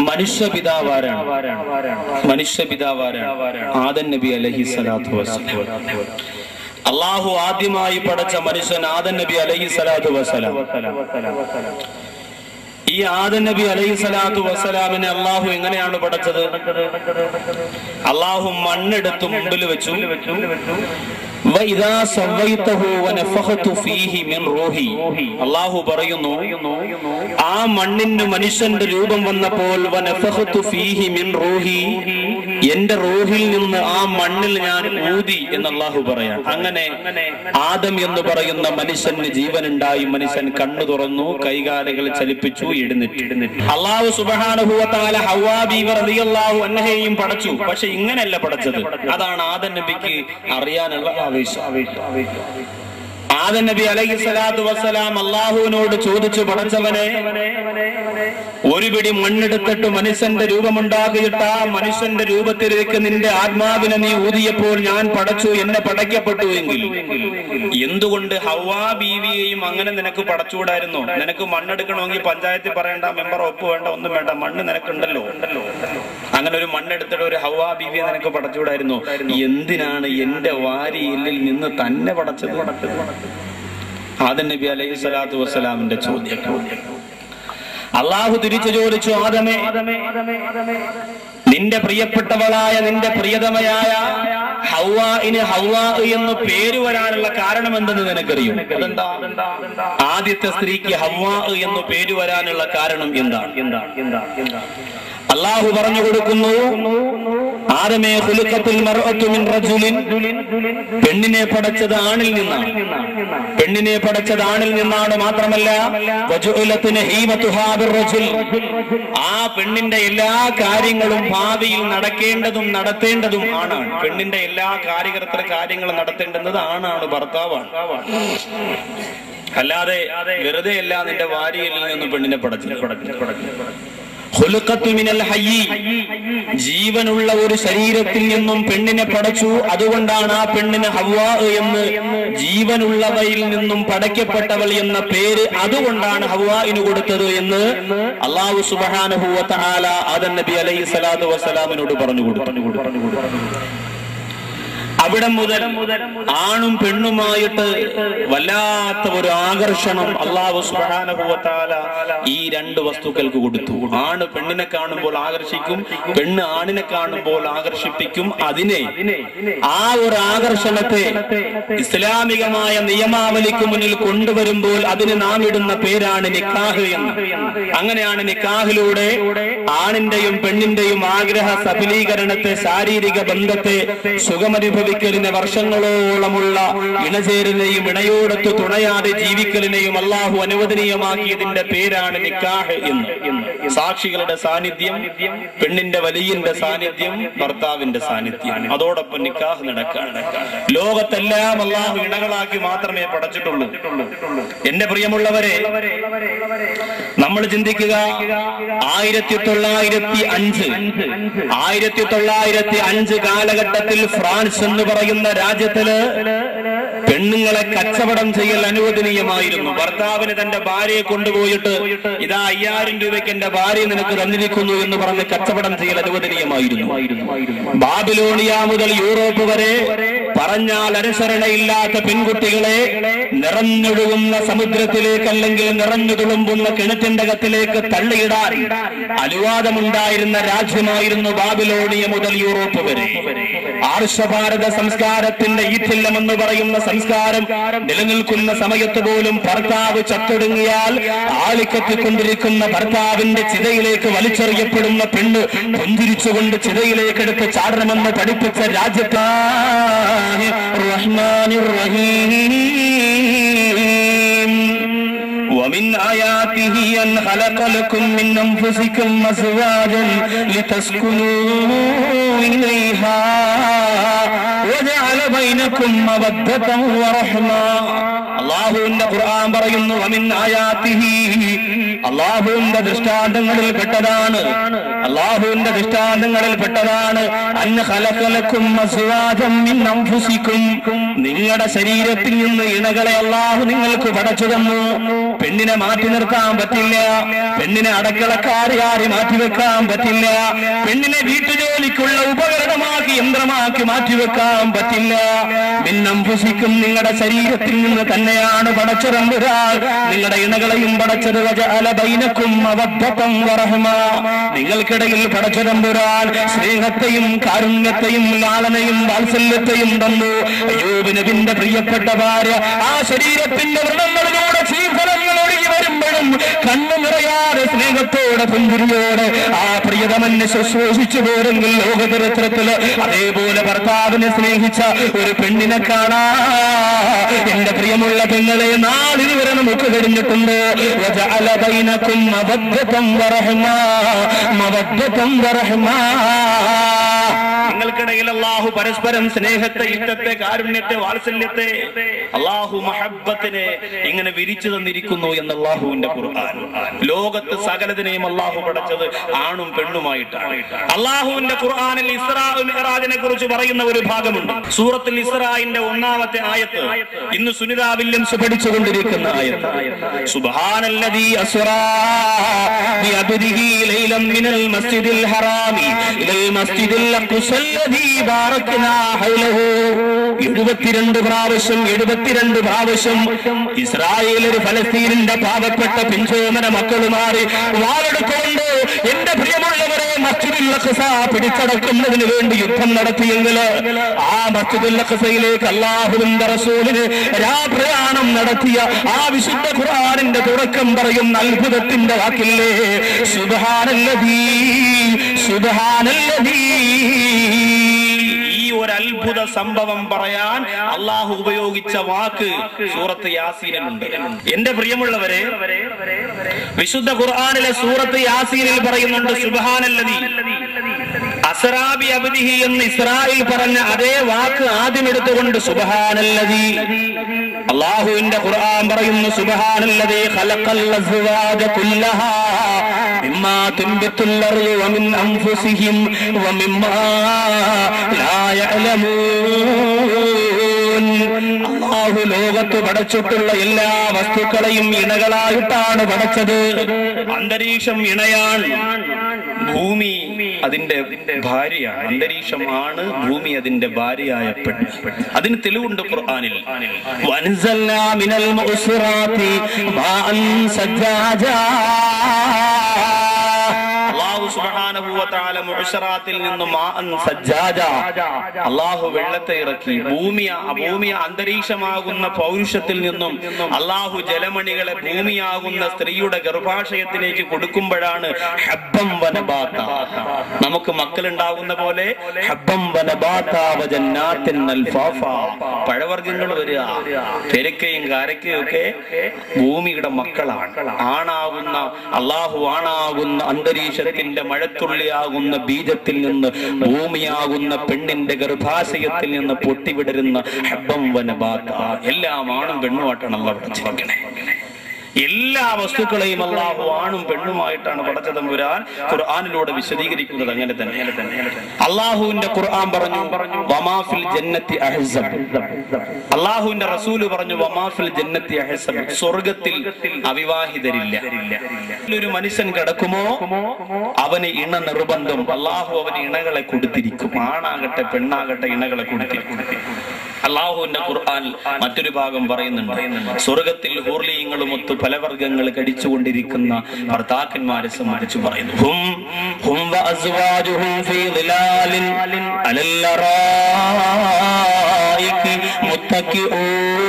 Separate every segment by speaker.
Speaker 1: മനുഷ്യപിതാവാരാണ് മനുഷ്യപിതാവാരാണ് ആദൻ നബി അലഹി സ്വലാത്തു വസ്സലാം അള്ളാഹു ആദ്യമായി പടച്ച മനുഷ്യൻ ആദൻ നബി അലഹി സ്വലാത്തു വസ്സലാം ഈ ആദൻ നബി അലൈഹി സ്വലാത്തു വസ്സലാമിനെ അള്ളാഹു എങ്ങനെയാണ് പടച്ചത് അള്ളാഹു മണ്ണെടുത്ത് മുമ്പിൽ വെച്ചു വഇദാ സവൈതഹു വനഫഖതു ഫീഹി മിൻ റൂഹി അള്ളാഹു പറയുന്നു ആ മണ്ണിന് മനുഷ്യന്റെ രൂപം വന്നപ്പോൾ വനഫഖതു ഫീഹി മിൻ റൂഹി എന്റെ റൂഹിൽ നിന്ന് ആ മണ്ണിൽ ഞാൻ ഊതി എന്ന് അള്ളാഹു പറയാം അങ്ങനെ ആദം എന്ന് പറയുന്ന മനുഷ്യന് ജീവനുണ്ടായി മനുഷ്യൻ കണ്ണു തുറന്നു കൈകാലുകൾ ചലിപ്പിച്ചു എഴുന്നേറ്റ് അള്ളാഹു സുബഹാനുഭവത്താല ഹവാ ബീവർ റളിയല്ലാഹു അന്നഹയെയും പടച്ചു പക്ഷെ ഇങ്ങനെയല്ല പടച്ചത് അതാണ് ആദം നബിക്ക് അറിയാനുള്ള ആവേശം ആദം നബി അലൈഹി സ്വലാത്തു വസ്സലാം അള്ളാഹുവിനോട് ചോദിച്ചു പടച്ചവനെ ഒരു പിടി മണ്ണെടുത്തിട്ട് മനുഷ്യന്റെ രൂപമുണ്ടാക്കിയിട്ട് ആ മനുഷ്യന്റെ രൂപത്തിലേക്ക് നിന്റെ ആത്മാവിനെ നീ ഊതിയപ്പോൾ ഞാൻ പടച്ചു എന്നെ പടയ്ക്കപ്പെട്ടു എങ്കിൽ എന്തുകൊണ്ട് ഹവാ ബീവിയെയും അങ്ങനെ നിനക്ക് പടച്ചുകൂടായിരുന്നോ നിനക്ക് മണ്ണെടുക്കണമെങ്കിൽ പഞ്ചായത്തിൽ പറയേണ്ട മെമ്പർ ഒപ്പ് വേണ്ട ഒന്നും വേണ്ട മണ്ണ് നിനക്കുണ്ടല്ലോ അങ്ങനെ ഒരു മണ്ണെടുത്തിട്ട് ഒരു ഹവാ ബീവിയെ നിനക്ക് പടച്ചുകൂടായിരുന്നോ എന്തിനാണ് എന്റെ വാരിയില്ലിൽ നിന്ന് തന്നെ പടച്ചത് ആദൻ നബി അലൈഹി സ്വലാത്തു വസ്സലാമിന്റെ ചോദ്യം അള്ളാഹു തിരിച്ചു ചോദിച്ചു ആദമേ നിന്റെ പ്രിയപ്പെട്ടവളായ നിന്റെ പ്രിയതമയായ ഹൗവാഇന് ഹൗവാ എന്ന് പേര് വരാനുള്ള കാരണം എന്തെന്ന് നിനക്കറിയും അതെന്താ ആദ്യത്തെ സ്ത്രീക്ക് ഹൗവാ എന്ന് പേര് വരാനുള്ള കാരണം എന്താണ് എന്താ എന്താ എന്താ അള്ളാഹു പറഞ്ഞു കൊടുക്കുന്നു ആദമേ ഹുലുക്കത്തിൽ മർഅത്തു മിൻ റജുലിൻ പെണ്ണിനെ പടച്ചത് ആണിൽ നിന്നാണ് പെണ്ണിനെ പടച്ചത് ആണിൽ നിന്നാണ് മാത്രമല്ല വജുഅലത്തിന് ഹീമത്തുഹാ ബിർറജുൽ. ആ പെണ്ണിന്റെ എല്ലാ കാര്യങ്ങളും ഭാവിയിൽ നടക്കേണ്ടതും നടത്തേണ്ടതും ആണാണ് പെണ്ണിന്റെ എല്ലാ കാര്യകർത്തൃ കാര്യങ്ങളും നടത്തേണ്ടുന്നത് ആണാണ് ഭർത്താവാണ് അല്ലാതെ വെറുതെ അല്ല നിന്റെ വാരിയിൽ നിന്ന് പെണ്ണിനെ പടച്ചു ഖുലുഖത്തു മിനൽ ഹയ്യി. ജീവനുള്ള ഒരു ശരീരത്തിൽ നിന്നും പെണ്ണിനെ പടച്ചു അതുകൊണ്ടാണ് ആ പെണ്ണിന് ഹവ്വാ എന്ന് ജീവനുള്ളവയിൽ നിന്നും പടയ്ക്കപ്പെട്ടവൾ എന്ന പേര് അതുകൊണ്ടാണ് ഹവ്വായിന് കൊടുത്തത് എന്ന് അള്ളാഹു സുബ്ഹാനഹു വ തആല ആദം നബി അലൈഹി സ്വലാത്തു വസ്സലാമിനോട് പറഞ്ഞു കൊടുത്തു അവിടെ മുതൽ ആണും പെണ്ണുമായിട്ട് വല്ലാത്ത ഒരു ആകർഷണം അള്ളാഹു സുബ്ഹാനഹു വ തആല ഈ രണ്ട് വസ്തുക്കൾക്ക് കൊടുത്തു ആണ് പെണ്ണിനെ കാണുമ്പോൾ ആകർഷിക്കും പെണ്ണ് ആണിനെ കാണുമ്പോൾ ആകർഷിപ്പിക്കും അതിനെ ആ ഒരു ആകർഷണത്തെ ഇസ്ലാമികമായ നിയമാവലിക്ക് മുന്നിൽ കൊണ്ടുവരുമ്പോൾ അതിന് നാം ഇടുന്ന പേരാണ് നിക്കാഹ് എന്ന് അങ്ങനെയാണ് നിക്കാഹിലൂടെ ആണിന്റെയും പെണ്ണിന്റെയും ആഗ്രഹ സഫലീകരണത്തെ ശാരീരിക ബന്ധത്തെ സുഖമനുഭവിക്കലിനെ വർഷങ്ങളോളമുള്ള ഇണചേരലിനെയും ഇണയോടൊത്ത് തുണയാതെ ജീവിക്കലിനെയും അള്ളാഹു അനുവദനീയമാക്കിയതിന്റെ പേരാണ് നിക്കാഹ് എന്ന് സാക്ഷികളുടെ സാന്നിധ്യം പെണ്ണിന്റെ വലിയന്റെ സാന്നിധ്യം ഭർത്താവിന്റെ സാന്നിധ്യം അതോടൊപ്പം നിക്കാഹ് നടക്കാണ് ലോകത്തെല്ലാം അള്ളാഹു ഇണകളാക്കി മാത്രമേ പടച്ചിട്ടുള്ളൂ എന്റെ പ്രിയമുള്ളവരെ നമ്മൾ ചിന്തിക്കുക ആയിരത്തി തൊള്ളായിരത്തി അഞ്ച് ആയിരത്തി തൊള്ളായിരത്തി അഞ്ച് കാലഘട്ടത്തിൽ ഫ്രാൻസ് എന്ന് പറയുന്ന രാജ്യത്തില് പെണ്ണുങ്ങളെ കച്ചവടം ചെയ്യൽ അനുവദനീയമായിരുന്നു ഭർത്താവിന് തന്റെ ഭാര്യയെ കൊണ്ടുപോയിട്ട് ഇതാ അയ്യായിരം രൂപയ്ക്ക് എന്റെ ഭാര്യ നിനക്ക് തന്നിരിക്കുന്നു എന്ന് പറഞ്ഞ് കച്ചവടം ചെയ്യൽ അനുവദനീയമായിരുന്നു ബാബിലോണിയ മുതൽ യൂറോപ്പ് വരെ പറഞ്ഞാൽ അനുസരണയില്ലാത്ത പെൺകുട്ടികളെ നിറഞ്ഞൊഴുകുന്ന സമുദ്രത്തിലേക്ക് അല്ലെങ്കിൽ നിറഞ്ഞു തുളുമ്പുന്ന കിണറ്റിന്റെ അകത്തിലേക്ക് തള്ളിയിടാൻ അനുവാദമുണ്ടായിരുന്ന രാജ്യമായിരുന്നു ബാബിലോണിയ മുതൽ യൂറോപ്പ് വരെ ആർഷഭാരത സംസ്കാരത്തിന്റെ ഈറ്റില്ലം എന്ന് പറയുന്ന സംസ്കാരം നിലനിൽക്കുന്ന സമയത്ത് പോലും ഭർത്താവ് ചത്തൊടുങ്ങിയാൽ ആളിക്കത്തിക്കൊണ്ടിരിക്കുന്ന ഭർത്താവിന്റെ ചിതയിലേക്ക് വലിച്ചെറിയപ്പെടുന്ന പെണ്ണ് പുഞ്ചിരിച്ചുകൊണ്ട് ചിതയിലേക്ക് എടുത്ത് ചാടണമെന്ന് പഠിപ്പിച്ച രാജ്യത്താണ് റഹ്മാനിർ റഹീം ومن آياته أن خلق لكم من أنفسكم أزواجا لتسكنوا إليها وجعل وجعل بينكم مودة ورحمة അള്ളാഹുവിന്റെ ഖുർആൻ പറയുന്നു അമിൻ ആയാത്തിഹി അള്ളാഹുവിന്റെ ദൃഷ്ടാന്തങ്ങളിൽ പെട്ടതാണ് അള്ളാഹുവിന്റെ ദൃഷ്ടാന്തങ്ങളിൽ പെട്ടതാണ് അന്ന് ഖലഖലക്കും അസ്വാജം മിൻ അൻഫുസിക്കും നിങ്ങളുടെ ശരീരത്തിൽ നിന്ന് ഇണകളെ അള്ളാഹു നിങ്ങൾക്ക് പടച്ചു തന്നു പെണ്ണിനെ മാറ്റി നിർത്താൻ പറ്റില്ല പെണ്ണിനെ അടക്കളക്കാരിയാരി മാറ്റിവെക്കാൻ പറ്റില്ല പെണ്ണിനെ വീട്ടുജോലിക്കുള്ള ഉപകരണമാക്കി യന്ത്രമാക്കി മാറ്റിവെക്കാൻ പറ്റില്ല മിന്നംഫുസിക്കും നിങ്ങളുടെ ശരീരത്തിൽ നിന്ന് തന്നെയാണ് പടച്ചുറമ്പുരാൾ നിങ്ങളുടെ ഇണകളെയും പടച്ചത് അലബൈനക്കും അവബത്തം വറഹമ നിങ്ങൾക്കിടയിൽ പടച്ചുറമ്പുരാൾ സ്നേഹത്തെയും കാരുണ്യത്തെയും ലാളനയും വാത്സല്യത്തെയും തന്നു അയ്യൂബ് നബിന്റെ പ്രിയപ്പെട്ട ഭാര്യ ആ ശരീരത്തിന്റെ വ്രണങ്ങളിലൂടെ ശീഫലങ്ങൾ ഒഴുകി വരുമ്പോഴും കണ്ണു നിറയാതെ സ്നേഹത്തോടെ പുഞ്ചിരിയോടെ ആ പ്രിയതമനെ ശുശ്രൂഷിച്ചു പോരെങ്കിൽ ലോകചരിത്രത്തില് അതേപോലെ ഭർത്താവിനെ സ്നേഹിച്ച ഒരു പെണ്ണിനെ കാണാ എന്റെ പ്രിയമുള്ള പെങ്ങളെ നാളിൽ വരെ നമുക്ക് കഴിഞ്ഞിട്ടുണ്ട് വജഅല ബൈനക്കും മവദ്ദതം വറഹ്മ മവദ്ദതം വറഹ്മ നിങ്ങൾക്കിടയിൽ അള്ളാഹു പരസ്പരം സ്നേഹത്തെ ഇഷ്ടത്തെ കാരുണ്യത്തെ വാത്സല്യത്തെ അള്ളാഹു മഹബത്തിനെ ഇങ്ങനെ വിരിച്ചു തന്നിരിക്കുന്നു എന്ന് അള്ളാഹുവിന്റെ ഖുർആൻ ലോകത്ത് സകലതിനെയും അള്ളാഹു പടച്ചത് ആണും പെണ്ണുമായിട്ടാണ് അള്ളാഹുവിന്റെ ഖുർആനിൽ ഇസ്രാ മിഹറാജിനെ കുറിച്ച് പറയുന്ന ഒരു ഭാഗമുണ്ട് സൂറത്തിൽ ഇസ്രായിന്റെ ഒന്നാമത്തെ ആയത്ത് ഇന്ന് സുനിത വില്യംസ് പഠിച്ചുകൊണ്ടിരിക്കുന്ന ആയത്ത് സുബ്ഹാനല്ലദീ അസ്റാ ബിഅബ്ദിഹി ലൈലൻ മിനൽ മസ്ജിദിൽ ഹറാമി ഇലൽ മസ്ജിദിൽ അഖ്സല്ലദീ ബാറക്നാ ഹൗലഹു എഴുപത്തിരണ്ട് പ്രാവശ്യം എഴുപത്തിരണ്ട് പ്രാവശ്യം ഇസ്രായേൽ ഒരു ഫലസ്തീനിന്റെ പാവപ്പെട്ട പിഞ്ചോമന മക്കളുമാറി വാളെടുത്തുകൊണ്ട് എന്റെ പ്രിയമുള്ളവരെ മസ്ജിദുൽ അഖ്സ പിടിച്ചടക്കുന്നതിന് വേണ്ടി യുദ്ധം നടത്തിയെങ്കിൽ ആ മസ്ജിദുൽ അഖ്സയിലേക്ക് അള്ളാഹുവിന്റെ റസൂലിന് രാപ്രയാണം നടത്തിയ ആ വിശുദ്ധ ഖുർആനിന്റെ തുടക്കം പറയുന്ന അത്ഭുതത്തിന്റെ വാക്കില്ലേ സുബ്ഹാനല്ലദീ സുബ്ഹാനല്ലദീ ഈ ഒരു അത്ഭുത സംഭവം പറയാൻ അള്ളാഹു ഉപയോഗിച്ച വാക്ക് സൂറത്ത് യാസീനിലുണ്ട് എന്റെ പ്രിയമുള്ളവരെ വിശുദ്ധ ഖുർആനിലെ സൂറത്ത് യാസീനിൽ പറയുന്നുണ്ട് സുബാനല്ലതി അസറാബി അബ്ദിഹി എന്ന് ഇസ്രായേൽ പറഞ്ഞ അതേ വാക്ക് ആദ്യം എടുത്തുകൊണ്ട് സുബഹാനല്ലതി അള്ളാഹുവിന്റെ ഖുർആൻ പറയുന്നു സുബഹാനല്ലതി ഖലഖൽ അസ്വാജ കുല്ലഹാ മിമ്മാ തുൻബിത്തുൽ അർളു വമിൻ അൻഫുസിഹിം വമിമ്മാ ലാ യഅലമൂൻ അള്ളാഹു ലോകത്ത് പടച്ചിട്ടുള്ള എല്ലാ വസ്തുക്കളെയും ഇണകളായിട്ടാണ് പടച്ചത് അന്തരീക്ഷം ഇണയാണ് ഭൂമി അതിന്റെ ഭാര്യയാണ് അന്തരീക്ഷമാണ് ഭൂമി അതിന്റെ ഭാര്യയായ പെണ്ണ് അതിന് തെളിവുണ്ട് ഖുർആനിൽ വൻസൽനാ മിനൽ മുഅ്സിറാത്തി മാഅൻ സജ്ജാജാ അള്ളാഹു സുബ്ഹാനഹു വ തആല മുഅ്ശറാത്തിൽ നിന്ന് മാഅൻ സജ്ജാജ അള്ളാഹു വെള്ളത്തെ ഇറക്കി ഭൂമി ഭൂമി അന്തരീക്ഷമാകുന്ന പൗരുഷത്തിൽ നിന്നും അള്ളാഹു ജലമണികളെ ഭൂമിയാകുന്ന സ്ത്രീയുടെ ഗർഭാശയത്തിലേക്ക് കൊടുക്കുമ്പോഴാണ് ഹബ്ബം വനബാത്ത നമുക്ക് മക്കളുണ്ടാകുന്ന പോലെ ഹബ്ബം വനബാത്ത വജന്നാത്തിൻ അൽഫാഫ പഴവർഗ്ഗങ്ങൾ വരിക പെരക്കയും കാരക്കയും ഒക്കെ ഭൂമിയുടെ മക്കളാണ് ആണാകുന്ന അള്ളാഹു ആണാകുന്ന അന്തരീക്ഷത്തിന്റെ മഴത്തുള്ളിയാകുന്ന ബീജത്തിൽ നിന്ന് ഭൂമിയാകുന്ന പെണ്ണിന്റെ ഗർഭാശയത്തിൽ നിന്ന് പൊട്ടിവിടരുന്ന ഹബ്ബം വനബാത്ത എല്ലാം ആണും പെണ്ണുമായിട്ടാണ് അല്ല പഠിച്ചിരിക്കണേ എല്ലാ വസ്തുക്കളെയും അള്ളാഹു ആണും പെണ്ണുമായിട്ടാണ് പടച്ചതമ്പുരാൻ ഖുർആാനിലൂടെ വിശദീകരിക്കുന്നത് അങ്ങനെ തന്നെ അള്ളാഹുവിന്റെ ഖുർആൻ പറഞ്ഞു വമാഫിൽ ജന്നത്തി അഹ്സബ് അള്ളാഹുവിന്റെ റസൂല് പറഞ്ഞു വമാഫിൽ ജന്നത്തി അഹ്സബ് സ്വർഗത്തിൽ അവിവാഹിതരില്ല ഒരു മനുഷ്യൻ കിടക്കുമോ അവന് ഇണ നിർബന്ധം അള്ളാഹു അവന് ഇണകളെ കൊടുത്തിരിക്കും ആണാകട്ടെ പെണ്ണാകട്ടെ ഇണകളെ കൊടുത്തിരിക്കും അള്ളാഹുവിന്റെ ഖുർആൻ മറ്റൊരു ഭാഗം പറയുന്നുണ്ട് സ്വർഗത്തിൽ ഹൂർലിയങ്ങളുമൊത്ത് പലവർഗങ്ങൾ കടിച്ചുകൊണ്ടിരിക്കുന്ന ഭർത്താക്കന്മാരെ സംബന്ധിച്ച് പറയുന്നു ഹും ഹും വഅസ്വാജുഹും ഫീ ളിലാലിൻ അലൽ അറായികി മുത്തക്കിഊൻ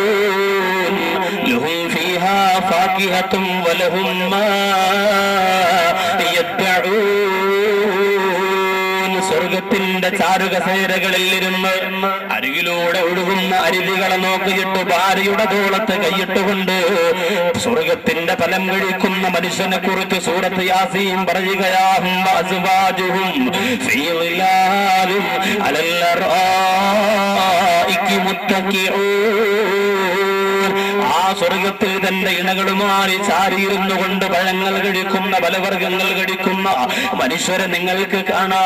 Speaker 1: ലഹും ഫീഹാ ഫാകിഹത്തും വലഹും മാ യദ്ദഊൻ സ്വർഗത്തിന്റെ ചാരുകസേരകളിൽ ഇരുന്ന് അരികിലൂടെ ഒഴുകുന്ന അരുവികളെ നോക്കിയിട്ട് ഭാര്യയുടെ തോളത്ത് കൈയിട്ടുകൊണ്ട് സ്വർഗത്തിന്റെ ഫലം കഴിക്കുന്ന മനുഷ്യനെ കുറിച്ച് സൂറത്ത് യാസീൻ പറയുകയാഹും അസുവാജുഹും ഫീലിലാലും അലല്ലറായിക്ക് മുത്തക്കിഊൻ ആ സ്വർഗത്തിൽ തന്റെ ഇണകളുമായി ചാരിയിരുന്നു കൊണ്ട് പഴങ്ങൾ കഴിക്കുന്ന പലവർഗങ്ങൾ കഴിക്കുന്ന മനുഷ്യരെ നിങ്ങൾക്ക്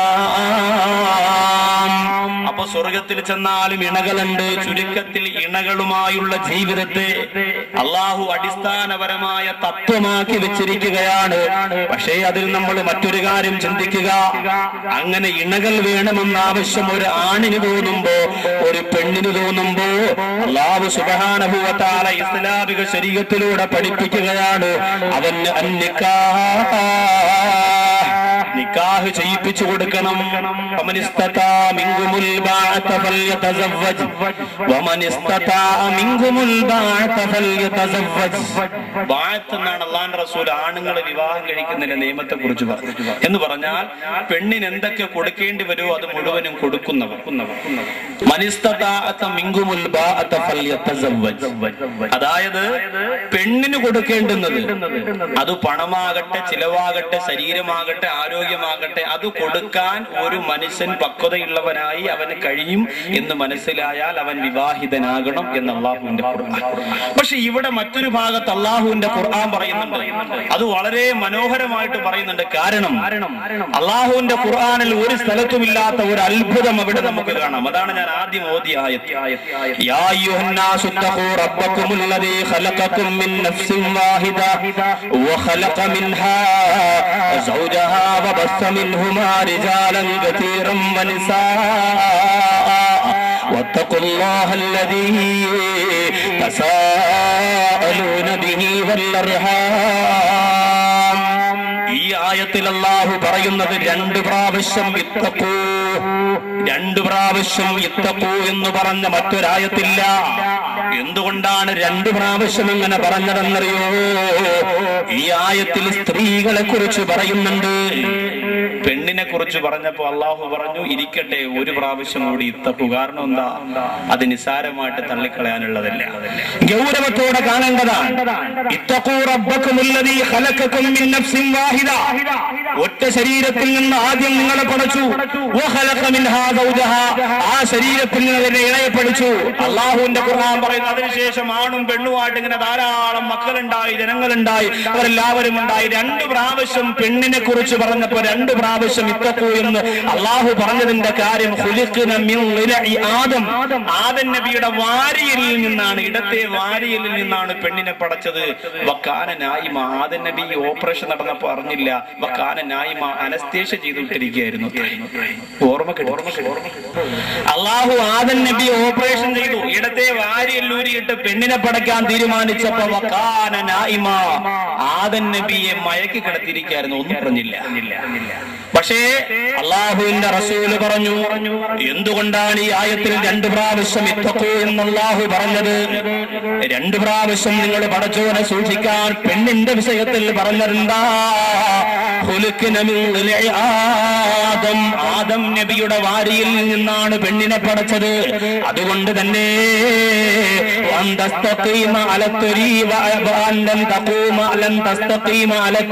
Speaker 1: കാണാം അപ്പൊ സ്വർഗത്തിൽ ചെന്നാലും ഇണകളുണ്ട് ചുരുക്കത്തിൽ ഇണകളുമായുള്ള ജീവിതത്തെ അള്ളാഹു അടിസ്ഥാനപരമായ തത്വമാക്കി വെച്ചിരിക്കുകയാണ് പക്ഷേ അതിൽ നമ്മൾ മറ്റൊരു കാര്യം ചിന്തിക്കുക അങ്ങനെ ഇണകൾ വേണമെന്ന ആവശ്യം ഒരു ആണിന് തോന്നുമ്പോ ഒരു പെണ്ണിന് തോന്നുമ്പോ അള്ളാഹു സുബാനുഭവത്താല ഇസ്ലാമിക ശരീരത്തിലൂടെ പഠിപ്പിക്കുകയാണ് അവന് അന്നിക്കാ നിക്കാഹ് ചെയ്യിപ്പിച്ചു കൊടുക്കണം فمن استطاع منكم الباعة فليتزوج ومن استطاع منكم الباعة فليتزوج ബാഅത്ത് എന്നാണ് അള്ളാഹുവിന്റെ റസൂൽ ആണുങ്ങളെ വിവാഹം കഴിക്കുന്നതിന്റെ നിയമത്തെ കുറിച്ച് പറഞ്ഞു എന്ന് പറഞ്ഞാൽ പെണ്ണിന് എന്തൊക്കെ കൊടുക്കേണ്ടി വരുമോ അത് മുഴുവനും കൊടുക്കുന്നവർ മനിസ്തതാഅത മിങ്കുമുൽ ബാഅത ഫൽയതസവ്വജ്. അതായത് പെണ്ണിന് കൊടുക്കേണ്ടുന്നത് അത് പണമാകട്ടെ ചിലവാകട്ടെ ശരീരമാകട്ടെ ആരോഗ്യമാകട്ടെ അത് കൊടുക്കാൻ ഒരു മനുഷ്യൻ പക്വതയുള്ളവനായി അവന് കഴിയും എന്ന് മനസ്സിലായാൽ അവൻ വിവാഹിതനാകണം എന്ന് അള്ളാഹുവിന്റെ ഖുർആൻ പക്ഷെ ഇവിടെ മറ്റൊരു ഭാഗത്ത് അള്ളാഹുവിന്റെ ഖുർആൻ പറയുന്നുണ്ട് അത് വളരെ മനോഹരമായിട്ട് പറയുന്നുണ്ട് കാരണം അള്ളാഹുവിന്റെ ഖുർആനിൽ ഒരു സ്ഥലത്തുമില്ലാത്ത ഒരു അത്ഭുതം അവിടെ നമുക്ക് കാണാം അതാണ് ഞാൻ ആദ്യം ഓതിയ ആയത്ത് യാ അയ്യുഹന്നാസു തഖൂ റബ്ബക്കും الذي خلقكم من نفس واحدة وخلق منها زوجها وبث منهما رجالا كثيرا ونساء واتقوا الله الذي تساءلون به والأرحام ഈ ആയത്തിൽ അള്ളാഹു പറയുന്നത് രണ്ട് പ്രാവശ്യം ഇത്തക്കൂ രണ്ട് പ്രാവശ്യം ഇത്തക്കൂ എന്ന് പറഞ്ഞ മറ്റൊരായത്തില്ല എന്തുകൊണ്ടാണ് രണ്ട് പ്രാവശ്യം ഇങ്ങനെ പറഞ്ഞതെന്നറിയോ ഈ ആയത്തിൽ സ്ത്രീകളെ കുറിച്ച് പറയുന്നുണ്ട് പെണ്ണിനെ കുറിച്ച് പറഞ്ഞപ്പോ അള്ളാഹു പറഞ്ഞു ഇരിക്കട്ടെ ഒരു പ്രാവശ്യം കൂടി ഇത്തക്കൂ കാരണം എന്താ അത് നിസാരമായിട്ട് തള്ളിക്കളയാനുള്ളതല്ല ഗൗരവത്തോടെ കാണേണ്ടതാണ് ഇത്തക്കൂ റബ്ബക്കുമുല്ലദീ ഖലഖക്കും മിൻ നഫ്സിൻ വാഹിദ ഒറ്റ ശരീരത്തിൽ നിന്ന് ആദ്യം നിങ്ങളെ പഠിച്ചു വഖലഖ മിൻഹാ സൗജഹാ ആ ശരീരത്തിൽ നിന്ന് അതിനെ ഇണയെ പഠിച്ചു അള്ളാഹുവിന്റെ ഖുർആൻ പറയുന്നു അതിനുശേഷം ആണും പെണ്ണുമായിട്ട് ഇങ്ങനെ ധാരാളം മക്കളുണ്ടായി ജനങ്ങളുണ്ടായി അവരെല്ലാവരും ഉണ്ടായി രണ്ട് പ്രാവശ്യം പെണ്ണിനെ കുറിച്ച് പറഞ്ഞപ്പോ രണ്ട് പ്രാവശ്യം ഇത്തക്കൂ എന്ന് അള്ളാഹു പറഞ്ഞതിന്റെ കാര്യം ഖുലിഖ്ന മിൻ ളിലഇ ആദം ആദം നബിയുടെ വാരിയലിൽ നിന്നാണ് ഇടത്തെ വാരിയലിൽ നിന്നാണ് പെണ്ണിനെ പടച്ചത് വക്കാന നായിമ ആദം നബി ഓപ്പറേഷൻ നടന്നപ്പോ അറിഞ്ഞില്ല വക്കാന നായിമ അനസ്തേഷ ചെയ്തുകൊണ്ടിരിക്കുകയായിരുന്നു ഓർമ്മ കിട്ടും. അള്ളാഹു ആദം നബി ഓപ്പറേഷൻ ചെയ്തു ഇടത്തെ വാരിയല്ലൂരിയിട്ട് പെണ്ണിനെ പടക്കാൻ തീരുമാനിച്ചപ്പോ വക്കാന നായിമ ആദം നബിയെ മയക്കി കിടത്തിയിരിക്കായിരുന്നു ഒന്നും പറഞ്ഞില്ല പക്ഷേ അള്ളാഹുവിന്റെ റസൂല് പറഞ്ഞു എന്തുകൊണ്ടാണ് ഈ ആയത്തിൽ രണ്ട് പ്രാവശ്യം ഇത്തക്കൂ എന്ന് അള്ളാഹു പറഞ്ഞത് രണ്ട് പ്രാവശ്യം നിങ്ങൾ പടച്ചോനെ സൂക്ഷിക്കാൻ പെണ്ണിന്റെ വിഷയത്തിൽ പറഞ്ഞതെന്താ ഖുലുഖ്ന മിൻ ളിലഇ ആദം ആദം നബിയുടെ വാരിയിൽ നിന്നാണ് പെണ്ണിനെ പടച്ചത് അതുകൊണ്ട് തന്നെ വൻ തസ്തഖീമ അലത്തൊരീ വൻ തഖൂമ ലൻ തസ്തഖീമ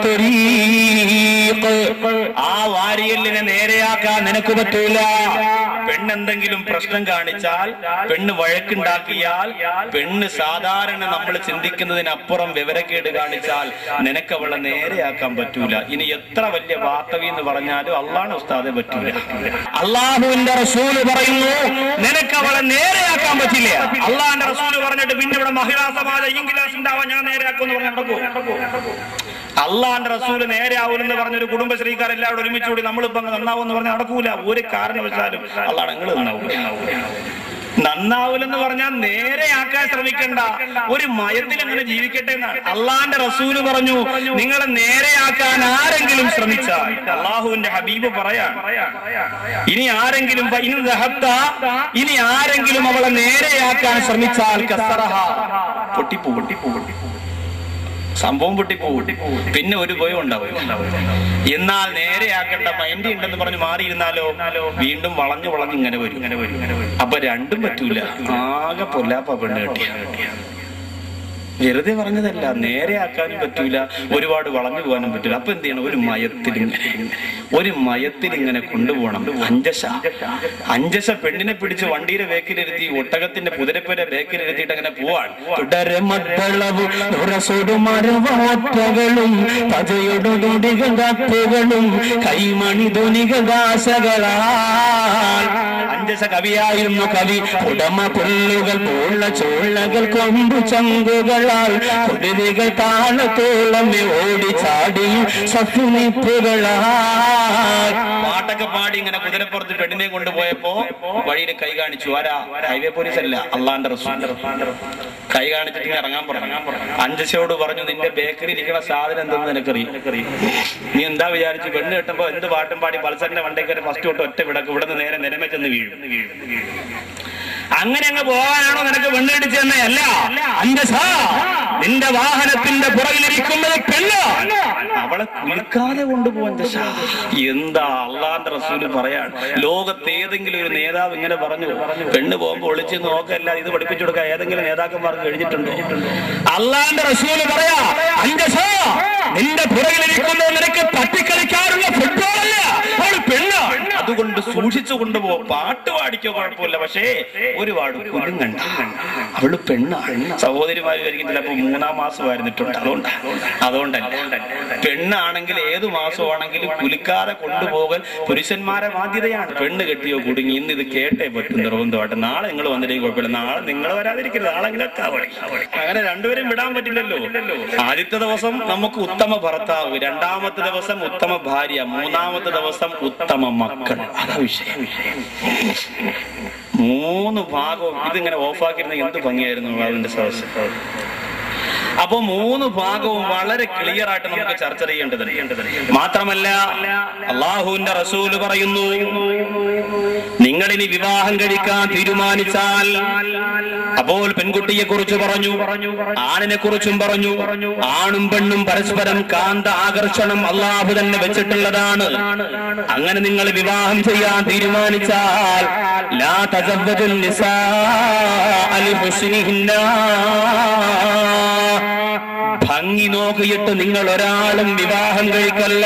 Speaker 1: അലത്തൊരീഖ് ആ വാരിയലിനെ നേരെയാക്കാൻ നിനക്ക് പറ്റൂല പെണ്ണെന്തെങ്കിലും പ്രശ്നം കാണിച്ചാൽ പെണ്ണ് വഴക്കുണ്ടാക്കിയാൽ പെണ്ണ് സാധാരണ നമ്മൾ ചിന്തിക്കുന്നതിനപ്പുറം വിവരക്കേട് കാണിച്ചാൽ നിനക്ക് അവളെ നേരെയാക്കാൻ പറ്റൂല ഇനി എത്ര വലിയ വാർത്തവി എന്ന് പറഞ്ഞാലും അള്ളാണ് ഉസ്താദെ പറ്റൂല അള്ളാഹുവിന്റെ റസൂല് പറയുന്നു നിനക്ക് അവളെ നേരെയാക്കാൻ പറ്റില്ല അള്ളാഹിന്റെ റസൂല് പറഞ്ഞിട്ട് പിന്നെ ഇവിടെ മഹിളാ സമാജം ഇംഗ്ലാസ് ഉണ്ടാവാൻ ഞാൻ നേരെയാക്കുമെന്ന് പറഞ്ഞ് നടക്കൂ അള്ളാന്റെ റസൂല് നേരെ ആവൂലെന്ന് പറഞ്ഞ ഒരു കുടുംബശ്രീക്കാർ എല്ലാവരും ഒരുമിച്ച് കൂടി നമ്മളിപ്പോ അങ്ങ് നന്നാവും എന്ന് പറഞ്ഞാൽ നടക്കൂല ഒരു കാരണവശാലും അള്ളാഹ് നിങ്ങൾ നന്നാവൂല നന്നാവൂലെന്ന് പറഞ്ഞാൽ നേരെയാക്കാൻ ശ്രമിക്കണ്ട ഒരു മയത്തിൽ അങ്ങനെ ജീവിക്കട്ടെ എന്നാണ് അള്ളാന്റെ റസൂല് പറഞ്ഞു നിങ്ങളെ നേരെയാക്കാൻ ആരെങ്കിലും ശ്രമിച്ചാൽ അള്ളാഹുവിന്റെ ഹബീബ് പറയാൻ ഇനി ആരെങ്കിലും ഫ ഇൻ ദഹബ്ത, ഇനി ആരെങ്കിലും അവളെ നേരെയാക്കാൻ ശ്രമിച്ചാൽ കസറഹ പൊട്ടിപ്പോ പൊട്ടിപ്പോ പൊട്ടിപ്പോ സംഭവം പൊട്ടിപ്പോവും പിന്നെ ഒരു ഭയം ഉണ്ടാവും എന്നാൽ നേരെയാക്കേണ്ട മൈൻഡ് ഉണ്ടെന്ന് പറഞ്ഞ് മാറിയിരുന്നാലോ വീണ്ടും വളഞ്ഞു വളഞ്ഞ് ഇങ്ങനെ വരും അപ്പൊ രണ്ടും പറ്റൂല ആകെ പൊല്ലാപ്പ പെണ്ണ് കെട്ടിയ വെറുതെ പറഞ്ഞതല്ല നേരെയാക്കാനും പറ്റൂല ഒരുപാട് വളഞ്ഞു പോകാനും പറ്റൂല അപ്പൊ എന്ത് ചെയ്യണം ഒരു മയത്തിൽ ഇങ്ങനെ ഒരു മയത്തിൽ ഇങ്ങനെ കൊണ്ടുപോകണം അഞ്ചശ അഞ്ചശ പെണ്ണിനെ പിടിച്ച് വണ്ടിയുടെ ബേക്കിലിരുത്തി ഒട്ടകത്തിന്റെ കുതിരപ്പേരെ ബേക്കിലിരുത്തിയിട്ട് അങ്ങനെ പോവാൻ
Speaker 2: തുടരെ മദ്ദളവും ഉറസൊടുമരവാറ്റകളും പതയൊടുതുടികളും കൈമണി ധ്വനികാശകളാൽ അഞ്ചസ കവിയായിരുന്നു കവി ഉടമ പുല്ലുകൾ പൂള്ള ചോളകൾ കൊമ്പു ചങ്കുകളാൽ കുതിരികൾ താളത്തോളമേ ഓടി ചാടിയും സഫുനിപ്പുകളാൽ
Speaker 1: പാട്ടൊക്കെ പാടി ഇങ്ങനെ കുതിരപ്പുറത്ത് പെണ്ണിനെ കൊണ്ടുപോയപ്പോ വഴിയിൽ കൈ കാണിച്ചു ആരാ ഹൈവേ പോലീസ് അല്ല അള്ളാന്റെ റസൂൽ കൈ കാണിച്ചിട്ട് ഇങ്ങനെ ഇറങ്ങാൻ പറഞ്ഞു അഞ്ചശയോട് പറഞ്ഞു നിന്റെ ബേക്കറി ഇരിക്കുന്ന സാധനം എന്തെന്ന് നിനക്കറിയും നീ എന്താ വിചാരിച്ചു പെണ്ണ് കെട്ടുമ്പോ എന്ത് പാട്ടും പാടി പൾസറിന്റെ വണ്ടേക്കറി ഫസ്റ്റ് തൊട്ട് ഒറ്റ വിടക്ക് ഇവിടുന്ന് നേരെ നിലമ ചെന്ന് വീഴും അങ്ങനെ അങ്ങ് പോകാനാണോ നിനക്ക് പെണ്ണ് കെട്ടിച്ചെന്നേ അല്ല അഞ്ചസ നിന്റെ വാഹനത്തിന്റെ പുറകിലിരിക്കുന്നത് പെണ്ണ് അവളെ കുലുക്കാതെ കൊണ്ടുപോകാൻ ദശ എന്താ അള്ളാന്റെ റസൂല് പറയാൻ ലോകത്ത് ഏതെങ്കിലും ഒരു നേതാവ് ഇങ്ങനെ പറഞ്ഞു പെണ്ണ് പോകുമ്പോ ഒളിച്ച് നോക്കല്ല ഇത് പഠിപ്പിച്ചു കൊടുക്കാൻ ഏതെങ്കിലും നേതാക്കന്മാർക്ക് കഴിഞ്ഞിട്ടുണ്ടോ അള്ളാന്റെ റസൂല് പറയാ അഞ്ചസ നിന്റെ പുറകിലിരിക്കുന്നത് നിനക്ക് തട്ടിക്കളിക്കാറുള്ള ഫുട്ബോൾ അല്ല അവൾ പെണ്ണ് അതുകൊണ്ട് സൂക്ഷിച്ചു കൊണ്ടുപോ പാട്ട് പാടിക്കോ കുഴപ്പമില്ല പക്ഷേ ഒരുപാട് കുലുങ്ങണ്ട അവള് പെണ്ണാണ് സഹോദരിമാര് വിചാരിക്കും ചിലപ്പോ മൂന്നാം മാസമായിരുന്നിട്ടുണ്ട് അതുകൊണ്ട് അതുകൊണ്ടല്ല പെണ്ണാണെങ്കിൽ ഏതു മാസമാണെങ്കിലും കുലുക്കാതെ കൊണ്ടുപോകൽ പുരുഷന്മാരെ ബാധ്യതയാണ് പെണ്ണ് കെട്ടിയോ കുടുങ്ങി ഇന്ന് ഇത് കേട്ടേ പറ്റും നിർബന്ധമായിട്ട് നാളെ നിങ്ങൾ വന്നില്ലെങ്കിൽ കുഴപ്പമില്ല നാളെ നിങ്ങൾ വരാതിരിക്കരുത് നാളെ നിങ്ങളൊക്കെ അവിടെ അങ്ങനെ രണ്ടുപേരും വിടാൻ പറ്റില്ലല്ലോ ആദ്യത്തെ ദിവസം നമുക്ക് ഉത്തമ ഭർത്താവ് രണ്ടാമത്തെ ദിവസം ഉത്തമ ഭാര്യ മൂന്നാമത്തെ ദിവസം ഉത്തമ മക്കൾ അതാ വിഷയം മൂന്ന് ഭാഗവും ഇതിങ്ങനെ ഓഫാക്കിയിരുന്ന എന്ത് ഭംഗിയായിരുന്നു അതിന്റെ സദസ് അപ്പൊ മൂന്ന് ഭാഗവും വളരെ ക്ലിയർ ആയിട്ട് നമുക്ക് ചർച്ച ചെയ്യേണ്ടതുണ്ട് മാത്രമല്ല അള്ളാഹുവിന്റെ റസൂല് പറയുന്നു നിങ്ങൾ ഇനി വിവാഹം കഴിക്കാൻ തീരുമാനിച്ചാൽ അപ്പോൾ പെൺകുട്ടിയെ കുറിച്ച് പറഞ്ഞു ആണിനെ കുറിച്ചും പറഞ്ഞു ആണും പെണ്ണും പരസ്പരം കാന്ത ആകർഷണം അള്ളാഹു തന്നെ വെച്ചിട്ടുള്ളതാണ് അങ്ങനെ നിങ്ങൾ വിവാഹം ചെയ്യാൻ തീരുമാനിച്ചാൽ ലാ തസവ്വജുൽ നിസാ അലി ഹുസ്നിഹിന്ന ഭംഗി നോക്കിയിട്ട് നിങ്ങൾ ഒരാളും വിവാഹം കഴിക്കല്ല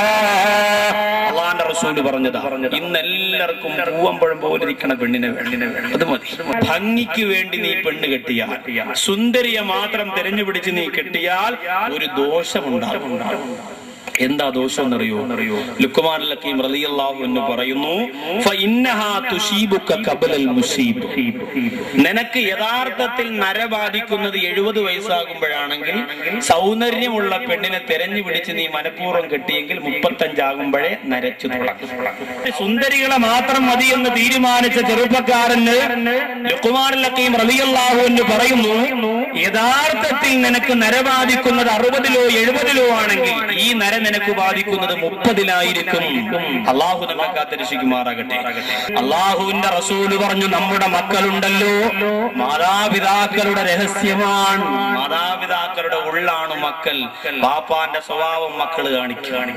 Speaker 1: അള്ളാന്റെ റസൂല് പറഞ്ഞതാ ഇന്ന് എല്ലാവർക്കും പൂവമ്പഴം പോലെ ഇരിക്കണ പെണ്ണിനെ പെണ്ണിനെ അത് മതി ഭംഗിക്ക് വേണ്ടി നീ പെണ്ണ് കെട്ടിയാൽ സുന്ദരിയെ മാത്രം തെരഞ്ഞു പിടിച്ച് നീ കെട്ടിയാൽ ഒരു ദോഷമുണ്ടാകും എന്താ ദോഷം എന്നറിയോ ലുക്കുമാൻ ലക്കീം റളിയല്ലാഹു എന്ന് പറയുന്നു ഫഇന്നഹാ തുശീബുക ഖബലൽ മുസീബ് നിനക്ക് യഥാർത്ഥത്തിൽ നര ബാധിക്കുന്നത് എഴുപത് വയസ്സാകുമ്പോഴാണെങ്കിൽ സൗന്ദര്യമുള്ള പെണ്ണിനെ തെരഞ്ഞു പിടിച്ച് നീ മനഃപൂർവ്വം കെട്ടിയെങ്കിൽ മുപ്പത്തഞ്ചാകുമ്പോഴേ നരച്ചു തുടങ്ങും സുന്ദരികളെ മാത്രം മതി എന്ന് തീരുമാനിച്ച ചെറുപ്പക്കാരന് ലുക്കുമാൻ ലക്കീം റളിയല്ലാഹു എന്ന് പറയുന്നു യഥാർത്ഥത്തിൽ നിനക്ക് നര ബാധിക്കുന്നത് അറുപതിലോ എഴുപതിലോ ആണെങ്കിൽ ഈ നര നിനക്ക് ബാധിക്കുന്നത് മുപ്പതിലായിരിക്കും അള്ളാഹു നമ്മളെ കാത്തിരക്ഷിക്കുമാറാകട്ടെ അള്ളാഹുവിന്റെ റസൂല് പറഞ്ഞു നമ്മുടെ മക്കളുണ്ടല്ലോ മാതാപിതാക്കളുടെ രഹസ്യമാണ് മാതാപിതാക്കളുടെ ഉള്ളാണ് മക്കൾ പാപ്പാന്റെ സ്വഭാവം മക്കള് കാണിക്കും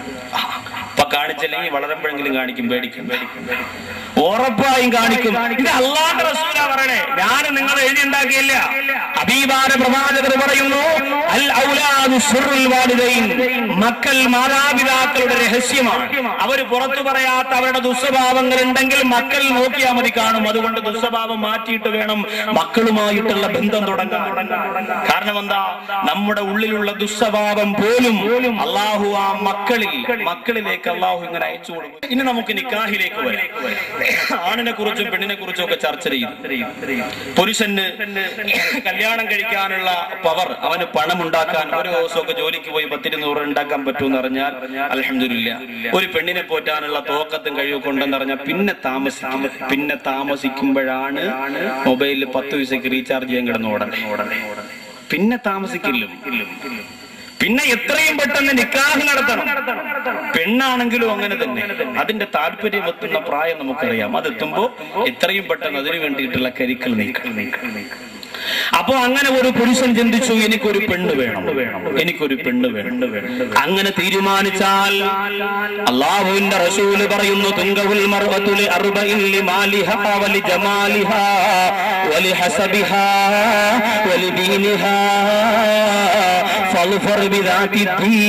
Speaker 1: അപ്പൊ കാണിച്ചില്ലെങ്കിൽ വളരുമ്പോഴെങ്കിലും കാണിക്കും പേടിക്കും പേടിക്കും ഉറപ്പായും കാണിക്കും ഇത് അള്ളാന്റെ റസൂലാ പറയണേ ഞാൻ നിങ്ങൾ എഴുതി ഉണ്ടാക്കിയില്ല അബീബാന പ്രവാചകർ പറയുന്നു അൽ ഔലാദു സിർറുൽ വാലിദൈൻ മക്കൾ മാതാപിതാക്കളുടെ രഹസ്യമാണ് അവർ പുറത്തു പറയാത്ത അവരുടെ ദുസ്വഭാവങ്ങൾ ഉണ്ടെങ്കിൽ മക്കൾ നോക്കിയാൽ മതി കാണും അതുകൊണ്ട് ദുസ്വഭാവം മാറ്റിയിട്ട് വേണം മക്കളുമായിട്ടുള്ള ബന്ധം തുടങ്ങാൻ കാരണം എന്താ നമ്മുടെ ഉള്ളിലുള്ള ദുസ്വഭാവം പോലും അള്ളാഹു ആ മക്കളിൽ മക്കളിലേക്ക് അള്ളാഹു ഇങ്ങനെ അയച്ചു കൊടുക്കും ഇനി നമുക്ക് നിക്കാഹിലേക്ക് വരാം ആണിനെ കുറിച്ചും പെണ്ണിനെ കുറിച്ചും ഒക്കെ ചർച്ച ചെയ്യും പുരുഷന് കല്യാണം കഴിക്കാനുള്ള പവർ അവന് പണം ഉണ്ടാക്കാൻ ഒരു ദിവസമൊക്കെ ജോലിക്ക് പോയി പത്തിരുന്നൂറ് ഉണ്ടാക്കാൻ പറ്റുമെന്ന് അറിഞ്ഞാൽ അലഹമില്ല ഒരു പെണ്ണിനെ പോറ്റാനുള്ള തോക്കത്തും കഴിവൊക്കെ ഉണ്ടെന്ന് അറിഞ്ഞാൽ പിന്നെ താമസിക്കും പിന്നെ താമസിക്കുമ്പോഴാണ് മൊബൈലിൽ പത്ത് പൈസക്ക് റീചാർജ് ചെയ്യാൻ കിടന്നു ഉടനെ ഉടനെ പിന്നെ താമസിക്കില്ല പിന്നെ എത്രയും പെട്ടെന്ന് നിക്കാഹ് നടത്തണം പെണ്ണാണെങ്കിലും അങ്ങനെ തന്നെ അതിന്റെ താല്പര്യം എത്തുന്ന പ്രായം നമുക്കറിയാം അതെത്തുമ്പോ എത്രയും പെട്ടെന്ന് അതിനു വേണ്ടിയിട്ടുള്ള കരിക്കൽ നീക്കം അപ്പോ അങ്ങനെ ഒരു പുരുഷൻ ചിന്തിച്ചു എനിക്കൊരു പെണ്ണ് വേണം എനിക്കൊരു പെണ്ണ് വേണം അങ്ങനെ തീരുമാനിച്ചാൽ അള്ളാഹുവിന്റെ റസൂല് പറയുന്നു തുങ്കവുൽ മർവത്തുലി അർബഇൻ ലിമാലിഹാ വലി ജമാലിഹാ വലി ഹസബിഹാ വലി ദീനിഹാ ഫൾഫർ ബിദാതി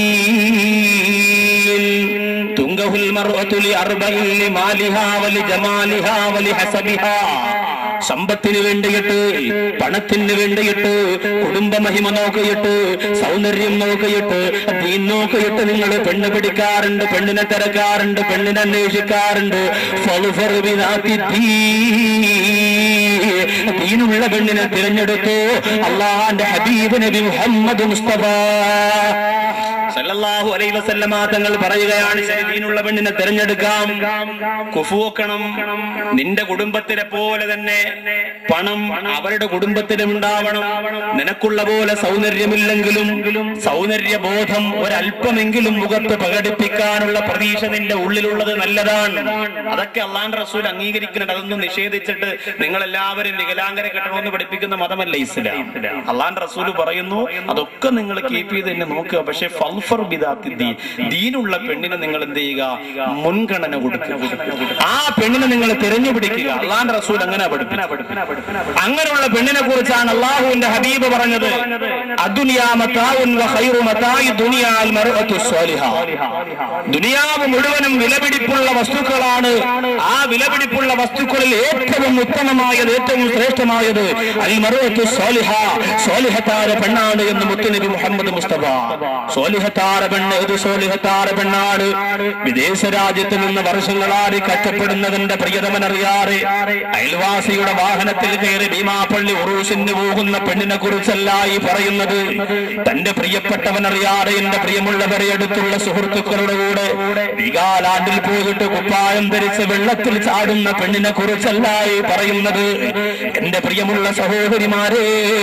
Speaker 1: ദീൻ തുങ്കഹുൽ മർവത്തുലി അർബഇൻ ലിമാലിഹാ വലി ജമാലിഹാ വലി ഹസബിഹാ സമ്പത്തിന് വേണ്ടിയിട്ട് പണത്തിന് വേണ്ടിയിട്ട് കുടുംബ മഹിമ നോക്കിയിട്ട് സൗന്ദര്യം നോക്കിയിട്ട് ദീൻ നോക്കിയിട്ട് നിങ്ങൾ പെണ്ണ് പിടിക്കാറുണ്ട് പെണ്ണിനെ തിരക്കാറുണ്ട് പെണ്ണിനെ അന്വേഷിക്കാറുണ്ട് ഫളുഫർ ബിദാത്തി ദീൻ. ദീനുള്ള പെണ്ണിനെ തിരഞ്ഞെടുത്തു അള്ളാന്റെ ഹബീബ് നബി മുഹമ്മദ് മുസ്തഫ സല്ലല്ലാഹു അലൈഹി വസല്ലമ തങ്ങൾ പറയുകയാണ് ശരി ദീനുള്ള പെണ്ണിനെ തിരഞ്ഞെടുക്കാം കുഫുവക്കണം നിന്റെ കുടുംബത്തിനെ പോലെ തന്നെ പണം അവരുടെ കുടുംബത്തിലും ഉണ്ടാവണം നിനക്കുള്ള പോലെ സൗന്ദര്യമില്ലെങ്കിലും സൗന്ദര്യ ബോധം ഒരല്പമെങ്കിലും മുഖത്ത് പ്രകടിപ്പിക്കാനുള്ള പ്രതീക്ഷ നിന്റെ ഉള്ളിലുള്ളത് നല്ലതാണ് അതൊക്കെ അള്ളാൻ റസൂൽ അംഗീകരിക്കുന്നുണ്ട് അതൊന്നും നിഷേധിച്ചിട്ട് നിങ്ങൾ എല്ലാവരും വികലാംഗരെ കെട്ടണമെന്ന് പഠിപ്പിക്കുന്ന മതമല്ല ഇസ്ലാം അള്ളാൻ റസൂൽ പറയുന്നു അതൊക്കെ നിങ്ങൾ കീപ്പ് ചെയ്ത് തന്നെ നോക്കുക പക്ഷെ ഫൽഫർ ബിദാത്തി ദീൻ ദീനുള്ള പെണ്ണിനെ നിങ്ങൾ എന്ത് ചെയ്യുക മുൻഗണന കൊടുക്കുക ആ പെണ്ണിനെ നിങ്ങൾ തിരഞ്ഞു പിടിക്കുക അള്ളാൻ റസൂൽ അങ്ങനെ പഠിപ്പിച്ചു അങ്ങനെയുള്ള പെണ്ണിനെ കുറിച്ചാണ് അള്ളാഹുവിന്റെ ഹബീബ് പറഞ്ഞത് അദ്ദുനിയാ മതാഉൻ വ ഖൈറു മതാഇ ദുനിയാ അൽ മർഅത്തു സ്വാലിഹ ദുനിയാവ് മുഴുവനും വിലപിടിപ്പുള്ള വസ്തുക്കളാണ് ആ വിലപിടിപ്പുള്ള വസ്തുക്കളിൽ ഏറ്റവും ഉത്തമമായത് ഏറ്റവും ശ്രേഷ്ഠമായത് അൽ മർഅത്തു സ്വാലിഹ സ്വാലിഹത്താര പെണ്ണാണ് എന്ന് മുത്തുനബി മുഹമ്മദ് മുസ്തഫ സ്വാലിഹത്താര പെണ്ണ് ഏത് സ്വാലിഹത്താര പെണ്ണാണ് വിദേശ രാജ്യത്ത് നിന്ന് വർഷങ്ങളായി കഷ്ടപ്പെടുന്നതിന്റെ പ്രിയതമൻ അറിയാറ് അയൽവാസിയുടെ വാഹനത്തിൽ കയറി ഭീമാപ്പള്ളി ഉറൂസിന് പോകുന്ന പെണ്ണിനെ കുറിച്ചല്ല ഈ പറയുന്നത് തന്റെ പ്രിയപ്പെട്ടവൻ അറിയാതെ എന്റെ പ്രിയമുള്ളവരെ അടുത്തുള്ള സുഹൃത്തുക്കളുടെ കൂടെ വികാലാണ്ടിൽ പോയിട്ട് കുപ്പായം ധരിച്ച് വെള്ളത്തിൽ ചാടുന്ന പെണ്ണിനെ കുറിച്ചല്ല ഈ പറയുന്നത് എന്റെ പ്രിയമുള്ള സഹോദരിമാരെ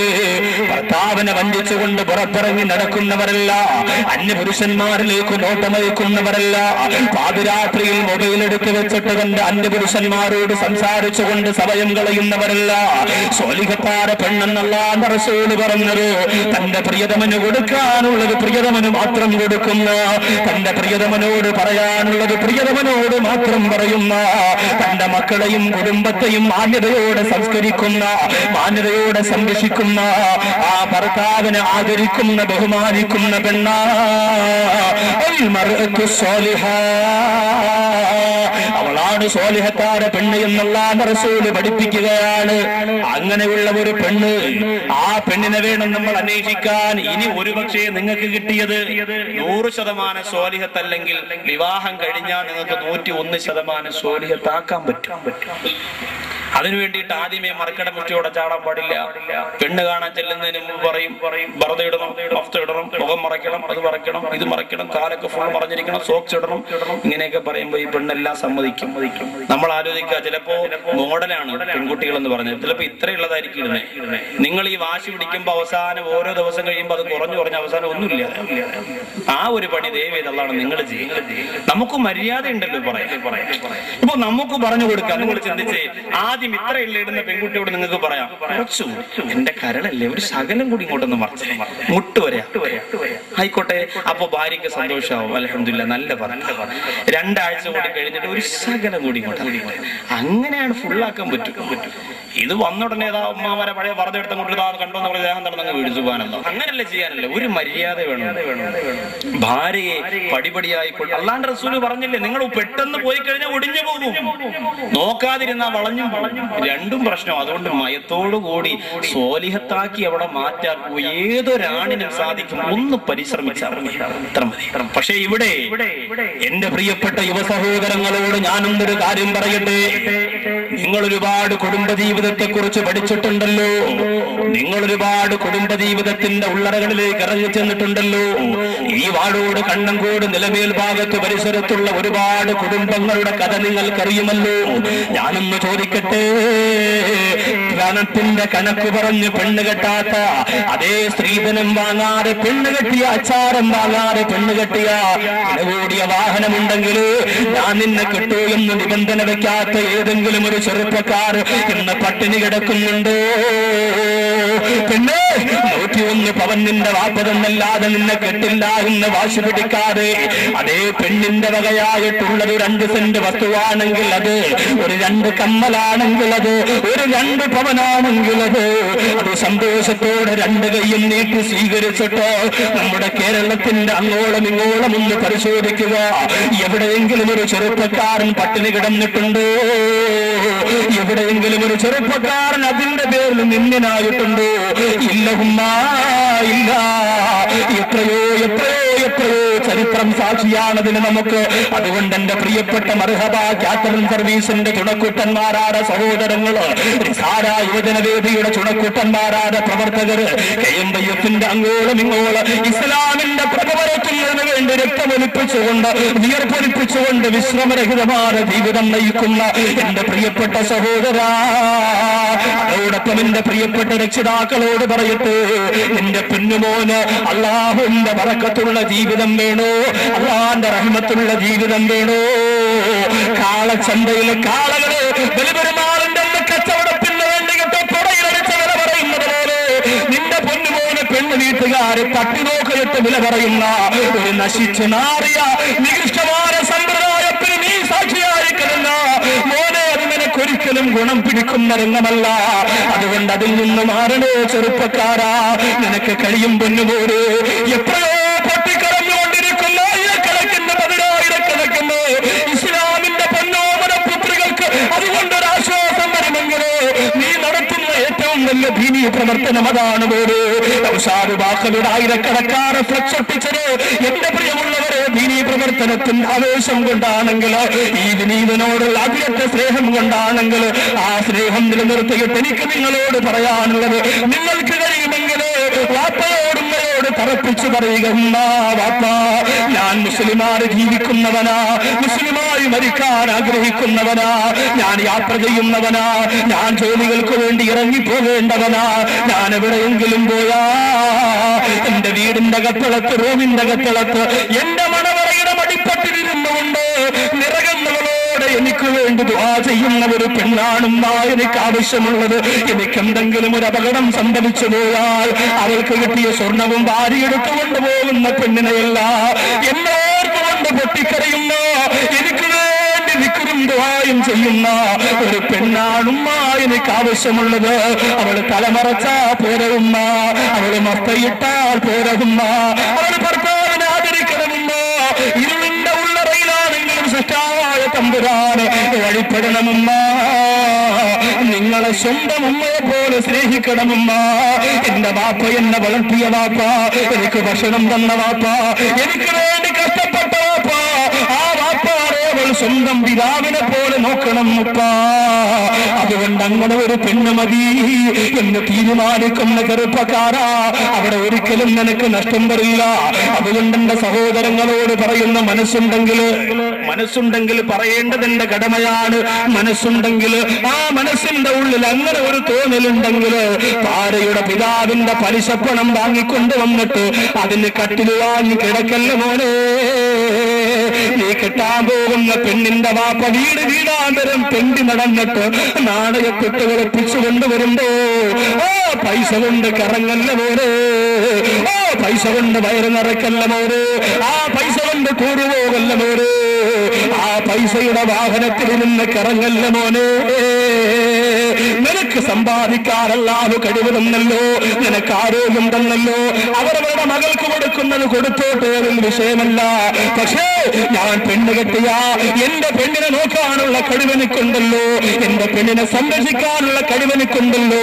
Speaker 1: ഭർത്താവിനെ വഞ്ചിച്ചുകൊണ്ട് പുറത്തിറങ്ങി നടക്കുന്നവരല്ല അന്യപുരുഷന്മാരിലേക്ക് നോട്ടമയക്കുന്നവരല്ല പാതിരാത്രിയിൽ മൊബൈൽ എടുത്തു വെച്ചിട്ട് തന്റെ അന്യപുരുഷന്മാരോട് സംസാരിച്ചുകൊണ്ട് സമയം കളയുന്നവരല്ല സോലിഹത്താര പെണ്ണെന്നല്ലാന്ന് റസൂല് പറഞ്ഞത് തന്റെ പ്രിയതമന് കൊടുക്കാനുള്ളത് പ്രിയതമന് മാത്രം കൊടുക്കുന്ന തന്റെ പ്രിയതമനോട് പറയാനുള്ളത് പ്രിയതമനോട് മാത്രം പറയുന്ന തന്റെ മക്കളെയും കുടുംബത്തെയും മാന്യതയോടെ സംസ്കരിക്കുന്ന മാന്യതയോടെ സംരക്ഷിക്കുന്ന ആ ഭർത്താവിനെ ആദരിക്കുന്ന ബഹുമാനിക്കുന്ന പെണ്ണ അവളാണ് സോലിഹത്താര പെണ്ണ് എന്നുള്ള റസൂല് പഠിപ്പിക്കുകയാണ് അങ്ങനെയുള്ള ഒരു പെണ്ണ് ആ പെണ്ണിനെ വേണം നമ്മൾ അന്വേഷിക്കാൻ ഇനി ഒരുപക്ഷെ നിങ്ങൾക്ക് കിട്ടിയത് നൂറ് ശതമാനം സോലിഹത്തല്ലെങ്കിൽ വിവാഹം കഴിഞ്ഞാൽ നിങ്ങൾക്ക് നൂറ്റി ഒന്ന് ശതമാനം സോലിഹത്താക്കാൻ പറ്റും അതിനു വേണ്ടിയിട്ട് ആദ്യമേ മറക്കട മുറ്റിയോടെ ചാടാൻ പാടില്ല പെണ്ണ് കാണാൻ ചെല്ലുന്നതിന് മുമ്പ് പറയും പറയും ബറത ഇടണം മഫ്ത ഇടണം മുഖം മറയ്ക്കണം അത് മറയ്ക്കണം ഇത് മറയ്ക്കണം കാലൊക്കെ ഫുൾ മറഞ്ഞിരിക്കണം സോക്സ് ഇടണം ഇങ്ങനെയൊക്കെ പറയുമ്പോൾ ഈ പെണ്ണെല്ലാം സമ്മതിക്കും നമ്മൾ ആലോചിക്കുക ചിലപ്പോ മോഡലാണ് പെൺകുട്ടികൾ എന്ന് പറഞ്ഞത് ചിലപ്പോ ഇത്രയുള്ളതായിരിക്കും ഇടുന്നത് നിങ്ങൾ ഈ വാശി പിടിക്കുമ്പോ അവസാനം ഓരോ ദിവസം കഴിയുമ്പോൾ അത് കുറഞ്ഞു കുറഞ്ഞ അവസാനം ഒന്നുമില്ല ആ ഒരു പണി ദയവ് ചെയ്തുള്ളതാണ് നിങ്ങൾ ചെയ്യുന്നത് നമുക്ക് മര്യാദ ഉണ്ടല്ലോ പറയാം ഇപ്പൊ നമുക്ക് പറഞ്ഞു കൊടുക്കാം നിങ്ങൾ ചിന്തിച്ചേ ആദ്യം ഇത്രയുള്ള ഇടുന്ന പെൺകുട്ടിയോട് നിങ്ങൾക്ക് പറയാം കുറച്ചു എന്റെ കരളല്ലേ ഒരു ശകലം കൂടി ഇങ്ങോട്ടൊന്ന് മറച്ചു മുട്ട് വരെ ആയിക്കോട്ടെ അപ്പൊ ഭാര്യക്ക് സന്തോഷമാവും അലഹമില്ല നല്ല പറഞ്ഞു രണ്ടാഴ്ച കൂടി കഴിഞ്ഞിട്ട് ഒരു ശകലം കൂടി ഇങ്ങോട്ട് അങ്ങനെയാണ് ഫുള്ളാക്കാൻ പറ്റും ഇത് വന്ന ഉടനെ ഏതാ ഉമ്മാവരെ പഴയ വെറുതെ എടുത്ത കൊണ്ട് കണ്ടോ നമ്മൾ ദേഹം നടന്നങ്ങ് വീഴ്ച പോകാനല്ലോ അങ്ങനല്ലേ ചെയ്യാനല്ലേ ഒരു മര്യാദ വേണം ഭാര്യയെ പടിപടിയായി കൊണ്ട് അല്ലാണ്ട് റസൂല് പറഞ്ഞില്ലേ നിങ്ങൾ പെട്ടെന്ന് പോയി കഴിഞ്ഞാൽ ഒടിഞ്ഞു പോകും നോക്കാതിരുന്നാ വളഞ്ഞും വളഞ്ഞും രണ്ടും പ്രശ്നം അതുകൊണ്ട് മയത്തോടു കൂടി സോലിഹത്താക്കി അവിടെ മാറ്റാൻ ഏതൊരാണിനും സാധിക്കും ഒന്ന് പരിശ്രമിച്ചാൽ മതി ഇത്ര മതി പക്ഷേ ഇവിടെ എന്റെ പ്രിയപ്പെട്ട യുവ സഹോദരങ്ങളോട് ഞാനൊന്നൊരു കാര്യം പറയട്ടെ നിങ്ങൾ ഒരുപാട് കുടുംബജീവിതത്തെ കുറിച്ച് പഠിച്ചിട്ടുണ്ടല്ലോ നിങ്ങൾ ഒരുപാട് കുടുംബജീവിതത്തിന്റെ ഉള്ളറകളിലേക്ക് ഇറങ്ങി ചെന്നിട്ടുണ്ടല്ലോ ഈ വാടോട് കണ്ണങ്കോട് നിലമേൽ ഭാഗത്ത് പരിസരത്തുള്ള ഒരുപാട് കുടുംബങ്ങളുടെ കഥ നിങ്ങൾക്കറിയുമല്ലോ ഞാനൊന്ന് ചോദിക്കട്ടെ
Speaker 2: പറയട്ടെ ധനത്തിന്റെ കണക്ക് പറഞ്ഞ് പെണ്ണ് കെട്ടാത്ത അതേ സ്ത്രീധനം വാങ്ങാതെ പെണ്ണ് കെട്ടിയ അച്ചാരം വാങ്ങാതെ പെണ്ണ് കെട്ടിയ വില കൂടിയ വാഹനമുണ്ടെങ്കിൽ ഞാൻ നിന്നെ കിട്ടൂ എന്ന് നിബന്ധന വെക്കാത്ത ഏതെങ്കിലും ഒരു ചെറുപ്പക്കാർ ഇന്ന് പട്ടിണി കിടക്കുന്നുണ്ടോ പെണ്ണേ നൂറ്റിയൊന്ന് പവൻ നിന്റെ വാപ്പതെന്നല്ലാതെ നിന്നെ കെട്ടില്ല എന്ന് വാശി പിടിക്കാതെ അതേ പെണ്ണിന്റെ വകയായിട്ടുള്ളത് രണ്ട് സെന്റ് വസ്തുവാണെങ്കിൽ അത് ഒരു രണ്ട് കമ്മലാണെങ്കിൽ അത് ഒരു രണ്ട് പവനാണെങ്കിൽ അത് അത് സന്തോഷത്തോടെ രണ്ട് കൈയും നീട്ടി സ്വീകരിച്ചിട്ട് നമ്മുടെ കേരളത്തിന്റെ അങ്ങോളം ഇങ്ങോളം ഒന്ന് പരിശോധിക്കുക എവിടെയെങ്കിലും ഒരു ചെറുപ്പക്കാരൻ പട്ടിണി കിടന്നിട്ടുണ്ടോ എവിടെയെങ്കിലും ഒരു ചെറുപ്പക്കാരൻ അതിന്റെ പേരിൽ നിന്നിനായിട്ടുണ്ടോ ഇല്ല ഉമ്മ ഇല്ല എത്രയോ എത്രയോ എത്രയോ ചരിത്രം സാക്ഷിയാണതിന് നമുക്ക് അതുകൊണ്ട് എന്റെ പ്രിയപ്പെട്ട മർഹബ കാത്തറിൻ സർവീസിന്റെ ചുണക്കുട്ടന്മാരായ സഹോദരങ്ങള് സാര യുവജനവേദിയുടെ ചുണക്കുട്ടന്മാരായ പ്രവർത്തകര് കെ എം വൈ എഫിന്റെ അങ്ങോളം ഇങ്ങോളം ഇസ്ലാമിന്റെ പ്രഭ പരത്തുന്നതിന് വേണ്ടി രക്തമൊലിപ്പിച്ചുകൊണ്ട് വിയർപ്പൊലിപ്പിച്ചുകൊണ്ട് വിശ്രമരഹിതമായ ജീവിതം നയിക്കുന്ന എന്റെ പ്രിയപ്പെട്ട സഹോദരാ അതോടൊപ്പം എന്റെ പ്രിയപ്പെട്ട രക്ഷിതാക്കളോട് പറയട്ടെ എന്റെ പെണ്ണുമോന് അള്ളാഹുവിന്റെ വറക്കത്തുള്ള ജീവിതം വേണോ അള്ളാന്റെ റഹ്മത്തുള്ള ജീവിതം വേണോ കാളച്ചന്തയിലെ കാളകള് ബലിപെരുമാറിന്റെ അന്ന് കച്ചവടത്തിന് വേണ്ടി കേട്ടോ പുറയിലടിച്ച വില പറയുന്നത് പോലെ നിന്റെ പൊന്നുമോന് പെണ്ണ് വീട്ടുകാര് തട്ടിനോക്കയിട്ട് വില പറയുന്ന ഒരു നശിച്ചു നാറിയ നികൃഷ്ടമായ സമ്പ്രദായത്തിന് നീ സാക്ഷിയായിരിക്കുന്ന മോനെ അത് നിനക്കൊരിക്കലും ഗുണം പിടിക്കുന്ന രംഗമല്ല അതുകൊണ്ട് അതിൽ നിന്ന് മാറണേ ചെറുപ്പക്കാരാ നിനക്ക് കഴിയും പൊന്നുപോലെ എപ്പോഴോ പൊട്ടിക്കറഞ്ഞുകൊണ്ടിരിക്കുന്ന ആയിരക്കണക്കിന് പതിനായിരക്കണക്കിന് ഇസ്ലാമിന്റെ പൊന്നോമന പുത്രികൾക്ക് അതുകൊണ്ടൊരു ആശ്വാസം വരുമെങ്കിലോ നീ നടത്തുന്ന ഏറ്റവും വലിയ ദീനീ പ്രവർത്തനം അതാണ് പോലും ഔഷാദുബാക്കളുടെ ആയിരക്കണക്കാറ് ഫ്ലക്സ് ഒട്ടിച്ചത് എന്റെ പ്രിയമുള്ളവരെ ദീനീ പ്രവർത്തനത്തിന്റെ ആവേശം കൊണ്ടാണെങ്കിൽ ഈ വിനീതനോടുള്ള അതിരത്തെ സ്നേഹം കൊണ്ടാണെങ്കിൽ ആ സ്നേഹം നിലനിർത്തിയിട്ട് എനിക്ക് നിങ്ങളോട് പറയാനുള്ളത് നിങ്ങൾക്ക് കഴിയുമെങ്കിൽ വാപ്പയോട് ഉമ്മയോട് തറപ്പിച്ചു പറയുക ഉമ്മ വാപ്പ ഞാൻ മുസ്ലിമാര് ജീവിക്കുന്നവനാ മുസ്ലിമായി മരിക്കാൻ ആഗ്രഹിക്കുന്നവനാ ഞാൻ യാത്ര ചെയ്യുന്നവനാ ഞാൻ ജോലികൾക്ക് വേണ്ടി ഇറങ്ങിപ്പോകേണ്ടവനാ ഞാൻ എവിടെയെങ്കിലും പോയാ എന്റെ വീടിന്റെ കത്തളത്ത് റൂമിന്റെ കത്തളത്ത് എന്റെ മണവറയുടെ മടിപ്പട്ടിലിരുന്നുകൊണ്ട് നിറകുന്നവളോട് എനിക്ക് വേണ്ടി ദുആ ചെയ്യുന്ന ഒരു പെണ്ണാണെന്നാ എനിക്ക് ആവശ്യമുള്ളത് എനിക്ക് എന്തെങ്കിലും ഒരു അപകടം സംഭവിച്ചു പോയാൽ അവൾക്ക് കിട്ടിയ സ്വർണവും വാരിയെടുത്തുകൊണ്ട് പോകുന്ന പെണ്ണിനെയല്ല എന്നോർത്തുകൊണ്ട് പൊട്ടിക്കരയുന്ന എനിക്ക് വേണ്ടി വിക്രും ദുആയും ചെയ്യുന്ന ഒരു പെണ്ണാണുമ്മ എനിക്ക് ആവശ്യമുള്ളത് അവൾ തലമറച്ചാ പോരവുമ്മ അവൾ മത്തയിട്ടാൽ പോരവുമ്മ അവൾ ഭർത്താവിനെ ആദരിക്കണമുമ്മ ഇരുളിന്റെ ഉള്ളറയിലാണെങ്കിലും സൃഷ്ടാവായ തമ്പുരാന് വഴിപ്പെടണമുമ്മ നിങ്ങളെ സ്വന്തം ഉമ്മയെ പോലെ സ്നേഹിക്കണമുമ്മ എന്റെ വാപ്പ എന്നെ വളർത്തിയ വാപ്പ എനിക്ക് ഭക്ഷണം തന്ന വാപ്പ എനിക്ക് വേണ്ടി കഷ്ടപ്പെട്ട വാപ്പ ആ വാപ്പാറെ അവൾ സ്വന്തം പിതാവിനെ പോലെ നോക്കണം ഉപ്പ അതുകൊണ്ട് അങ്ങനെ ഒരു പെണ്ണ് മതി എന്ന് തീരുമാനിക്കുന്ന ചെറുപ്പക്കാരാ അവിടെ ഒരിക്കലും നിനക്ക് നഷ്ടം വരില്ല അതുകൊണ്ട് എന്റെ സഹോദരങ്ങളോട് പറയുന്ന മനസ്സുണ്ടെങ്കിൽ മനസ്സുണ്ടെങ്കിൽ പറയേണ്ടത് എന്റെ കടമയാണ് മനസ്സുണ്ടെങ്കിൽ ആ മനസ്സിന്റെ ഉള്ളിൽ അങ്ങനെ ഒരു തോന്നലുണ്ടെങ്കിൽ പാരയുടെ പിതാവിന്റെ പലിശപ്പണം വാങ്ങിക്കൊണ്ട് വന്നിട്ട് അതിന് കട്ടിൽ വാങ്ങി കിടക്കല്ല മോനെ നീ കെട്ടാൻ പോകുന്ന പെണ്ണിന്റെ വാപ്പ വീട് വീടാന്തരം പെണ്ടി നടന്നിട്ട് നാണയത്തിട്ട് വിളപ്പിച്ചു കൊണ്ടുവരുമ്പോ ഓ പൈസ കൊണ്ട് കറങ്ങല്ല മോനെ ഓ പൈസ കൊണ്ട് വയറ് നിറക്കല്ല മോനെ ആ പൈസ കൊണ്ട് കൂറുപോകല്ല മോനെ ആ പൈസയുടെ വാഹനത്തിൽ നിന്ന് കറങ്ങല്ല മോനെ നിനക്ക് സമ്പാദിക്കാനല്ലാതെ കഴിവ് തന്നല്ലോ നിനക്ക് ആരോഗ്യം തന്നല്ലോ അവരവരുടെ മകൾക്ക് കൊടുക്കുന്നത് കൊടുത്തോട്ടെ അതിൽ വിഷയമല്ല പക്ഷേ ഞാൻ പെണ്ണ് കെട്ടിയ എന്റെ പെണ്ണിനെ നോക്കാനുള്ള കഴിവെനിക്കുണ്ടല്ലോ എന്റെ പെണ്ണിനെ സംരക്ഷിക്കാനുള്ള കഴിവെനിക്കുണ്ടല്ലോ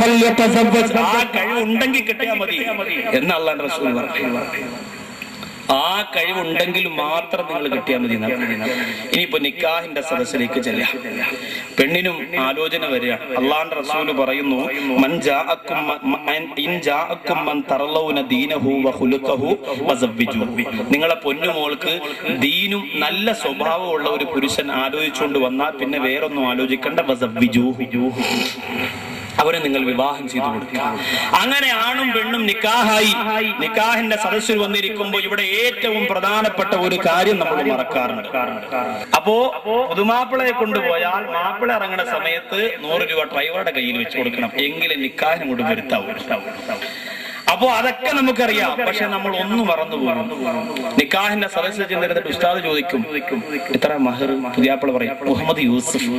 Speaker 2: ആ കഴിവുണ്ടെങ്കിൽ കിട്ടിയാൽ മതി എന്നല്ല റസൂൽ പറഞ്ഞു
Speaker 1: ആ കഴിവുണ്ടെങ്കിൽ മാത്രം നിങ്ങൾ കിട്ടിയാൽ മതി എന്നാ. ഇനിയിപ്പോ നിക്കാഹിന്റെ സദസ്സിലേക്ക് ചെല്ലാം പെണ്ണിനും ആലോചന വരിക അള്ളാന്റെ റസൂല് പറയുന്നു മൻ ജാഅക്കും മ- മ- ഇൻ ജാഅക്കും മൻ തറലൗന ദീനഹു വ ഖുലുഖഹു വസവ്വിജൂഹു. നിങ്ങളെ പൊന്നുമോൾക്ക് ദീനും നല്ല സ്വഭാവമുള്ള ഒരു പുരുഷൻ ആലോചിച്ചുകൊണ്ട് വന്നാൽ പിന്നെ വേറൊന്നും ആലോചിക്കേണ്ട വസവ്വിജൂഹു. അവരെ നിങ്ങൾ വിവാഹം ചെയ്തു കൊടുക്കുക അങ്ങനെ ആണും പെണ്ണും നിക്കാഹായി നിക്കാഹിന്റെ സദസ്സിൽ വന്നിരിക്കുമ്പോൾ ഇവിടെ ഏറ്റവും പ്രധാനപ്പെട്ട ഒരു കാര്യം നമ്മൾ മറക്കാറുണ്ട് അപ്പോ പുതുമാപ്പിളയെ കൊണ്ടുപോയാൽ മാപ്പിള ഇറങ്ങുന്ന സമയത്ത് നൂറ് രൂപ ഡ്രൈവറുടെ കയ്യിൽ വെച്ച് കൊടുക്കണം എങ്കിലും നിക്കാഹിനും കൊണ്ട് വരുത്താവൂ അപ്പോ അതൊക്കെ നമുക്കറിയാം പക്ഷെ നമ്മൾ ഒന്ന് മറന്നു പോകും നിക്കാഹിന്റെ സദസ്സിൽ ചെന്നിരുന്നിട്ട് ഉസ്താദ് ചോദിക്കും ഇത്ര മഹർ പുതിയാപ്പിള പറയും മുഹമ്മദ് യൂസുഫ്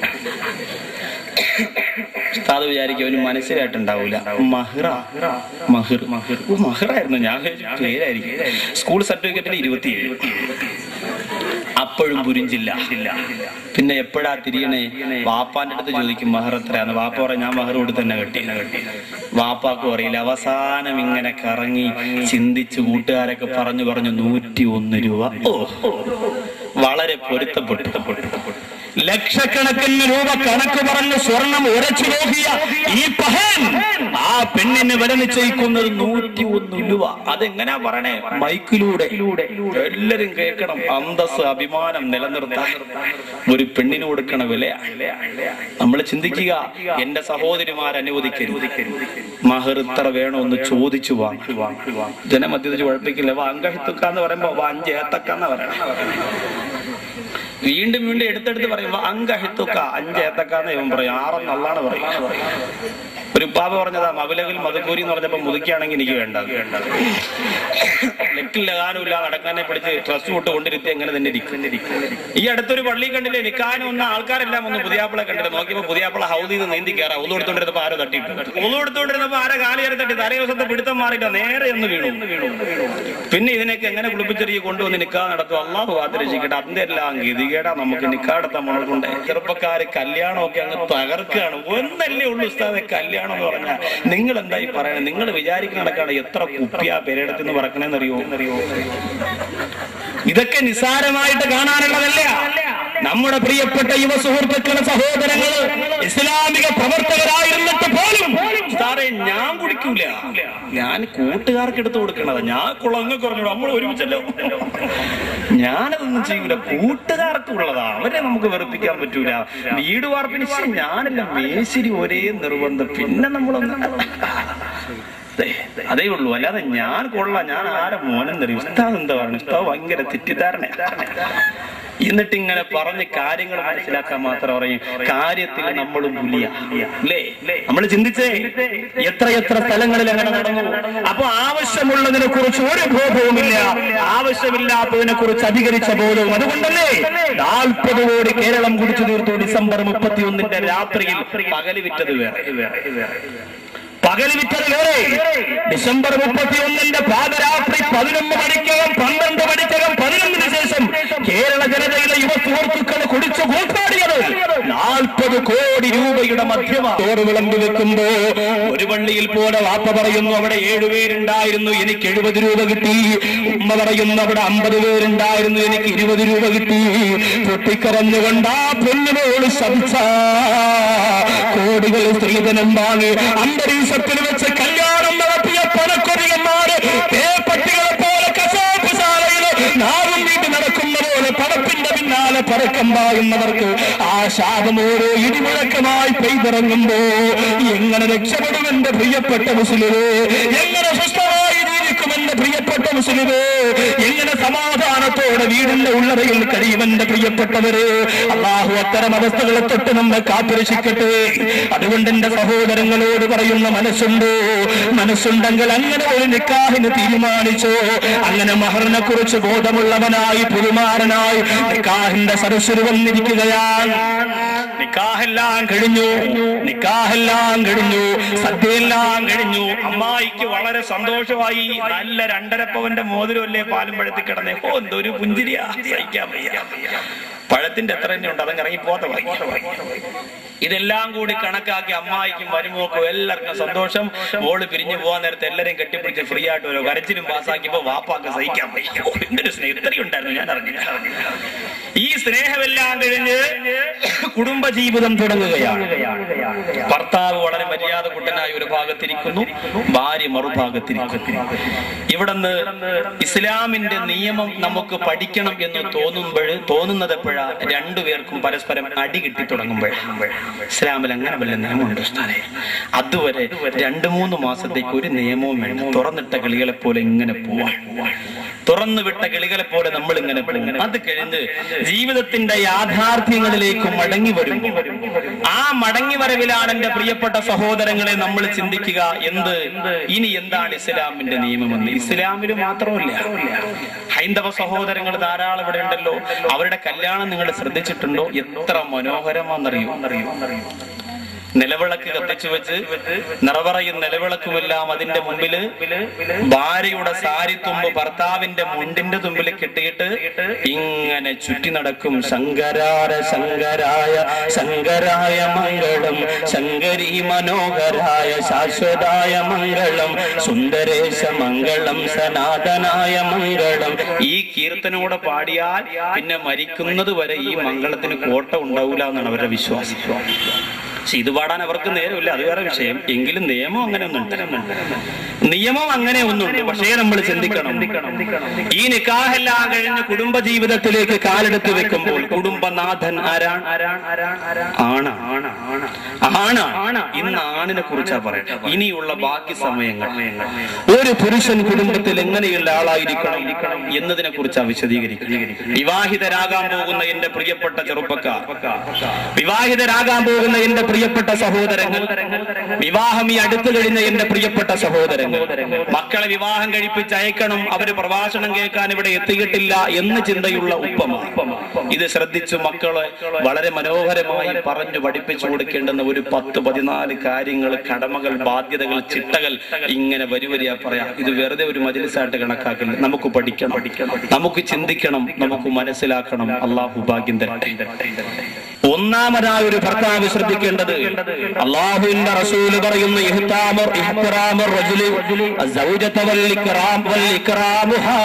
Speaker 1: ഉസ്താദ് വിചാരിക്കും അവന് മനസ്സിലായിട്ടുണ്ടാവൂല മഹിറ മഹിർ മഹിർ ഓ മഹിറായിരുന്നു ഞാൻ വിചാരിച്ചു പേരായിരിക്കും സ്കൂൾ സർട്ടിഫിക്കറ്റിൽ ഇരുപത്തിയേഴ് അപ്പോഴും പുരിഞ്ചില്ല പിന്നെ എപ്പോഴാ തിരിയണേ വാപ്പാന്റെ അടുത്ത് ചോദിക്കും മഹർ എത്രയാന്ന് വാപ്പ പറയും ഞാൻ മഹർ കൊടുത്ത് തന്നെ കെട്ടി വാപ്പാക്കും അറിയില്ല അവസാനം ഇങ്ങനെ കറങ്ങി ചിന്തിച്ച് കൂട്ടുകാരൊക്കെ പറഞ്ഞു പറഞ്ഞു നൂറ്റി ഒന്ന് രൂപ ഓ വളരെ പൊരുത്തപ്പെട്ടു
Speaker 2: ലക്ഷക്കണക്കിന് രൂപ കണക്ക് പറഞ്ഞ് സ്വർണം ഉരച്ചു നോക്കിയ ഈ പഹൻ
Speaker 1: ആ പെണ്ണിന് വില നിശ്ചയിക്കുന്നത് നൂറ്റി ഒന്ന് രൂപ അതെങ്ങനാ പറയണേ മൈക്കിലൂടെ എല്ലാരും കേൾക്കണം അന്തസ് അഭിമാനം നിലനിർത്താൻ ഒരു പെണ്ണിന് കൊടുക്കണ വില നമ്മൾ ചിന്തിക്കുക എന്റെ സഹോദരിമാർ അനുവദിക്കരുത് മഹർ ഇത്ര വേണോ എന്ന് ചോദിച്ചു വാങ്ങി ജനമധ്യത്തിൽ കുഴപ്പിക്കില്ല വാ അങ്കഹിത്തുക്കാന്ന് പറയുമ്പോ വാ അഞ്ച് ഏത്തക്കാന്ന് പറയണം വീണ്ടും വീണ്ടും എടുത്തെടുത്ത് പറയും അങ്കഹിത്തുക്ക അഞ്ച് ഏത്തക്കാന്ന് ഇവൻ പറയും ആറെന്നുള്ളാണ് പറയും ഒരു പാപ പറഞ്ഞതാ മവിലകിൽ മധുക്കൂരി എന്ന് പറഞ്ഞപ്പോ മുതുക്കിയാണെങ്കിൽ എനിക്ക് വേണ്ട വേണ്ടത് ലെക്കില്ല കാനുമില്ല നടക്കാനെ പിടിച്ച് ട്രസ്റ്റ് വിട്ട് കൊണ്ടിരുത്തി എങ്ങനെ തന്നെ ഇരിക്കും ഈ അടുത്തൊരു പള്ളി കണ്ടില്ലേ നിക്കാനും വന്ന ആൾക്കാരെല്ലാം ഒന്ന് പുതിയാപ്പിളെ കണ്ടില്ല നോക്കിയപ്പോ പുതിയാപ്പിള ഹൗദിൽ നിന്ന് നീന്തി കയറാം ഉള്ളു എടുത്തോണ്ടിരുന്നപ്പോ ആരോ തട്ടിയിട്ടു ഉള്ളു എടുത്തോണ്ടിരുന്നപ്പോ ആരെ കാലിയേറി തട്ടി തലേ ദിവസത്തെ പിടുത്തം മാറിയില്ല നേരെ ഒന്ന് വീണു പിന്നെ ഇതിനൊക്കെ എങ്ങനെ കുളിപ്പിച്ചെറിയ കൊണ്ടുവന്ന് നിക്കാ നടത്തും അള്ളാഹു കാത്തിരക്ഷിക്കട്ടെ അതിന്റെല്ലാം ഗതികേടാ നമുക്ക് നിക്കാടത്താൻ നമ്മളെ ചെറുപ്പക്കാര് കല്യാണമൊക്കെ അങ്ങ് തകർക്കുകയാണ് ഒന്നല്ലേ ഉള്ളൂ ഉസ്താദെ കല്യാണം എന്ന് പറഞ്ഞാൽ നിങ്ങൾ എന്തായി പറയണത് നിങ്ങൾ വിചാരിക്കുന്ന കണക്കാണ് എത്ര കുപ്പിയാ പെരേടത്തിന് പറക്കണേന്നറിയോ
Speaker 2: ഇതൊക്കെ നിസാരമായിട്ട് കാണാനുള്ളതല്ല നമ്മുടെ പ്രിയപ്പെട്ട യുവ സുഹൃത്തുക്കളെ സഹോദരങ്ങള് ഇസ്ലാമിക പ്രവർത്തകരായിരുന്നിട്ട് പോലും
Speaker 1: സാറേ ഞാൻ കുടിക്കൂല ഞാൻ കൂട്ടുകാർക്ക് എടുത്തു കൊടുക്കണത് ഞാൻ കുളങ്ങ കുറഞ്ഞു നമ്മൾ ഒരുമിച്ചല്ലോ ഞാനതൊന്നും ചെയ്യൂല കൂട്ടുകാർക്ക് ഉള്ളതാ അവരെ നമുക്ക് വെറുപ്പിക്കാൻ പറ്റൂല വീട് വാർപ്പിന് ശ്ശെ, ഞാനല്ല മേശിരി ഒരേ നിർബന്ധം പിന്നെ നമ്മളൊന്നും ദേ, അതേ ഉള്ളൂ അല്ലാതെ ഞാൻ കൊള്ളാം ഞാൻ ആരെ മോനം തരും ഉസ്താദ് എന്താ പറഞ്ഞു ഉസ്താദ് ഭയങ്കര തെറ്റിദ്ധാരണ എന്നിട്ട് ഇങ്ങനെ പറഞ്ഞ് കാര്യങ്ങൾ മനസ്സിലാക്കാൻ മാത്രം പറയും കാര്യത്തിൽ നമ്മളും പുലിയ അല്ലേ നമ്മൾ ചിന്തിച്ചേ
Speaker 2: എത്ര എത്ര സ്ഥലങ്ങളിൽ അങ്ങനെ നടന്നു അപ്പൊ ആവശ്യമുള്ളതിനെ കുറിച്ച് ഒരു ബോധവുമില്ല ആവശ്യമില്ലാത്തതിനെ കുറിച്ച് അധികരിച്ച ബോധവും അതുകൊണ്ടല്ലേ നാൽപ്പത് കോടി കേരളം കുടിച്ചു തീർത്തു ഡിസംബർ മുപ്പത്തിയൊന്നിന്റെ രാത്രിയിൽ
Speaker 1: പകല് വിറ്റത് വേറെ
Speaker 2: പകൽ വിറ്റത് വേറെ ഡിസംബർ മുപ്പത്തിയൊന്നിന്റെ പാതരാത്രി പതിനൊന്ന് മണിക്കകം പന്ത്രണ്ട് മണിക്കകം പതിനൊന്നിന് ശേഷം കേരള ജനതയിലെ യുവ സുഹൃത്തുക്കൾ കുടിച്ചു കൂട്ടാടിയത് നാൽപ്പത് കോടി രൂപയുടെ മധ്യമാണ് ചോറ് വിളമ്പി വെക്കുമ്പോ ഒരു പള്ളിയിൽ പോലെ വാപ്പ പറയുന്നു അവിടെ ഏഴുപേരുണ്ടായിരുന്നു എനിക്ക് എഴുപത് രൂപ കിട്ടി ഉമ്മ പറയുന്നു അവിടെ അമ്പത് പേരുണ്ടായിരുന്നു എനിക്ക് ഇരുപത് രൂപ കിട്ടി പൊട്ടിക്കരഞ്ഞുകൊണ്ട് ആ പെണ്ണിനോട് ശപിച്ച കോടികൾ സ്ത്രീധനം വാങ്ങി അന്തരീക്ഷത്തിൽ വെച്ച് കല്യാണം നടത്തിയ പണക്കൊതികന്മാര് പേപ്പട്ടികളെ പോലെ കശാപ്പ് ശാലയിൽ നാവും വീട്ടി നടക്കുന്ന പോലെ പണത്തിന്റെ പിന്നാലെ പരക്കം പായുന്നവർക്ക് ആ ശാപം ഓരോ ഇടിമുഴക്കമായി പെയ്തിറങ്ങുമ്പോ എങ്ങനെ രക്ഷപ്പെടും എന്റെ പ്രിയപ്പെട്ട മുസ്ലിമേ എങ്ങനെ സ്വസ്ഥമായി ജീവിക്കും എന്റെ പ്രിയപ്പെട്ട മുസ്ലിമേ എങ്ങനെ സമാധാനത്തോടെ വീടിന്റെ ഉള്ളറയിൽ കഴിയും എന്റെ പ്രിയപ്പെട്ടവര് അള്ളാഹു അത്തരം അവസ്ഥകളെ തൊട്ട് നമ്മെ കാത്തുരക്ഷിക്കട്ടെ അതുകൊണ്ട് എന്റെ സഹോദരങ്ങളോട് പറയുന്ന മനസ്സുണ്ടോ മനസ്സുണ്ടെങ്കിൽ അങ്ങനെ ഒരു നിക്കാഹിന് തീരുമാനിച്ചോ അങ്ങനെ മഹറിനെ കുറിച്ച് ബോധമുള്ളവനായി പുതുമാരനായി നിക്കാഹിന്റെ സരസ്വരി വന്നിരിക്കുകയാണ് നിക്കാഹെല്ലാം കഴിഞ്ഞു നിക്കാഹെല്ലാം കഴിഞ്ഞു സദ്യയെല്ലാം കഴിഞ്ഞു
Speaker 1: അമ്മായിക്ക് വളരെ സന്തോഷമായി നല്ല രണ്ടര പവന്റെ മോതിരമല്ലേ പാലും പഴുത്തി കിടന്നേ ഓ എന്തൊരു പുഞ്ചിരിയാ സഹിക്കാൻ വയ്യ പഴത്തിന്റെ എത്ര തന്നെ ഉണ്ട് അതങ്ങ് ഇറങ്ങി പോത്ത ഇതെല്ലാം കൂടി കണക്കാക്കി അമ്മായിക്കും മരുമോക്കും എല്ലാവർക്കും സന്തോഷം മോള് പിരിഞ്ഞു പോകാൻ നേരത്തെ എല്ലാരെയും കെട്ടിപ്പിടിച്ച് ഫ്രീ ആയിട്ട് ഒരു കരച്ചിലും പാസ്സാക്കിയപ്പോ വാപ്പാക്ക് സഹിക്കാൻ വയ്യ. ഓ, എന്തൊരു സ്നേഹം ഇത്രയും ഉണ്ടായിരുന്നു ഞാൻ അറിഞ്ഞില്ല ഈ സ്നേഹമെല്ലാം കഴിഞ്ഞ് കുടുംബജീവിതം തുടങ്ങുകയാണ് ഭർത്താവ് വളരെ മര്യാദ കുട്ടനായ ഒരു ഭാഗത്തിരിക്കുന്നു ഭാര്യ മറുഭാഗത്തിരിക്കുന്നു ഇവിടുന്ന് ഇസ്ലാമിന്റെ നിയമം നമുക്ക് പഠിക്കണം എന്ന് തോന്നുമ്പോൾ തോന്നുന്നത് എപ്പോഴാ രണ്ടുപേർക്കും പരസ്പരം അടി കിട്ടി തുടങ്ങുമ്പോഴാണ് ഇസ്ലാമിൽ അങ്ങനെ വല്ല നിയമമുണ്ട് ഉസ്താദേ അതുവരെ രണ്ടു മൂന്ന് മാസത്തേക്ക് ഒരു നിയമവും വേണം തുറന്നിട്ട കിളികളെ പോലെ ഇങ്ങനെ പോവാൻ തുറന്നു വിട്ട കിളികളെ പോലെ നമ്മൾ ഇങ്ങനെ പോകും അത് കഴിഞ്ഞ് ജീവിതത്തിന്റെ യാഥാർത്ഥ്യങ്ങളിലേക്ക് മടങ്ങി വരുമ്പോൾ ആ മടങ്ങി വരവിലാണ് എന്റെ പ്രിയപ്പെട്ട സഹോദരങ്ങളെ നമ്മൾ ചിന്തിക്കുക എന്ത് ഇനി എന്താണ് ഇസ്ലാമിന്റെ നിയമമെന്ന് ഇസ്ലാമിൽ മാത്രമല്ല ഹൈന്ദവ സഹോദരങ്ങൾ ധാരാളം ഇവിടെ ഉണ്ടല്ലോ അവരുടെ കല്യാണം നിങ്ങൾ ശ്രദ്ധിച്ചിട്ടുണ്ടോ എത്ര മനോഹരമാണെന്നറിയോ നിലവിളക്ക് കത്തിച്ചു വെച്ച് നിറവറയും നിലവിളക്കുമെല്ലാം അതിന്റെ മുമ്പില് ഭാര്യയുടെ സാരി തുമ്പ് ഭർത്താവിന്റെ മുണ്ടിന്റെ തുമ്പിൽ കെട്ടിയിട്ട് ഇങ്ങനെ ചുറ്റി നടക്കും ശങ്കരാര ശങ്കരായ ശങ്കരായ മംഗളം ശങ്കരി മനോഹരായ ശാശ്വതായ മംഗളം സുന്ദരേശ മംഗളം സനാതനായ മംഗളം ഈ കീർത്തനോടെ പാടിയാൽ പിന്നെ മരിക്കുന്നത് വരെ ഈ മംഗളത്തിന് കോട്ട ഉണ്ടാവില്ല എന്നാണ് അവരുടെ വിശ്വാസം പക്ഷെ ഇത് പാടാൻ അവർക്ക് നേരമില്ല അത് വേറെ വിഷയം എങ്കിലും നിയമം അങ്ങനെ ഒന്നുണ്ട് നിയമം അങ്ങനെ ഒന്നുണ്ട് പക്ഷേ നമ്മൾ ചിന്തിക്കണം ഈ നിക്കാഹെല്ലാം കഴിഞ്ഞ് കുടുംബ ജീവിതത്തിലേക്ക് കാലെടുത്ത് വെക്കുമ്പോൾ കുടുംബനാഥൻ ആരാണ് ആണ് ആണ് ആണ് ഇന്ന് ആണിനെ കുറിച്ചാ പറയാം ഇനിയുള്ള ബാക്കി സമയങ്ങൾ ഒരു പുരുഷൻ കുടുംബത്തിൽ എങ്ങനെയുള്ള ആളായിരിക്കണം എന്നതിനെ കുറിച്ചാണ് വിശദീകരിക്കുന്നത് വിവാഹിതരാകാൻ പോകുന്ന എന്റെ പ്രിയപ്പെട്ട ചെറുപ്പക്കാർ വിവാഹിതരാകാൻ പോകുന്ന എന്റെ പ്രിയപ്പെട്ട സഹോദരങ്ങൾ വിവാഹം ഈ അടുത്തു കഴിഞ്ഞ എന്റെ പ്രിയപ്പെട്ട സഹോദരങ്ങൾ മക്കളെ വിവാഹം കഴിപ്പിച്ച് അയക്കണം അവര് പ്രഭാഷണം കേൾക്കാൻ ഇവിടെ എത്തിയിട്ടില്ല എന്ന് ചിന്തയുള്ള ഉപ്പമ ഇത് ശ്രദ്ധിച്ചു മക്കളെ വളരെ മനോഹരമായി പറഞ്ഞു പഠിപ്പിച്ചു കൊടുക്കേണ്ടുന്ന ഒരു പത്ത് പതിനാല് കാര്യങ്ങൾ കടമകൾ ബാധ്യതകൾ ചിട്ടകൾ ഇങ്ങനെ വരി വരിയാ പറയാം ഇത് വെറുതെ ഒരു മജലിസായിട്ട് കണക്കാക്കില്ല നമുക്ക് പഠിക്കണം നമുക്ക് ചിന്തിക്കണം നമുക്ക് മനസ്സിലാക്കണം അള്ളാഹു ഭാഗ്യം തരട്ടെ ഒന്നാമതായ ഒരു ഭർത്താവ് ശ്രദ്ധിക്കേണ്ടത് അള്ളാഹുവിന്റെ റസൂല് പറയുന്ന ഇഹ്താമർ ഇഹ്തിറാമർ റജുലി അസ്സൗജത വൽ ഇക്റാം വൽ ഇക്റാമുഹാ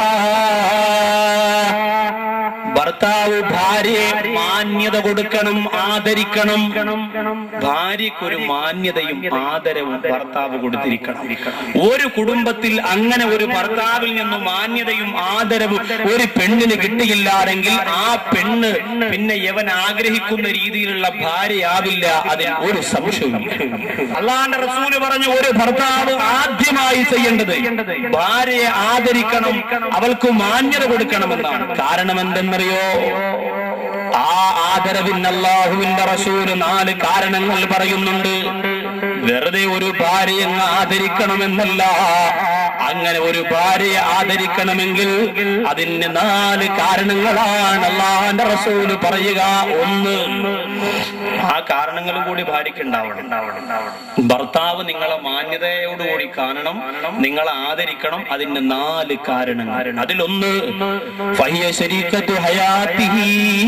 Speaker 1: ഭർത്താവ് ഭാര്യയെ മാന്യത കൊടുക്കണം ആദരിക്കണം ഭാര്യക്കൊരു മാന്യതയും ആദരവും ഭർത്താവ് കൊടുത്തിരിക്കണം ഒരു കുടുംബത്തിൽ അങ്ങനെ ഒരു ഭർത്താവിൽ നിന്ന് മാന്യതയും ആദരവും ഒരു പെണ്ണിന് കിട്ടിയില്ലാണെങ്കിൽ ആ പെണ്ണ് പിന്നെ യവൻ ആഗ്രഹിക്കുന്ന രീതിയിലുള്ള ഭാര്യയാവില്ല അതിൽ ഒരു സംശയവും അള്ളാന്റെ റസൂല് പറഞ്ഞു ഒരു ഭർത്താവ് ആദ്യമായി ചെയ്യേണ്ടത് ഭാര്യയെ ആദരിക്കണം അവൾക്ക് മാന്യത കൊടുക്കണമെന്നാണ് കാരണം എന്തെന്നറിയോ ആ ആദരവിന് അള്ളാഹുവിന്റെ റസൂല് നാല് കാരണങ്ങൾ പറയുന്നുണ്ട് വെറുതെ ഒരു ഭാര്യയെ അങ്ങ് ആദരിക്കണമെന്നല്ല അങ്ങനെ ഒരു ഭാര്യയെ ആദരിക്കണമെങ്കിൽ അതിന് നാല് കാരണങ്ങളാണ് അള്ളാന്റെ റസൂല് പറയുക ഒന്ന് ആ കാരണങ്ങളും കൂടി ഭാര്യയ്ക്ക് ഉണ്ടാവണം ഭർത്താവ് നിങ്ങളെ മാന്യതയോടുകൂടി കാണണം നിങ്ങളെ ആദരിക്കണം അതിന് നാല് കാരണങ്ങൾ അതിലൊന്ന് ഫഹിയ ശരീക്കത്തു ഹയാത്തിഹി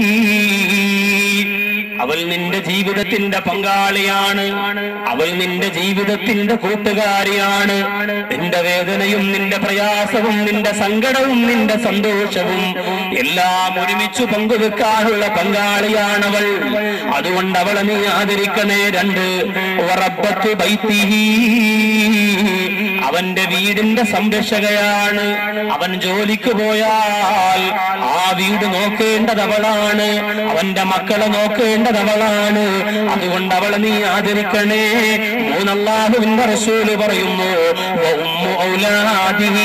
Speaker 1: അവൾ നിന്റെ ജീവിതത്തിന്റെ പങ്കാളിയാണ് അവൾ നിന്റെ ജീവിതത്തിന്റെ കൂട്ടുകാരിയാണ് നിന്റെ വേദനയും നിന്റെ പ്രയാസവും നിന്റെ സങ്കടവും നിന്റെ സന്തോഷവും എല്ലാം ഒരുമിച്ച് പങ്കുവെക്കാനുള്ള പങ്കാളിയാണവൾ അതുകൊണ്ട് അവളെ നീ ആദരിക്കണേ രണ്ട് ഉറപ്പത്ത് ബൈത്തിഹി അവന്റെ വീടിന്റെ സംരക്ഷകയാണ് അവൻ ജോലിക്ക് പോയാൽ ആ വീട് നോക്കേണ്ടത് അവളാണ് അവന്റെ മക്കളെ നോക്കേണ്ടത് അവളാണ് അതുകൊണ്ട് അവളെ നീ ആദരിക്കണേ മൂന്നല്ലാഹുവിന്റെ റസൂല് പറയുന്നു "വ ഉമ്മു ഔലാദിഹി."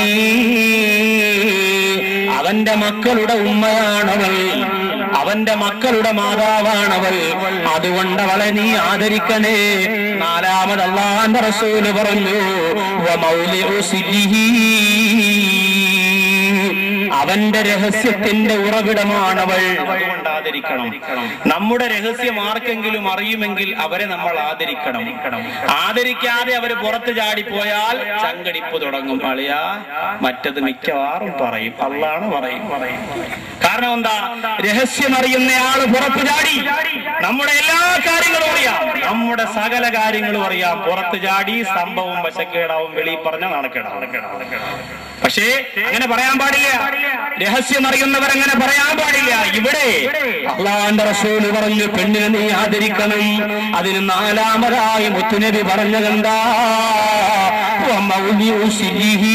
Speaker 1: അവന്റെ മക്കളുടെ ഉമ്മയാണവൾ അവന്റെ മക്കളുടെ മാതാവാണവൾ അതുകൊണ്ട് അവളെ നീ ആദരിക്കണേ നാലാമത് അള്ളാന്റെ റസൂല് പറഞ്ഞു "വ മൗലിഉ സിദ്ദിഹി."
Speaker 2: അവന്റെ രഹസ്യത്തിന്റെ ഉറവിടമാണവൾ
Speaker 1: അതുകൊണ്ട് ആദരിക്കണം നമ്മുടെ രഹസ്യം ആർക്കെങ്കിലും അറിയുമെങ്കിൽ അവരെ നമ്മൾ ആദരിക്കണം ആദരിക്കാതെ അവര് പുറത്ത് ചാടിപ്പോയാൽ ചങ്കടിപ്പ് തുടങ്ങും അളിയാ മറ്റത് മിക്കവാറും പറയും അള്ളാണ് പറയും പറയും
Speaker 2: കാരണം എന്താ രഹസ്യം അറിയുന്നയാള് പുറത്തു ചാടി
Speaker 1: നമ്മുടെ എല്ലാ കാര്യങ്ങളും അറിയാം നമ്മുടെ സകല കാര്യങ്ങളും അറിയാം പുറത്ത് ചാടി സംഭവം വശക്കേടാവും വെളി പറഞ്ഞ നടക്കണം
Speaker 2: പക്ഷേ അങ്ങനെ പറയാൻ പാടില്ല രഹസ്യം അറിയുന്നവർ അങ്ങനെ പറയാൻ പാടില്ല ഇവിടെ അള്ളാന്റെ റസൂല് പറഞ്ഞു പെണ്ണിനെ നീ ആദരിക്കണം അതിന് നാലാമതായി മുത്തുനബി പറഞ്ഞതെന്താ വമൗലിഉ സിരിഹി.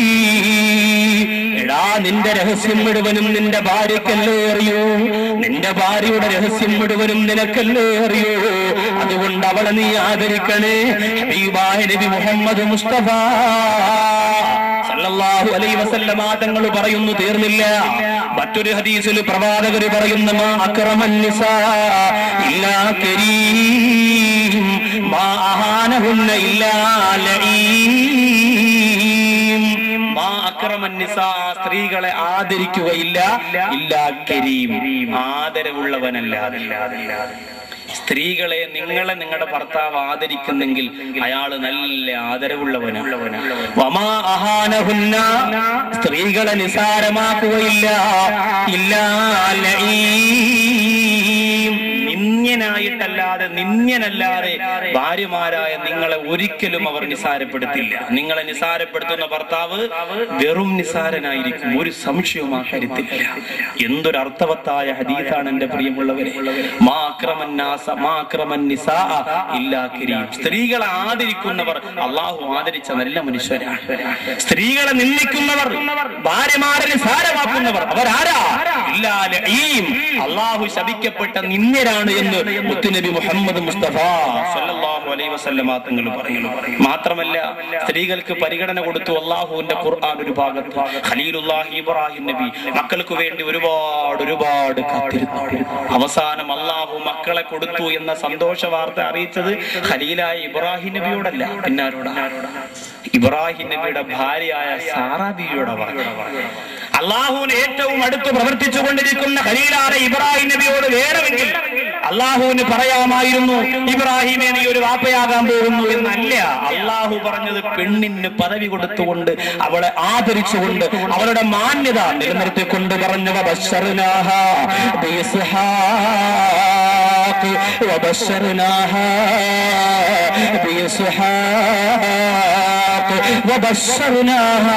Speaker 2: എടാ നിന്റെ രഹസ്യം മുഴുവനും നിന്റെ ഭാര്യക്കല്ലേ അറിയൂ നിന്റെ ഭാര്യയുടെ രഹസ്യം മുഴുവനും നിനക്കല്ലേ അറിയൂ അതുകൊണ്ട് അവളെ നീ ആദരിക്കണേ ഹബീബായ നബി മുഹമ്മദ് മുസ്തഫ സല്ലല്ലാഹു അലൈഹി വസല്ലമ തങ്ങൾ പറയുന്നു തീർന്നില്ല മറ്റൊരു ഹദീസിൽ പ്രവാചകർ പറയുന്ന മാ അക്രമൻ നിസാ ഇല്ലാ കരീം മാ അഹാനഹുന്ന ഇല്ലാ ലഈം
Speaker 1: മാ അക്രമൻ നിസാ സ്ത്രീകളെ ആദരിക്കുകയില്ല ഇല്ലാ കരീം ആദരവുള്ളവനല്ലാതെ സ്ത്രീകളെ നിങ്ങളെ നിങ്ങളുടെ ഭർത്താവ് ആദരിക്കുന്നെങ്കിൽ അയാള് നല്ല ആദരവുള്ളവനാണ്
Speaker 2: വമാ അഹാനഹുന്ന സ്ത്രീകളെ നിസാരമാക്കുകയില്ല ഇല്ലാ ലഈം
Speaker 1: നിന്യനായിട്ടല്ലാതെ നിന്യനല്ലാതെ ഭാര്യമാരായ നിങ്ങളെ ഒരിക്കലും അവർ നിസാരപ്പെടുത്തില്ല നിങ്ങളെ നിസാരപ്പെടുത്തുന്ന ഭർത്താവ് വെറും നിസാരനായിരിക്കും ഒരു സംശയവും ആ കാര്യത്തിലില്ല എന്തൊരു അർത്ഥവത്തായ ഹദീസാണ് എന്റെ പ്രിയമുള്ളവരെ മാക്രമന്നാസ മാക്രമൻ നിസാ ഇല്ലാ കരീം സ്ത്രീകളെ ആദരിക്കുന്നവർ അള്ളാഹു ആദരിച്ച നല്ല മനുഷ്യരാണ്
Speaker 2: സ്ത്രീകളെ നിന്ദിക്കുന്നവർ ഭാര്യമാരെ നിസാരമാക്കുന്നവർ അവരാരാ ഇല്ലാ ലഈം അള്ളാഹു ശപിക്കപ്പെട്ട നിന്ദ്യരാണ് എന്ന് മുത്തുനബി മുഹമ്മദ് മുസ്തഫ
Speaker 1: സല്ലല്ലാഹു അലൈഹി വസല്ലമ തങ്ങൾ പറയുന്നു മാത്രമല്ല സ്ത്രീകൾക്ക് പരിഗണന കൊടുത്തു അള്ളാഹുവിന്റെ ഖുർആൻ ഒരു ഭാഗത്ത് ഖലീലുല്ലാഹി ഇബ്രാഹിം നബി മക്കൾക്ക് വേണ്ടി ഒരുപാട് ഒരുപാട് കാത്തിരുന്നു അവസാനം അള്ളാഹു മക്കളെ കൊടുത്തു എന്ന സന്തോഷ വാർത്ത അറിയിച്ചത് ഖലീലായ ഇബ്രാഹിം നബിയോടല്ല പിന്നാരോടാ ഇബ്രാഹിം നബിയുടെ ഭാര്യയായ സാറാ ബിയോടെ പറഞ്ഞു
Speaker 2: അള്ളാഹുവിന് ഏറ്റവും അടുത്ത് പ്രവർത്തിച്ചു കൊണ്ടിരിക്കുന്ന ഖലീലായ ഇബ്രാഹിം നബിയോട് വേണമെങ്കിൽ അള്ളാഹുവിന് പറയാമായിരുന്നു ഇബ്രാഹിമെ നീ ഒരു വാപ്പയാകാൻ പോകുന്നു എന്നല്ല
Speaker 1: അള്ളാഹു പറഞ്ഞത് പെണ്ണിന് പദവി കൊടുത്തുകൊണ്ട്
Speaker 2: അവളെ ആദരിച്ചുകൊണ്ട് അവളുടെ മാന്യത നിലനിർത്തിക്കൊണ്ട് പറഞ്ഞവ ബശർനാഹ بإسحاق وبشرناها بإسحاق وبشرناها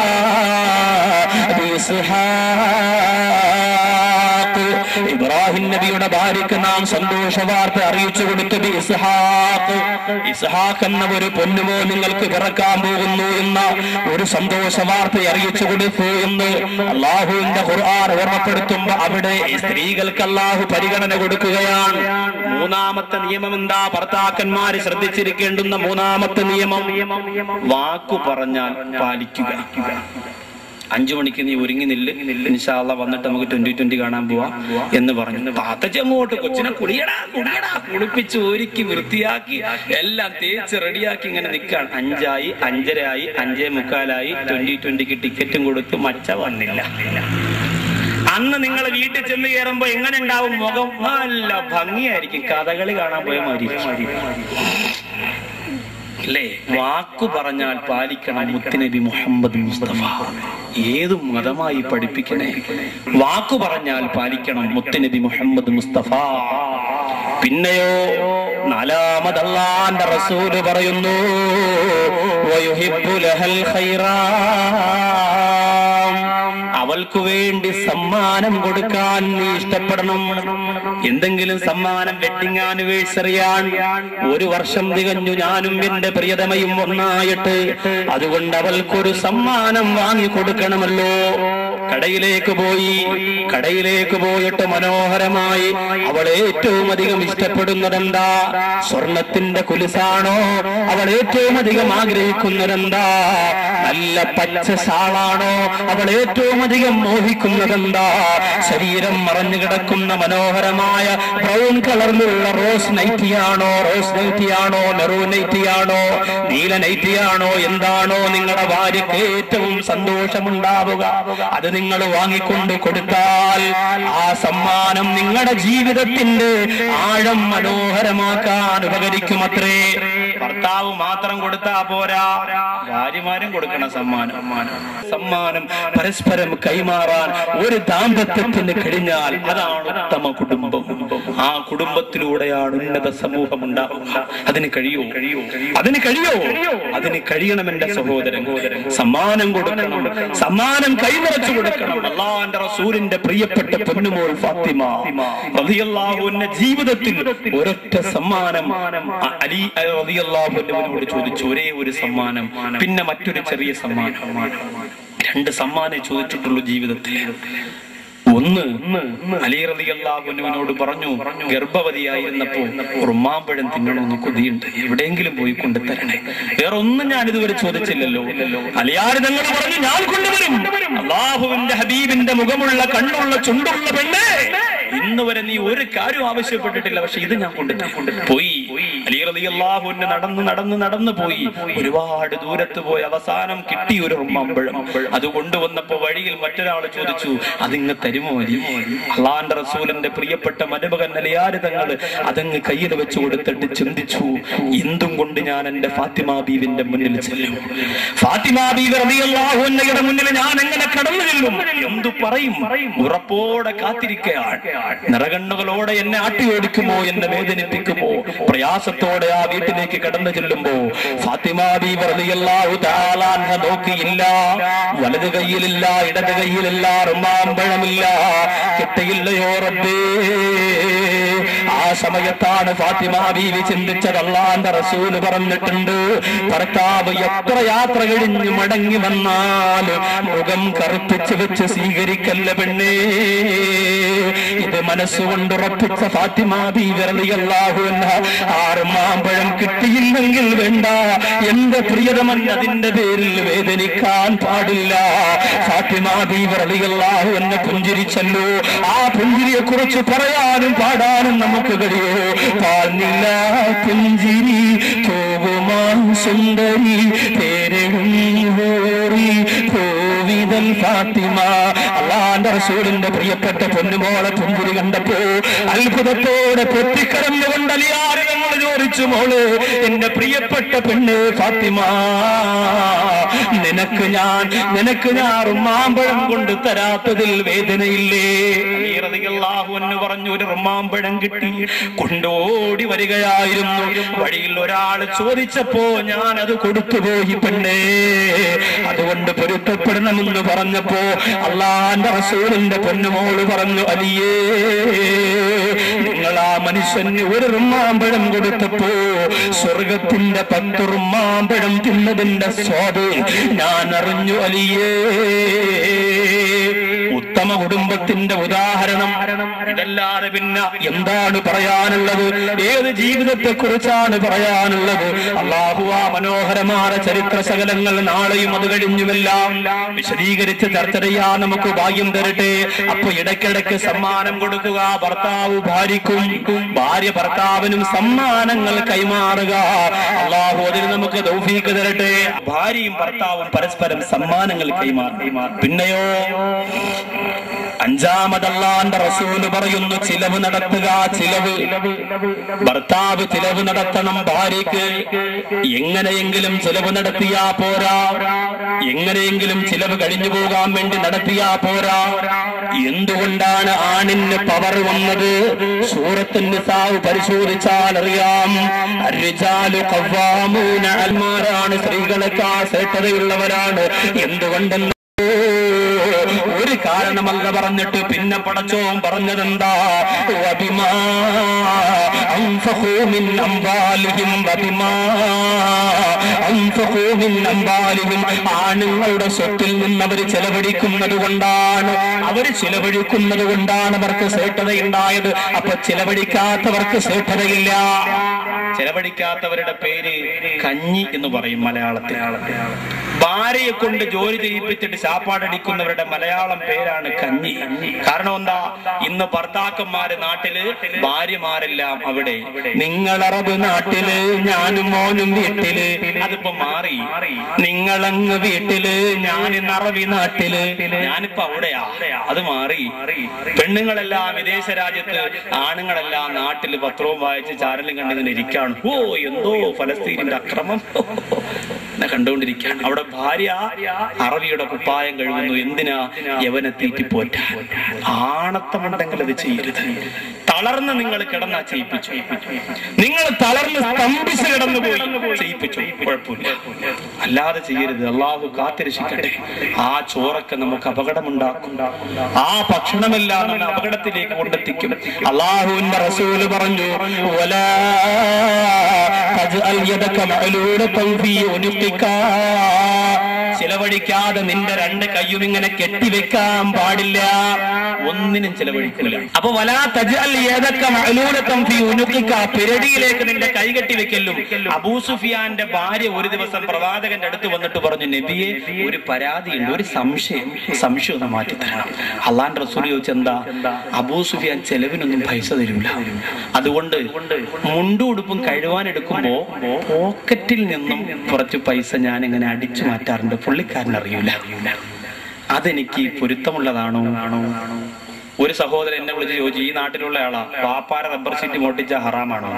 Speaker 2: بإسحاق ഇബ്രാഹിം നബിയുടെ ഭാര്യക്ക് നാം സന്തോഷ വാർത്ത അറിയിച്ചു കൊടുത്തു ബി ഇസ്ഹാഖ് ഇസ്ഹാഖ് എന്ന ഒരു പൊന്നുമോ നിങ്ങൾക്ക് പിറക്കാൻ പോകുന്നു എന്ന ഒരു സന്തോഷ വാർത്ത അറിയിച്ചു കൊടുത്തു എന്ന് അള്ളാഹുവിന്റെ ഖുർആൻ ഓർമ്മപ്പെടുത്തുമ്പോ അവിടെ ഈ സ്ത്രീകൾക്ക് അള്ളാഹു പരിഗണന കൊടുക്കുകയാണ്
Speaker 1: മൂന്നാമത്തെ നിയമം എന്താ ഭർത്താക്കന്മാര് ശ്രദ്ധിച്ചിരിക്കേണ്ടുന്ന മൂന്നാമത്തെ നിയമം വാക്കു പറഞ്ഞാൽ പാലിക്കുക അഞ്ചു മണിക്ക് നീ ഒരുങ്ങി നില്ല് ഇൻഷാല്ല വന്നിട്ട് നമുക്ക് ട്വന്റി ട്വന്റി കാണാൻ പോവാം എന്ന് പറഞ്ഞു താത്തച്ചങ്ങോട്ട് കൊച്ചിനെ കുളിയടാ കുളിയടാ കുളിപ്പിച്ച് ഒരുക്കി വൃത്തിയാക്കി എല്ലാം തേച്ച് റെഡിയാക്കി ഇങ്ങനെ നിൽക്കാണ് അഞ്ചായി അഞ്ചരയായി അഞ്ചേ മുക്കാലായി ട്വന്റി ട്വന്റിക്ക് ടിക്കറ്റും കൊടുത്ത് മച്ച വന്നില്ല അന്ന് നിങ്ങൾ വീട്ടിൽ ചെന്ന് കയറുമ്പോ എങ്ങനെ ഉണ്ടാവും മുഖം നല്ല ഭംഗിയായിരിക്കും കഥകളി കാണാൻ പോയ മാതിരി അല്ലേ വാക്കു പറഞ്ഞാൽ പാലിക്കണം മുത്തുനബി മുഹമ്മദ് മുസ്തഫ ഏത് മതമായി പഠിപ്പിക്കണേ വാക്കു പറഞ്ഞാൽ പാലിക്കണം മുത്തുനബി മുഹമ്മദ് മുസ്തഫ
Speaker 2: പിന്നെയോ നാലാമത് അള്ളാന്റെ റസൂല് പറയുന്നു വയുഹിബ്ബു ലഹൽ ഖൈറാം. അവൾക്ക് വേണ്ടി സമ്മാനം കൊടുക്കാൻ നീ ഇഷ്ടപ്പെടണം എന്തെങ്കിലും സമ്മാനം വെഡിങ് ആനിവേഴ്സറിയാണ് ഒരു വർഷം തികഞ്ഞു ഞാനും എന്റെ പ്രിയതമയും ഒന്നായിട്ട് അതുകൊണ്ട് അവൾക്കൊരു സമ്മാനം വാങ്ങി കൊടുക്കണമല്ലോ കടയിലേക്ക് പോയി കടയിലേക്ക് പോയിട്ട് മനോഹരമായി അവൾ ഏറ്റവും അധികം ഇഷ്ടപ്പെടുന്നതെന്താ സ്വർണത്തിന്റെ കുലിസാണോ അവൾ ഏറ്റവും അധികം ആഗ്രഹിക്കുന്നതെന്താ നല്ല പച്ച ഷാളാണോ അവൾ ഏറ്റവും അധികം മോഹിക്കുന്നതെന്താ ശരീരം മറഞ്ഞു കിടക്കുന്ന മനോഹരമായ ബ്രൗൺ കളറിലുള്ള റോസ് നൈറ്റിയാണോ റോസ് നൈറ്റിയാണോ മെറൂൺ നൈറ്റിയാണോ നീല നൈറ്റിയാണോ എന്താണോ നിങ്ങളുടെ ഭാര്യക്ക് ഏറ്റവും സന്തോഷമുണ്ടാവുക അത് അത് നിങ്ങൾ വാങ്ങിക്കൊണ്ട് കൊടുത്താൽ ആ സമ്മാനം നിങ്ങളുടെ ജീവിതത്തിന്റെ ആഴം മനോഹരമാക്കാൻ ഉപകരിക്കുമത്രേ
Speaker 1: ഭർത്താവ് മാത്രം കൊടുത്താ പോരാ ഭാര്യമാരും കൊടുക്കണം സമ്മാനം
Speaker 2: സമ്മാനം പരസ്പരം കൈമാറാൻ ഒരു ദാമ്പത്യത്തിന് കഴിഞ്ഞാൽ അതാണ് ഉത്തമ കുടുംബം ആ കുടുംബത്തിലൂടെയാണ് ഉന്നത സമൂഹം ഉണ്ടാവുക അതിന് കഴിയോ കഴിയോ അതിന് കഴിയോ അതിന് കഴിയണം എന്റെ സഹോദരൻ സമ്മാനം കൊടുക്കണം സമ്മാനം കൈനിറച്ചു കൊടുക്കണം അള്ളാന്റെ റസൂലിന്റെ പ്രിയപ്പെട്ട പൊന്നുമോൾ ഫാത്തിമ റളിയല്ലാഹുവിന്റെ ജീവിതത്തിൽ ഒരൊറ്റ സമ്മാനം അ- അലി റളിയല്ലാഹുവിനോട് ചോദിച്ചു ഒരേ ഒരു സമ്മാനം പിന്നെ മറ്റൊരു ചെറിയ സമ്മാനം രണ്ട് സമ്മാനം ചോദിച്ചിട്ടുള്ളൂ ജീവിതത്തിൽ ഒന്ന് അലി റളിയല്ലാഹുവിനോട് പറഞ്ഞു ഗർഭവതിയായിരുന്നപ്പോ ഉറുമാമ്പഴം തിന്നണമെന്ന് കൊതിയുണ്ട് എവിടെയെങ്കിലും പോയി കൊണ്ടുതരണേ വേറെ ഒന്നും ഞാൻ ഇതുവരെ ചോദിച്ചില്ലല്ലോ അലിയാര് നിങ്ങൾ പറഞ്ഞു ഞാൻ കൊണ്ടുവരും അള്ളാഹുവിന്റെ ഹബീബിന്റെ മുഖമുള്ള കണ്ണുള്ള ചുണ്ടുള്ള പെണ്ണേ ഇന്ന് വരെ നീ ഒരു കാര്യം ആവശ്യപ്പെട്ടിട്ടില്ല പക്ഷെ ഇത് ഞാൻ കൊണ്ട് പോയി അലി റളിയല്ലാഹുവിന്റെ നടന്ന് നടന്ന് നടന്ന് പോയി ഒരുപാട് ദൂരത്ത് പോയി അവസാനം കിട്ടി ഒരു ഉറുമാമ്പഴം അത് കൊണ്ടുവന്നപ്പോ വഴിയിൽ മറ്റൊരാൾ ചോദിച്ചു അതിങ്ങ് തരുമോ അലി അള്ളാന്റെ റസൂലിന്റെ പ്രിയപ്പെട്ട മരുമകൻ അലിയാര് തങ്ങൾ അതങ്ങ് കയ്യിൽ വെച്ച് കൊടുത്തിട്ട് ചിന്തിച്ചു എന്തും കൊണ്ട് ഞാൻ എന്റെ ഫാത്തിമ ബീവിന്റെ മുന്നിൽ ചെല്ലും ഫാത്തിമ ബീവി റളിയല്ലാഹുവിന്റെ മുന്നിൽ ഞാൻ എങ്ങനെ കടന്നു ചെല്ലും എന്തു പറയും ഉറപ്പോടെ കാത്തിരിക്കയാണ് നിറകണ്ണുകളോടെ എന്നെ ആട്ടിയോടിക്കുമോ എന്നെ വേദനിപ്പിക്കുമോ പ്രയാസത്തോടെ ആ വീട്ടിലേക്ക് കടന്നു ചെല്ലുമ്പോ ഫാത്തിമ ബീവി റളിയല്ലാഹു തആല അൻഹ നോക്കിയില്ല വലത് കൈയിലില്ല ഇടത് കൈയിലില്ല റുമാമ്പഴമില്ല കിട്ടയില്ലയോ റബ്ബേ ആ സമയത്താണ് ഫാത്തിമ ബീവി ചിന്തിച്ചത് അള്ളാന്റെ റസൂല് പറഞ്ഞിട്ടുണ്ട് ഭർത്താവ് എത്ര യാത്ര കഴിഞ്ഞ് മടങ്ങി വന്നാൽ മുഖം കറുപ്പിച്ച് വെച്ച് സ്വീകരിക്കല്ല പെണ്ണേ ഇത് മനസ്സുകൊണ്ട് ഉറപ്പിച്ച ഫാത്തിമ ബീവി റളിയല്ലാഹു അൻഹ ആറ് മാമ്പഴം കിട്ടിയില്ലെങ്കിൽ വേണ്ട എന്റെ പ്രിയതമൻ അതിന്റെ പേരിൽ വേദനിക്കാൻ പാടില്ല ഫാത്തിമ ബീവി റളിയല്ലാഹു എന്നെ പുഞ്ചിരിച്ചല്ലോ ആ പുഞ്ചിരിയെ കുറിച്ച് പറയാനും പാടാനും നമുക്ക് കഴിയോ പാൽനില പുഞ്ചിരി പോകുമാ സുന്ദരി പേരെഴും ഹോറി കോവിതൽ ഫാത്തിമ അള്ളാന്റെ റസൂലിന്റെ പ്രിയപ്പെട്ട പൊന്നുമോളെ പുഞ്ചിരി കണ്ടപ്പോ അത്ഭുതത്തോടെ പൊട്ടിക്കടന്നുകൊണ്ട് അലിയാറ് ഞങ്ങൾ ചോദിച്ചു മോള് എന്റെ പ്രിയപ്പെട്ട പെണ്ണ് ഫാത്തിമ നിനക്ക് ഞാൻ നിനക്ക് ഞാൻ മാമ്പഴം കൊണ്ട് തരാത്തതിൽ വേദനയില്ലേ അള്ളാഹു എന്ന് പറഞ്ഞു ഒരു റുമാമ്പഴം കിട്ടി കൊണ്ടോടി വരികയായിരുന്നു വഴിയിൽ ഒരാൾ ചോദിച്ചപ്പോ ഞാൻ അത് കൊടുത്തുപോയി പെണ്ണേ അതുകൊണ്ട് പൊരുത്തപ്പെടണമെന്ന് പറഞ്ഞപ്പോ അള്ളാന്റെ റസൂലിന്റെ പൊന്നുമോള് പറഞ്ഞു അലിയേ നിങ്ങൾ ആ മനുഷ്യന് ഒരു റുമാമ്പഴം കൊടുത്തപ്പോ സ്വർഗത്തിന്റെ പത്ത് റുമാമ്പഴം തിന്നതിന്റെ സ്വാദ് ഞാൻ അറിഞ്ഞു അലിയേ ഉത്തമ കുടുംബത്തിന്റെ ഉദാഹരണം ഇതല്ലാതെ പിന്നെ എന്താണ് പറയാനുള്ളത് ഏത് ജീവിതത്തെ കുറിച്ചാണ് പറയാനുള്ളത് അള്ളാഹു ആ മനോഹരമായ ചരിത്ര ശകലങ്ങൾ നാളെയും അത് കഴിഞ്ഞുമെല്ലാം വിശദീകരിച്ച് ചർച്ച ചെയ്യാൻ നമുക്ക് ഭാഗ്യം തരട്ടെ അപ്പൊ ഇടയ്ക്കിടയ്ക്ക് സമ്മാനം കൊടുക്കുക ഭർത്താവ് ഭാര്യക്കും ഭാര്യ ഭർത്താവിനും സമ്മാനങ്ങൾ കൈമാറുക അള്ളാഹു അതിന് നമുക്ക് ദൗഫീക്ക് തരട്ടെ ഭാര്യയും ഭർത്താവും പരസ്പരം സമ്മാനങ്ങൾ കൈമാറും പിന്നെയോ അഞ്ചാമതല്ലാന്റെ റസൂല് പറയുന്നു ചിലവ് നടത്തുക ചിലവ് ഭർത്താവ് ചിലവ് നടത്തണം ഭാര്യയ്ക്ക് എങ്ങനെയെങ്കിലും ചിലവ് നടത്തിയാ പോരാ എങ്ങനെയെങ്കിലും ചിലവ് കഴിഞ്ഞു പോകാൻ വേണ്ടി നടത്തിയാ പോരാ എന്തുകൊണ്ടാണ് ആണിന് പവർ വന്നത് സൂറത്തിന്റെ സാവ് പരിശോധിച്ചാൽ അറിയാം അരിജാലു കവ്വാമൂന അൽമാരാണ് സ്ത്രീകളെക്കാൾ ശ്രേഷ്ഠതയുള്ളവരാണ് എന്തുകൊണ്ടെന്ന് ഒരു കാരണമല്ല പറഞ്ഞിട്ട് പിന്നെ പടച്ചോൻ പറഞ്ഞതെന്താ വബിമാ അൻഫഖൂ മിൻ അംവാലിഹിം വബിമാ അൻഫഖൂ മിൻ അംവാലിഹിം ആണുങ്ങളുടെ സ്വത്തിൽ നിന്ന് അവർ ചെലവഴിക്കുന്നത് കൊണ്ടാണ് അവർ ചെലവഴിക്കുന്നത് കൊണ്ടാണ് അവർക്ക് ശ്രേഷ്ഠതയുണ്ടായത് അപ്പൊ ചെലവഴിക്കാത്തവർക്ക് ശ്രേഷ്ഠതയില്ല ചെലവഴിക്കാത്തവരുടെ പേര് കഞ്ഞി എന്ന് പറയും മലയാളത്തിൽ
Speaker 1: ഭാര്യയെ കൊണ്ട് ജോലി ചെയ്യിപ്പിച്ചിട്ട് ശാപ്പാടടിക്കുന്നവരുടെ മലയാളം പേരാണ് കഞ്ഞി കാരണം എന്താ ഇന്ന് ഭർത്താക്കന്മാര് നാട്ടില് ഭാര്യമാരെല്ലാം അവിടെ
Speaker 2: നിങ്ങൾ അറബ് നാട്ടില് ഞാനും മോനും വീട്ടില്
Speaker 1: അതിപ്പോ മാറി
Speaker 2: നിങ്ങളങ്ങ് വീട്ടില് ഞാൻ ഇന്ന് അറബി നാട്ടില്
Speaker 1: ഞാനിപ്പോ അവിടെയാ അത് മാറി പെണ്ണുങ്ങളെല്ലാം വിദേശ രാജ്യത്ത് ആണുങ്ങളെല്ലാം നാട്ടില് പത്രവും വായിച്ച് ചാനലും കണ്ടിങ്ങനെ ഇരിക്കാണ് ഓ എന്തോ ഫലസ്തീനിന്റെ അക്രമം എന്നെ കണ്ടുകൊണ്ടിരിക്കുകയാണ് അവിടെ ഭാര്യ അറബിയുടെ കുപ്പായം കഴുകുന്നു എന്തിനാ യവനെ തീറ്റിപ്പോറ്റ ആണത്തമുണ്ടെങ്കിൽ അത് ചെയ്യരുത് തളർന്ന് നിങ്ങൾ കിടന്നാ ചെയ്യിപ്പിച്ചു
Speaker 2: നിങ്ങൾ തളർന്ന് സ്തംഭിച്ച് കിടന്നു പോയി
Speaker 1: ചെയ്യിപ്പിച്ചു കുഴപ്പമില്ല അല്ലാതെ ചെയ്യരുത് അള്ളാഹു കാത്തിരക്ഷിക്കട്ടെ ആ ചോറൊക്കെ നമുക്ക് അപകടമുണ്ടാക്കും ആ ഭക്ഷണമെല്ലാം നമ്മെ അപകടത്തിലേക്ക് കൊണ്ടെത്തിക്കും
Speaker 2: അള്ളാഹുവിന്റെ റസൂല് പറഞ്ഞു "വലാ തജ്അൽ യദക മഅലൂലതൻ ഫീ ഉനുഖിക." ചിലവഴിക്കാതെ നിന്റെ രണ്ട് കയ്യും ഇങ്ങനെ കെട്ടിവെക്കാൻ പാടില്ല
Speaker 1: ഒന്നിനും ചെലവഴിക്കില്ല
Speaker 2: അപ്പൊ വലാ തജ്അൽ യദക മഅലൂലതൻ ഫീ ഉനുഖിക പിരടിയിലേക്ക് നിന്റെ കൈ കെട്ടി വെക്കലും
Speaker 1: അബൂ സുഫിയാന്റെ ഭാര്യ ഒരു ദിവസം പ്രവാചകന്റെ അടുത്ത് വന്നിട്ട് പറഞ്ഞു നബിയെ ഒരു പരാതിയുണ്ട് ഒരു സംശയം സംശയം ഒന്ന് മാറ്റി തരണം അള്ളാൻ റസൂൽ ചോദിച്ചെന്താ അബൂ സുഫിയാൻ ചെലവിനൊന്നും പൈസ തരൂല അതുകൊണ്ട് മുണ്ടും ഉടുപ്പും കഴുവാൻ എടുക്കുമ്പോ പോക്കറ്റിൽ നിന്നും കുറച്ച് പൈസ ഞാൻ ഇങ്ങനെ അടിച്ചു മാറ്റാറുണ്ട് പുള്ളിക്കാരൻ അറിയൂല അതെനിക്ക് പൊരുത്തമുള്ളതാണോ ആണോ ഒരു സഹോദരൻ എന്നെ വിളിച്ച് ചോദിച്ചു ഈ നാട്ടിലുള്ള ആളാ പാപ്പാര റബ്ബർ ഷീറ്റ് മോട്ടിച്ച ഹറാമാണോ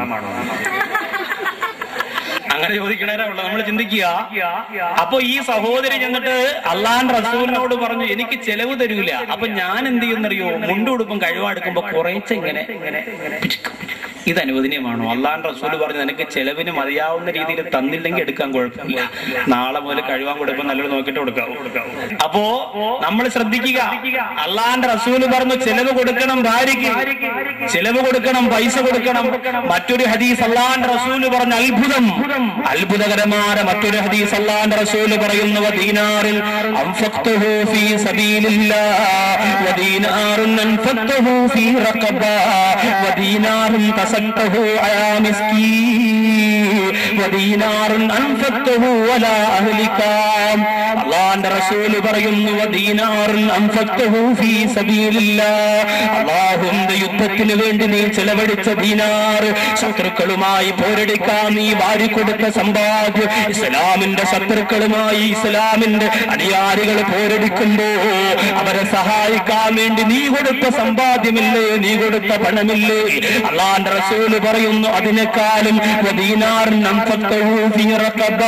Speaker 1: അങ്ങനെ ചോദിക്കണേരാണല്ലോ നമ്മൾ ചിന്തിക്കുക അപ്പൊ ഈ സഹോദരി ചെന്നിട്ട് അള്ളാൻ റസൂലിനോട് പറഞ്ഞു എനിക്ക് ചെലവ് തരൂല അപ്പൊ ഞാൻ എന്ത് ചെയ്യുന്നറിയോ മുണ്ടുടുപ്പും കഴിവാടുക്കുമ്പോ കുറേശ്ശെ ഇങ്ങനെ പിച്ചുക്കും. ഇത് അനുവദനീയമാണോ അള്ളാൻ റസൂല് പറഞ്ഞു നിനക്ക് ചെലവിന് മതിയാവുന്ന രീതിയിൽ തന്നില്ലെങ്കിൽ എടുക്കാൻ കുഴപ്പമില്ല നാളെ മുതൽ കഴിവാൻ കൊടുക്കുമ്പോൾ നല്ലൊരു നോക്കിയിട്ട് കൊടുക്കാം അപ്പോ നമ്മൾ ശ്രദ്ധിക്കുക അള്ളാന്റെ റസൂല് പറഞ്ഞു ചെലവ് കൊടുക്കണം ഭാര്യയ്ക്ക് ചെലവ് കൊടുക്കണം പൈസ കൊടുക്കണം മറ്റൊരു ഹദീസ് അള്ളാന്റെ റസൂല് പറഞ്ഞ അത്ഭുതം അത്ഭുതകരമായ മറ്റൊരു ഹദീസ് അള്ളാന്റെ റസൂല് പറയുന്നു "വദീനാറിൽ അൻഫഖ്തുഹു ഫീ സബീലില്ലാഹ് വദീനാറുൻ അൻഫഖ്തുഹു ഫീ റഖബ വദീനാറുൻ തസഖ്തുഹു അലാ മിസ്കീൻ വദീനാറുൻ അൻഫഖ്തുഹു അലാ അഹ്ലിക അള്ളാന്റെ റസൂല് പറയുന്നു "വദീനാറുൻ അൻഫഖ്തുഹു ഫീ സബീലില്ലാഹ് അല്ലാഹുവിന്റെ യുദ്ധത്തിന് വേണ്ടി നീ ചെലവഴിച്ച ദീനാർ ശത്രുക്കളുമായി പോരടിക്കാൻ നീ വാരിക്കൊടുത്ത സമ്പാദ്യം ഇസ്ലാമിന്റെ ശത്രുക്കളുമായി ഇസ്ലാമിന്റെ അനുയാരികൾ പോരടിക്കുമ്പോ അവരെ സഹായിക്കാൻ വേണ്ടി നീ കൊടുത്ത സമ്പാദ്യമില്ലേ നീ കൊടുത്ത പണമില്ലേ അള്ളാന്റെ റസൂല് പറയുന്നു അതിനേക്കാളും വദീനാറിൻ അൻഫഖ്തുഹു ഫീ റഖബ.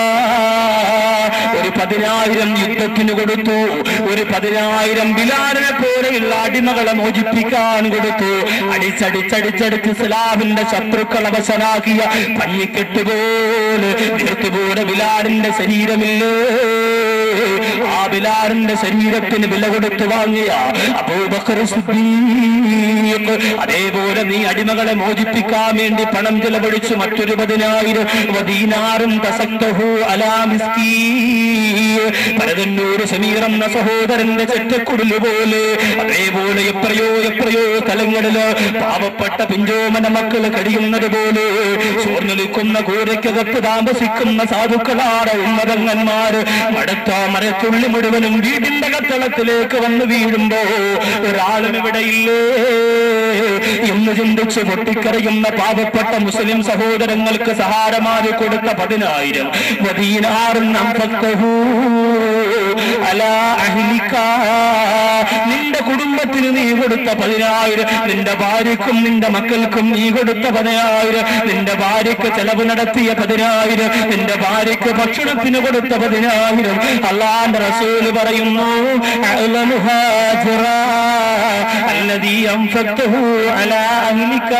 Speaker 1: ഒരു പതിനായിരം യുദ്ധത്തിന് കൊടുത്തു ഒരു പതിനായിരം ബിലാലിനെ പോലെയുള്ള അടിമകളെ മോചിപ്പിക്കാൻ കൊടുത്തു അടിച്ചടിച്ചടിച്ചടിച്ച് ഇസ്ലാമിന്റെ ശത്രുക്കൾ അവസരാക്കിയ പഞ്ഞിക്കെട്ട് പോലെ തീർത്തുപോലെ ബിലാലിന്റെ ശരീരമില്ലേ ആ ബിലാലിന്റെ ശരീരത്തിന് വില കൊടുത്തു വാങ്ങിയ അബൂബക്കർ സിദ്ദീഖ് അതേപോലെ നീ അടിമകളെ മോചിപ്പിക്കാൻ വേണ്ടി പണം ചെലവഴിച്ചു മറ്റൊരു പതിനായിരം വദീനാറും തസക്തഹു അലാ മിസ്കീൻ പരതന്നൂർ സമീർ എന്ന സഹോദരന്റെ ചെറ്റക്കുടല് പോലെ അതേപോലെ എത്രയോ എത്രയോ സ്ഥലങ്ങളില് പാവപ്പെട്ട പിഞ്ചോമന മക്കള് കഴിയുന്നത് പോലെ ചോർന്നൊലിക്കുന്ന കൂരയ്ക്കകത്ത് താമസിക്കുന്ന സാധുക്കളാണ് ഉന്നതങ്ങന്മാര് മടുത്ത മരത്തുള്ളി മുഴുവനും വീടിന്റെ കത്തളത്തിലേക്ക് വന്ന് വീഴുമ്പോ ഒരാളും ഇവിടെയില്ലേ എന്ന് ചിന്തിച്ച് പൊട്ടിക്കറിയുന്ന പാവപ്പെട്ട മുസ്ലിം സഹോദരങ്ങൾക്ക് സഹാരമാരി കൊടുത്ത പതിനായിരം വദീനാറും അമ്പത്തഹൂ അലാ അഹ്ലിക നിന്റെ കുടുംബത്തിന് നീ കൊടുത്ത പതിനായിരം നിന്റെ ഭാര്യക്കും നിന്റെ മക്കൾക്കും നീ കൊടുത്ത പതിനായിരം നിന്റെ ഭാര്യക്ക് ചെലവ് നടത്തിയ പതിനായിരം നിന്റെ ഭാര്യക്ക് ഭക്ഷണത്തിന് കൊടുത്ത പതിനായിരം അള്ളാന്റെ റസൂല് പറയുന്നു അഅ്ലമുഹാ ജിറാ അല്ലദീ അൻഫഖ്തഹു അലാ അഹ്ലിക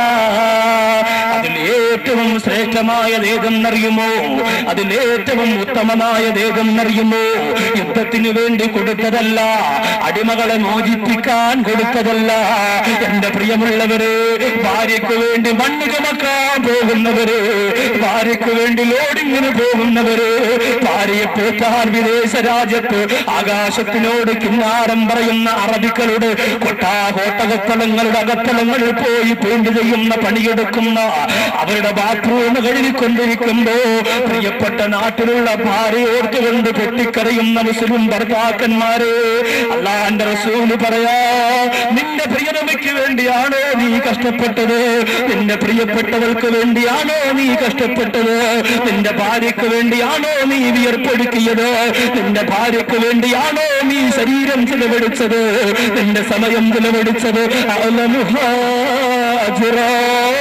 Speaker 1: അതിൽ ഏറ്റവും ശ്രേഷ്ഠമായത് ഏതെന്നറിയുമോ അതിൽ ഏറ്റവും ഉത്തമമായത് ഏതെന്നറിയുമോ യുദ്ധത്തിന് വേണ്ടി കൊടുത്തതല്ല അടിമകളെ മോചിപ്പിക്കാൻ കൊടുത്തതല്ല എന്റെ പ്രിയമുള്ളവര് ഭാര്യയ്ക്ക് വേണ്ടി മണ്ണ് ചുമക്കാൻ പോകുന്നവര് ഭാര്യയ്ക്ക് വേണ്ടി ലോഡിങ്ങിന് പോകുന്നവര് ഭാര്യയെ പോറ്റാൻ വിദേശ രാജ്യത്ത് ആകാശത്തിനോട് കിന്നാരം പറയുന്ന അറബികളുടെ കൊട്ടാകോട്ടകത്തളങ്ങളുടെ അകത്തളങ്ങളിൽ പോയി പെയിന്റ് ചെയ്യുന്ന പണിയെടുക്കുന്ന അവരുടെ
Speaker 2: അവരുടെ ബാത്റൂം കഴുകിക്കൊണ്ടിരിക്കുമ്പോ പ്രിയപ്പെട്ട നാട്ടിലുള്ള ഭാര്യ ഓർത്തുകൊണ്ട് പൊട്ടിക്കറിയുന്ന മുസ്ലിം ഭർത്താക്കന്മാരെ അള്ളാന്റെ റസൂല് പറയാ നിന്റെ പ്രിയതമയ്ക്ക് വേണ്ടിയാണോ നീ കഷ്ടപ്പെട്ടത് നിന്റെ പ്രിയപ്പെട്ടവൾക്ക് വേണ്ടിയാണോ നീ കഷ്ടപ്പെട്ടത് നിന്റെ ഭാര്യയ്ക്ക് വേണ്ടിയാണോ നീ വിയർപ്പൊടുക്കിയത് നിന്റെ ഭാര്യയ്ക്ക് വേണ്ടിയാണോ നീ ശരീരം ചിലവഴിച്ചത് നിന്റെ സമയം ചിലവഴിച്ചത് അലമുഹാജിറ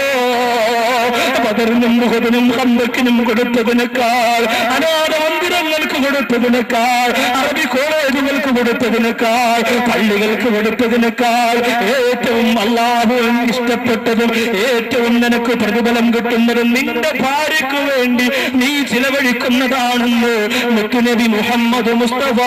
Speaker 2: ബദറിനും മുഹദിനും ഹന്തക്കിനും കൊടുത്തതിനേക്കാൾ അനാഥ മന്ദിരങ്ങൾക്ക് കൊടുത്തതിനേക്കാൾ അറബി കോളേജുകൾക്ക് കൊടുത്തതിനേക്കാൾ പള്ളികൾക്ക് കൊടുത്തതിനേക്കാൾ ഏറ്റവും അള്ളാഹുവിൻ ഇഷ്ടപ്പെട്ടതും ഏറ്റവും നിനക്ക് പ്രതിഫലം കിട്ടുന്നതും നിന്റെ ഭാര്യയ്ക്ക് വേണ്ടി നീ ചിലവഴിക്കുന്നതാണെന്ന് മുത്തുനബി മുഹമ്മദ് മുസ്തഫ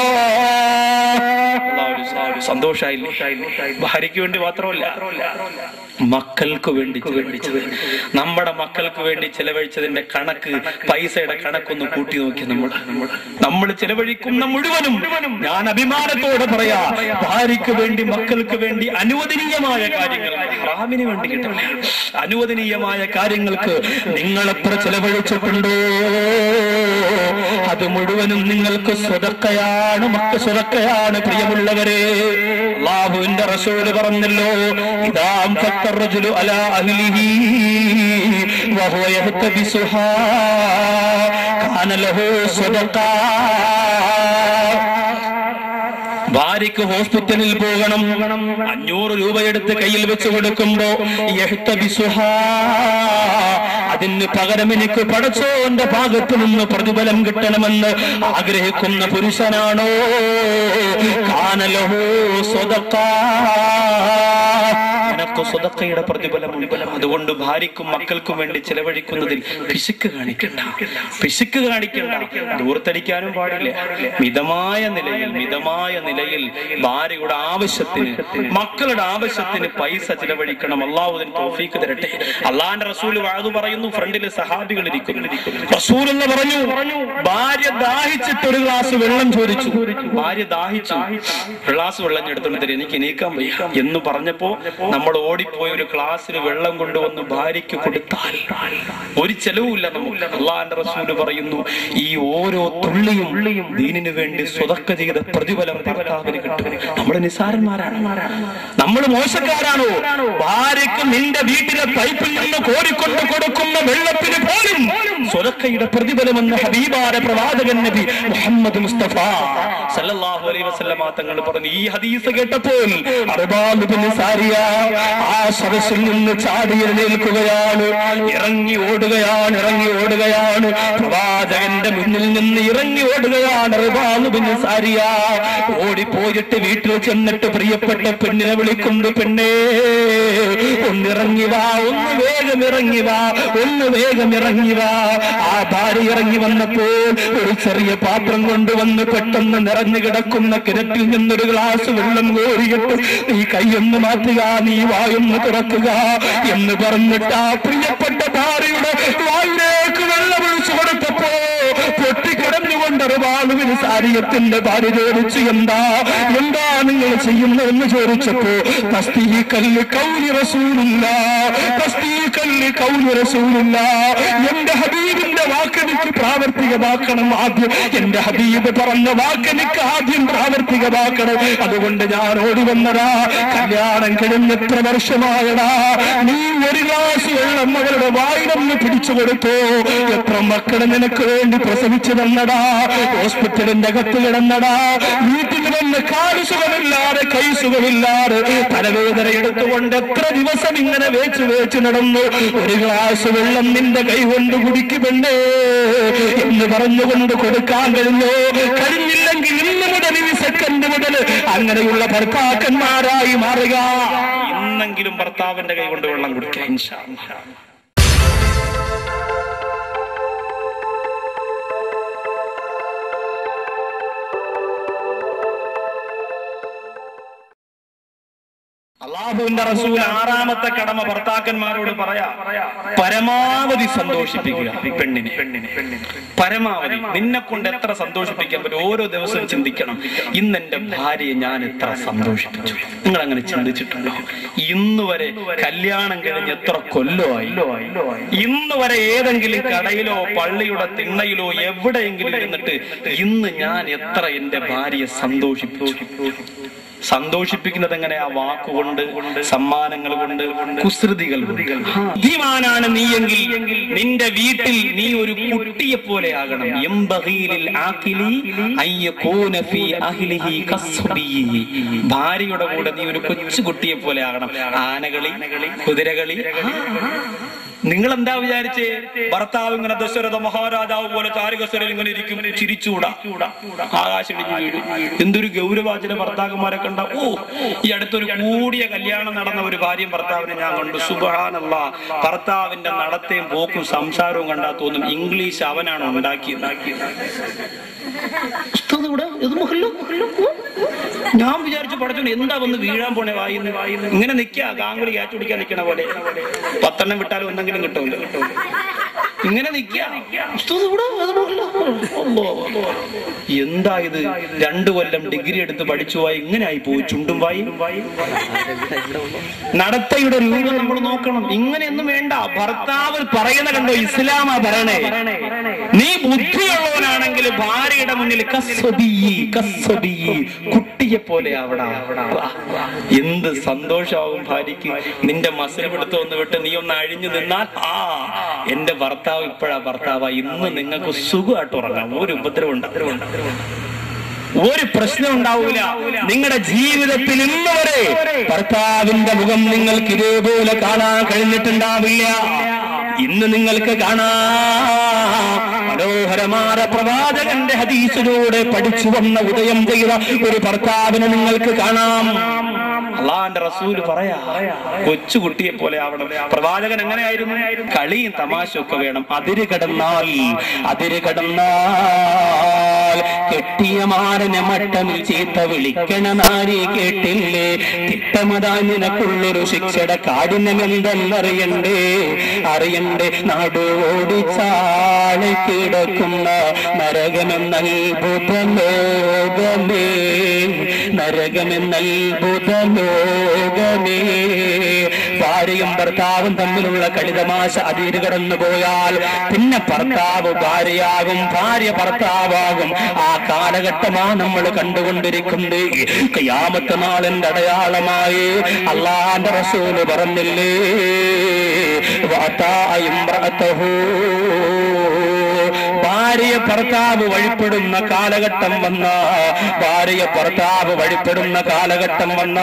Speaker 2: സന്തോഷായില്ലേ ഭാര്യയ്ക്ക് വേണ്ടി മാത്രമല്ല മക്കൾക്ക് വേണ്ടി ചിലവഴിച്ചത് നമ്മുടെ മക്കൾക്ക് വേണ്ടി ചിലവഴിച്ചതിന്റെ കണക്ക് പൈസയുടെ കണക്കൊന്ന് കൂട്ടി നോക്കി നമ്മൾ നമ്മൾ ചിലവഴിക്കുന്ന മുഴുവനും ഞാൻ അഭിമാനത്തോടെ പറയാ ഭാര്യയ്ക്ക് വേണ്ടി മക്കൾക്ക് വേണ്ടി അനുവദനീയമായ കാര്യങ്ങൾ റാമിന് വേണ്ടി കിട്ടില്ല അനുവദനീയമായ കാര്യങ്ങൾക്ക് നിങ്ങൾ എത്ര ചിലവഴിച്ചിട്ടുണ്ടോ അത് മുഴുവനും നിങ്ങൾക്ക് സ്വതക്കയാണ് മക്ക സ്വതക്കയാണ് പ്രിയമുള്ളവരെ അള്ളാഹുവിന്റെ റസൂല് പറഞ്ഞല്ലോ ഇതാം ഫത്തറജുലു അലാ അഹ്ലിഹി വഹുവ യഹ്തബിസുഹാ കാന ലഹു സ്വതക്കാ ഭാര്യയ്ക്ക് ഹോസ്പിറ്റലിൽ പോകണം അഞ്ഞൂറ് രൂപ എടുത്ത് കയ്യിൽ വെച്ച് കൊടുക്കുമ്പോ യഹ്തബിസുഹാ. അതിന് പകരം എനിക്ക് പടച്ചോന്റെ ഭാഗത്തു നിന്ന് പ്രതിഫലം കിട്ടണമെന്ന് ആഗ്രഹിക്കുന്ന പുരുഷനാണോ കാനലഹോ സ്വതക്കാ നിനക്ക് സ്വതക്കയുടെ പ്രതിഫലമുണ്ട് അതുകൊണ്ട് ഭാര്യക്കും മക്കൾക്കും വേണ്ടി ചെലവഴിക്കുന്നതിൽ പിശുക്ക് കാണിക്കണ്ട പിശുക്ക് കാണിക്കണ്ട ദൂർത്തടിക്കാനും പാടില്ല മിതമായ നിലയിൽ മിതമായ നിലയിൽ ഭാര്യയുടെ ആവശ്യത്തിന് മക്കളുടെ ആവശ്യത്തിന് പൈസ ചിലവഴിക്കണം അള്ളാഹുദിന് തോഫീക്ക് തരട്ടെ അള്ളാന്റെ റസൂൽ വാഴു പറയുന്നു ഫ്രണ്ടില് സഹാബികൾ ഇരിക്കുന്നു റസൂൽ എന്ന് പറഞ്ഞു ഭാര്യ ദാഹിച്ചിട്ട് ഒരു ഗ്ലാസ് വെള്ളം ചോദിച്ചു ഭാര്യ ദാഹിച്ചു ഒരു ഗ്ലാസ് വെള്ളം എടുത്തോണ്ട് തരും എനിക്ക് നീക്കാൻ വയ്യ എന്ന് പറഞ്ഞപ്പോ നമ്മൾ ഓടിപ്പോയി ഒരു ഗ്ലാസ്സിൽ വെള്ളം കൊണ്ടുവന്ന് ഭാര്യയ്ക്ക് കൊടുത്താൽ ഒരു ചെലവുമില്ല നമുക്ക് അള്ളാന്റെ റസൂല് പറയുന്നു ഈ ഓരോ തുള്ളിയും ദീനിനു വേണ്ടി സ്വതക്ക ചെയ്ത പ്രതിഫലം ഭർത്താവിന് കിട്ടും നമ്മൾ നിസാരന്മാരാണ് നമ്മൾ മോശക്കാരാണോ ഭാര്യയ്ക്ക് നിന്റെ വീട്ടിലെ പൈപ്പിൽ നിന്ന് കോരിക്കൊണ്ട് കൊടുക്കുന്ന വെള്ളത്തിന് പോലും സ്വതക്കയുടെ പ്രതിഫലമെന്ന് ഹബീബാര പ്രവാചകൻ നബി മുഹമ്മദ് മുസ്തഫ സല്ലല്ലാഹു അലൈഹി വസല്ലമ തങ്ങൾ പറഞ്ഞു ഈ ഹദീസ് കേട്ടപ്പോൾ അർബാദ് ബിൻ സാരിയ ആ സദസ്സിൽ നിന്ന് ചാടി എഴുന്നേൽക്കുകയാണ് ഇറങ്ങി ഓടുകയാണ് ഇറങ്ങി ഓടുകയാണ് പ്രവാചകന്റെ മുന്നിൽ നിന്ന് ഇറങ്ങി ഓടുകയാണ് അർബാദ് ബിൻ സാരിയ ഓടിപ്പോയിട്ട് വീട്ടിൽ ചെന്നിട്ട് പ്രിയപ്പെട്ട പെണ്ണിനെ വിളിക്കുന്നു പെണ്ണേ ഒന്നിറങ്ങി വാ ഒന്ന് വേഗം ഇറങ്ങി വാ ഒന്ന് വേഗം ഇറങ്ങി വാ ആ ഭാര്യ ഇറങ്ങി വന്നപ്പോൾ ഒരു ചെറിയ പാത്രം കൊണ്ടുവന്ന് പെട്ടെന്ന് നിറഞ്ഞു കിടക്കുന്ന കിണറ്റിൽ നിന്നൊരു ഗ്ലാസ് വെള്ളം കോരിയിട്ട് നീ കൈയൊന്ന് മാറ്റുക നീ വായൊന്ന് തുറക്കുക എന്ന് പറഞ്ഞിട്ട് ആ പ്രിയപ്പെട്ട ഭാര്യയുടെ വായിലേക്ക് വെള്ളം ഒഴിച്ചു കൊടുത്തപ്പോ പൊട്ടിക്കിടന്നുകൊണ്ട് ബാലുവിന് സാരിയത്തിന്റെ ഭാര്യ ചോദിച്ചു എന്താ എന്താ നിങ്ങൾ ചെയ്യുന്നതെന്ന് ചോദിച്ചപ്പോ തസ്തീകല്ല് കൗലി റസൂലില്ല തസ്തീകല്ല് കൗലി റസൂലില്ല എന്റെ ഹബീബിന്റെ വാക്കെനിക്ക് പ്രാവർത്തികമാക്കണം ആദ്യം എന്റെ ഹബീബ് പറഞ്ഞ വാക്കെനിക്ക് ആദ്യം പ്രാവർത്തികമാക്കണം അതുകൊണ്ട് ഞാൻ ഓടി വന്നതാ കല്യാണം കഴിഞ്ഞ എത്ര വർഷമായടാ നീ ഒരു ഗ്ലാസ് വെള്ളം മകളുടെ വായിലൊന്ന് പിടിച്ചു കൊടുത്തു എത്ര മക്കളെ നിനക്ക് വേണ്ടി പ്രസവിച്ചു തന്നടാ ഹോസ്പിറ്റലിന്റെ അകത്ത് കിടന്നടാ വീട്ടിൽ വന്ന് കാല് സുഖമില്ലാതെ കൈ സുഖമില്ലാതെ തലവേദന എടുത്തുകൊണ്ട് എത്ര ദിവസം ഇങ്ങനെ വേച്ചു വേച്ചു നടന്നു ഒരു ഗ്ലാസ് വെള്ളം നിന്റെ കൈ കൊണ്ട് കുടിക്കുമെന്നേ എന്ന് പറഞ്ഞുകൊണ്ട് കൊടുക്കാൻ കഴിഞ്ഞു കഴിഞ്ഞില്ലെങ്കിൽ ഇന്ന് മുതൽ ഈ സെക്കൻഡ് മുതൽ അങ്ങനെയുള്ള ഭർത്താക്കന്മാരായി മാറുക ഇന്നെങ്കിലും ഭർത്താവിന്റെ കൈ കൊണ്ട് വെള്ളം കുടിക്കാം ഇൻഷാ അല്ലാ.
Speaker 1: അള്ളാഹുവിന്റെ റസൂൽ ആറാമത്തെ കടമ ഭർത്താക്കന്മാരോട് പറയാ പരമാവധി സന്തോഷിപ്പിക്കുക പെണ്ണിനെ പരമാവധി നിന്നെ കൊണ്ട് എത്ര സന്തോഷിപ്പിക്കാൻ പറ്റും ഓരോ ദിവസവും ചിന്തിക്കണം ഇന്ന് എന്റെ ഭാര്യയെ ഞാൻ എത്ര സന്തോഷിപ്പിച്ചു നിങ്ങൾ അങ്ങനെ ചിന്തിച്ചിട്ടുണ്ടോ ഇന്ന് വരെ കല്യാണം കഴിഞ്ഞ് എത്ര കൊല്ലമായി ഇന്ന് വരെ ഏതെങ്കിലും കടയിലോ പള്ളിയുടെ തിണ്ണയിലോ എവിടെയെങ്കിലും ഇരുന്നിട്ട് ഇന്ന് ഞാൻ എത്ര എന്റെ ഭാര്യയെ സന്തോഷിപ്പിച്ചു സന്തോഷിപ്പിക്കുന്നത് എങ്ങനെ ആ വാക്കുകൊണ്ട് സമ്മാനങ്ങൾ കൊണ്ട് കുസൃതികൾ കൊണ്ട്. ബുദ്ധിമാനാണ് നീയെങ്കിൽ നിന്റെ വീട്ടിൽ നീ ഒരു കുട്ടിയെ പോലെ ആകണം എംബഗീലിൽ ആഖിലി അയ്യകൂന ഫീ അഹ്ലിഹി കസ്ബിയ്യി. ഭാര്യയുടെ കൂടെ നീ ഒരു കൊച്ചു കുട്ടിയെ പോലെ ആകണം ആനകളി കുതിരകളി നിങ്ങൾ എന്താ വിചാരിച്ചേ ഭർത്താവ് ഇങ്ങനെ ദശരഥ മഹാരാജാവ് പോലെ ചാരുകസരയിൽ ഇങ്ങനെ ഇരിക്കും ചിരിച്ചൂടാ ആകാശം ഇടിഞ്ഞു വീഴും എന്തൊരു ഗൗരവാചന ഭർത്താക്കന്മാരെ കണ്ട ഓ ഈ അടുത്തൊരു കൂടിയ കല്യാണം നടന്ന ഒരു ഭാര്യയും ഭർത്താവിനെ ഞാൻ കണ്ടു സുബാനല്ല ഭർത്താവിന്റെ നടത്തേയും പോക്കും സംസാരവും കണ്ടാ തോന്നും ഇംഗ്ലീഷ് അവനാണ് ഉണ്ടാക്കിയത് ഉസ്താദ് ഇവിടെ ഇത് മഹല്ലോ, മഹല്ലോ, ഓ. ഞാൻ വിചാരിച്ചു പടച്ചു എന്താ വന്ന് വീഴാൻ പോണേ വായിന്ന് വായിന്ന് ഇങ്ങനെ നിക്കാ കാങ്കളി കാറ്റ് പിടിക്കാൻ നിക്കണ പോലെ പത്തെണ്ണം വിട്ടാലും ഒന്നെങ്കിലും കിട്ടുമല്ലോ ഇങ്ങനെ നിക്കാ ഉസ്താദ് ഇവിടെ ഇത് മഹല്ലോ. അല്ലാ, അല്ലാ. എന്താ ഇത് രണ്ടു കൊല്ലം ഡിഗ്രി എടുത്ത് പഠിച്ചു പോയി ഇങ്ങനെ ആയി പോയി ചുണ്ടും വായി നടത്തയുടെ രൂപം നമ്മൾ നോക്കണം ഇങ്ങനെയൊന്നും വേണ്ട ഭർത്താവ് പറയുന്ന കണ്ടോ ഇസ്ലാമാ പറയണേ നീ ബുദ്ധിയുള്ളവനാണെങ്കിൽ ഭാര്യയുടെ മുന്നിൽ കസ്വബിയി, കസ്വബിയി, കുട്ടിയെ പോലെ അവിടെ എന്ത് സന്തോഷമാകും ഭാര്യക്ക് നിന്റെ മസിൽ പിടുത്തം ഒന്ന് വിട്ട് നീ ഒന്ന് അഴിഞ്ഞു നിന്നാൽ ആ എന്റെ ഭർത്താവ് ഇപ്പോഴാ ഭർത്താവാ ഇന്ന് നിങ്ങൾക്ക് സുഖമായിട്ട് ഉറങ്ങാം ഒരു ഉപദ്രവം ഉണ്ടാവും ഒരു പ്രശ്നം ഉണ്ടാവൂല നിങ്ങളുടെ ജീവിതത്തിൽ ഇന്ന് വരെ ഭർത്താവിന്റെ മുഖം നിങ്ങൾക്ക് ഇതേപോലെ കാണാൻ കഴിഞ്ഞിട്ടുണ്ടാവില്ല ഇന്ന് നിങ്ങൾക്ക് കാണാം മനോഹരമായ പ്രവാചകന്റെ ഹദീസിലൂടെ പഠിച്ചു വന്ന ഉദയം ചെയ്ത ഒരു ഭർത്താവിനെ നിങ്ങൾക്ക് കാണാം അള്ളാന്റെ റസൂല് പറയാ കൊച്ചു കുട്ടിയെ പോലെ ആവണം പ്രവാചകൻ എങ്ങനെയായിരുന്നു കളിയും തമാശയും ഒക്കെ വേണം അതിര് കടന്നാൽ അതിര് കടന്നാൽ കെട്ടിയ മാരനെ മട്ടമിൽ ചീത്ത വിളിക്കണ നാരി കേട്ടില്ലേ തിട്ടമതാ നിനക്കുള്ളൊരു ശിക്ഷയുടെ കാഠിന്യം എന്തെന്നറിയണ്ടേ അറിയണ്ടേ നാടോടി ചാളി കിടക്കുന്ന നരകമെന്ന അത്ഭുത ലോകമേ നരകമെന്ന അത്ഭുത ലോകമേ ഭാര്യയും ഭർത്താവും തമ്മിലുള്ള കളിതമാശ അതിര് കടന്നു പോയാൽ പിന്നെ ഭർത്താവ് ഭാര്യയാകും ഭാര്യ ഭർത്താവാകും ആ കാലഘട്ടമാ നമ്മൾ കണ്ടുകൊണ്ടിരിക്കുന്നത് കയാമത്തെ നാളിന്റെ അടയാളമായി അള്ളാന്റെ റസൂല് പറഞ്ഞില്ലേ വാത്തായും ഭാര്യ ഭർത്താവ് വഴിപ്പെടുന്ന കാലഘട്ടം വന്ന ഭാര്യ ഭർത്താവ് വഴിപ്പെടുന്ന കാലഘട്ടം വന്ന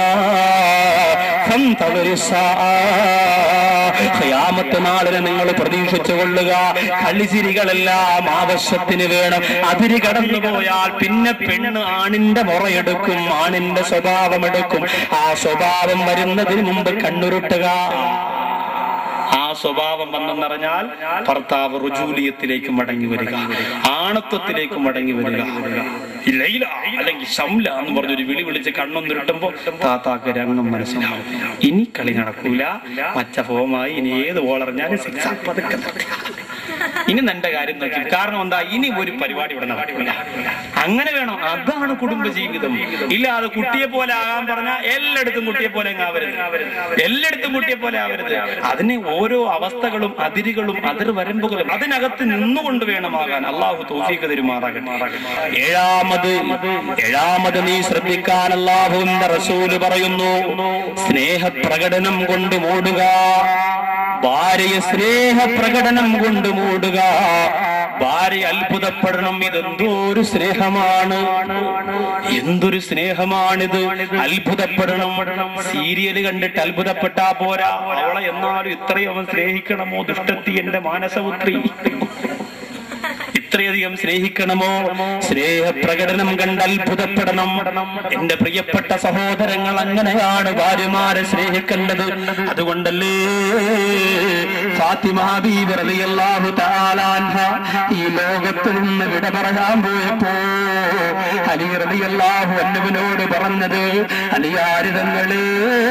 Speaker 1: ഖിയാമത്ത് നാളിനെ നിങ്ങൾ പ്രതീക്ഷിച്ചു കൊള്ളുക കളിചിരികളെല്ലാം ആവശ്യത്തിന് വേണം അതിര് കടന്നു പോയാൽ പിന്നെ പെണ്ണ് ആണിന്റെ മുറയെടുക്കും ആണിന്റെ സ്വഭാവം എടുക്കും ആ സ്വഭാവം വരുന്നതിന് മുമ്പ് കണ്ണുരുട്ടുക ആ സ്വഭാവം വന്നെന്നറിഞ്ഞാൽ ഭർത്താവ് റുജൂലിയത്തിലേക്ക് മടങ്ങി വരിക ആണത്വത്തിലേക്ക് മടങ്ങി വരിക ഈ ലൈല അല്ലെങ്കിൽ ഷംല എന്ന് പറഞ്ഞൊരു വിളി വിളിച്ച് കണ്ണൊന്നിരുട്ടുമ്പോ താത്താക്ക് രംഗം മനസ്സിലാവും ഇനി കളി നടക്കൂല മച്ച ഫോമായി ഇനി ഏത് ബോളറിഞ്ഞാലും സിക്സ് പതുക്കെ നിർത്തി. ഇനി നിന്റെ കാര്യം നോക്കി കാരണം എന്താ ഇനി ഒരു പരിപാടി ഇവിടെ നടക്കില്ല അങ്ങനെ വേണം അതാണ് കുടുംബ ജീവിതം ഇല്ലാതെ കുട്ടിയെ പോലെ ആകാൻ പറഞ്ഞാൽ എല്ലായിടത്തും കുട്ടിയെ പോലെ അങ്ങ് ആവരുത് എല്ലായിടത്തും കുട്ടിയെ പോലെ ആവരുത് അതിന് ഓരോ അവസ്ഥകളും അതിരുകളും അതിർവരമ്പുകളും അതിനകത്ത് നിന്നുകൊണ്ട് വേണമാകാൻ അള്ളാഹു തോഫീക്ക് തരുമാറാകട്ടെ ഏഴാമത് ഏഴാമത് നീ ശ്രദ്ധിക്കാൻ അള്ളാഹുവിന്റെ റസൂല് പറയുന്നു സ്നേഹപ്രകടനം കൊണ്ട് മൂടുക ഭാര്യയെ സ്നേഹപ്രകടനം കൊണ്ട് മൂടുക ഭാര്യ അത്ഭുതപ്പെടണം ഇതെന്തോ ഒരു സ്നേഹമാണ് എന്തൊരു സ്നേഹമാണിത് അത്ഭുതപ്പെടണം സീരിയല് കണ്ടിട്ട് അത്ഭുതപ്പെട്ടാ പോരാ അവളെ എന്നാലും ഇത്രയും അവൻ സ്നേഹിക്കണമോ ദുഷ്ടത്തി എന്റെ മാനസപുത്രി എത്രയധികം സ്നേഹിക്കണമോ സ്നേഹപ്രകടനം കണ്ട് അത്ഭുതപ്പെടണം എന്റെ പ്രിയപ്പെട്ട സഹോദരങ്ങൾ അങ്ങനെയാണ് ഭാര്യമാരെ സ്നേഹിക്കേണ്ടത് അതുകൊണ്ടല്ലേ ഫാത്തിമ ബീബി റളിയല്ലാഹു തആല അൻഹ ഈ ലോകത്ത് നിന്ന് വിട പറയാൻ പോയപ്പോ അലി റളിയല്ലാഹു അന്നുവിനോട് പറഞ്ഞത് അലിയാരിതങ്ങളെ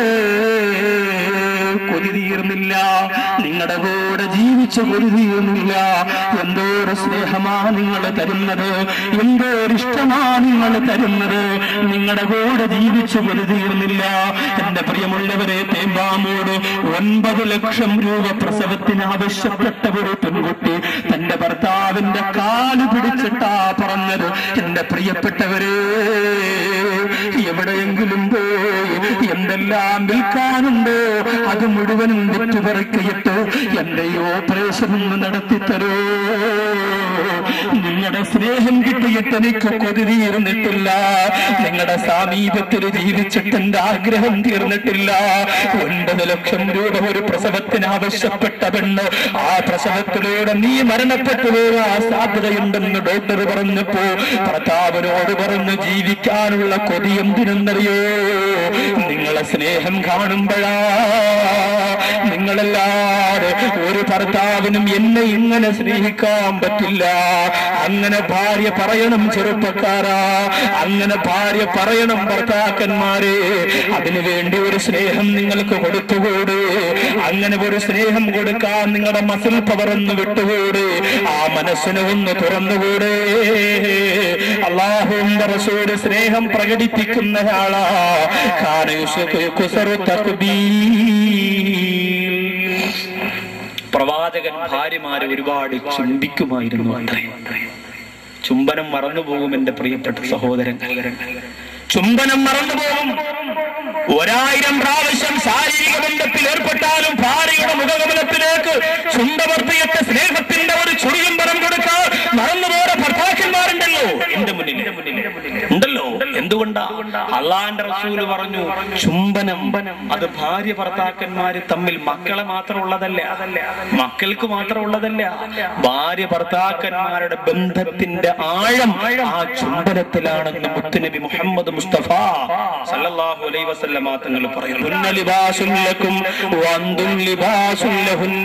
Speaker 1: കൊതി തീർന്നില്ല നിങ്ങളുടെ കൂടെ ജീവിച്ച് കൊതി തീർന്നില്ല എന്തോ ഒരു സ്നേഹമാ നിങ്ങൾ തരുന്നത് എന്തോ ഒരു ഇഷ്ടമാ നിങ്ങൾ തരുന്നത് നിങ്ങളുടെ കൂടെ ജീവിച്ച് കൊതി തീർന്നില്ല എന്റെ പ്രിയമുള്ളവരെ തേമ്പാമോട് ഒൻപത് ലക്ഷം രൂപ പ്രസവത്തിന് ആവശ്യപ്പെട്ട ഒരു പെൺകുട്ടി തന്റെ ഭർത്താവിന്റെ കാല് പിടിച്ചിട്ടാ പറഞ്ഞത് എന്റെ പ്രിയപ്പെട്ടവരെ എവിടെയെങ്കിലും പോയി എന്തെല്ലാം വിൽക്കാനുണ്ടോ അത് മുഴുവനും വിറ്റുപറിക്കയിട്ട് എന്റെ ഈ ഓപ്പറേഷൻ ഒന്ന് നടത്തിത്തരോ നിങ്ങളുടെ സ്നേഹം കിട്ടിയിട്ട് എനിക്ക് കൊതി തീർന്നിട്ടില്ല നിങ്ങളുടെ സാമീപ്യത്തിൽ ജീവിച്ചിട്ട് എന്റെ ആഗ്രഹം തീർന്നിട്ടില്ല ഒൻപത് ലക്ഷം രൂപ ഒരു പ്രസവത്തിന് ആവശ്യപ്പെട്ട പെണ്ണ് ആ പ്രസവത്തിലൂടെ നീ മരണപ്പെട്ടു പോകാൻ സാധ്യതയുണ്ടെന്ന് ഡോക്ടർ പറഞ്ഞപ്പോ ഭർത്താവിനോട് പറഞ്ഞു ജീവിക്കാനുള്ള കൊതി എന്തിനെന്നറിയോ നിങ്ങളെ സ്നേഹം കാണുമ്പോഴാ നിങ്ങളല്ലാതെ ഒരു ഭർത്താവിനും എന്നെ ഇങ്ങനെ സ്നേഹിക്കാൻ പറ്റില്ല അങ്ങനെ ഭാര്യ പറയണം ചെറുപ്പക്കാരാ അങ്ങനെ ഭാര്യ പറയണം ഭർത്താക്കന്മാരെ അതിനു വേണ്ടി ഒരു സ്നേഹം നിങ്ങൾക്ക് കൊടുത്തുകൂടെ അങ്ങനെ ഒരു സ്നേഹം കൊടുക്കാൻ നിങ്ങളുടെ മസിൽ പവർ ഒന്ന് വിട്ടുകൂടെ ആ മനസ്സിനെ ഒന്ന് തുറന്നുകൂടെ അള്ളാഹുന്റെ റസൂല് സ്നേഹം പ്രകടിപ്പിക്കുന്നയാളാ കുസറു പ്രവാചകൻ ഭാര്യമാരെ ഒരുപാട് ചുംബിക്കുമായിരുന്നു അത്രേ ചുംബനം മറന്നുപോകും എന്റെ പ്രിയപ്പെട്ട സഹോദരൻ ചുംബനം മറന്നുപോകും ഒരായിരം പ്രാവശ്യം ശാരീരിക ബന്ധത്തിൽ ഏർപ്പെട്ടാലും ഭാര്യയുടെ മുഖകമലത്തിലേക്ക് ചുണ്ടമർത്തിയിട്ട് സ്നേഹത്തിന്റെ ഒരു ചുടിയുംബരം കൊടുക്കാൻ മറന്നുപോയ ഭർത്താക്കന്മാരുണ്ടല്ലോ എന്റെ മുന്നിൽ ഉണ്ടല്ലോ എന്തുകൊണ്ടാ അള്ളാന്റെ റസൂല് പറഞ്ഞു ചുംബനം അത് ഭാര്യ ഭർത്താക്കന്മാര് തമ്മിൽ മക്കളെ മാത്രം ഉള്ളതല്ല മക്കൾക്ക് മാത്രം ഉള്ളതല്ല ഭാര്യ ഭർത്താക്കന്മാരുടെ ബന്ധത്തിന്റെ ആഴം ആ ചുംബനത്തിലാണെന്ന് മുത്തുനബി മുഹമ്മദ് മുസ്തഫ സല്ലല്ലാഹു അലൈഹി വസല്ലമ തങ്ങൾ പറയുന്നു ഹുന്ന ലിബാസുൻ ലക്കും വഅന്തും ലിബാസുൻ ലഹുന്ന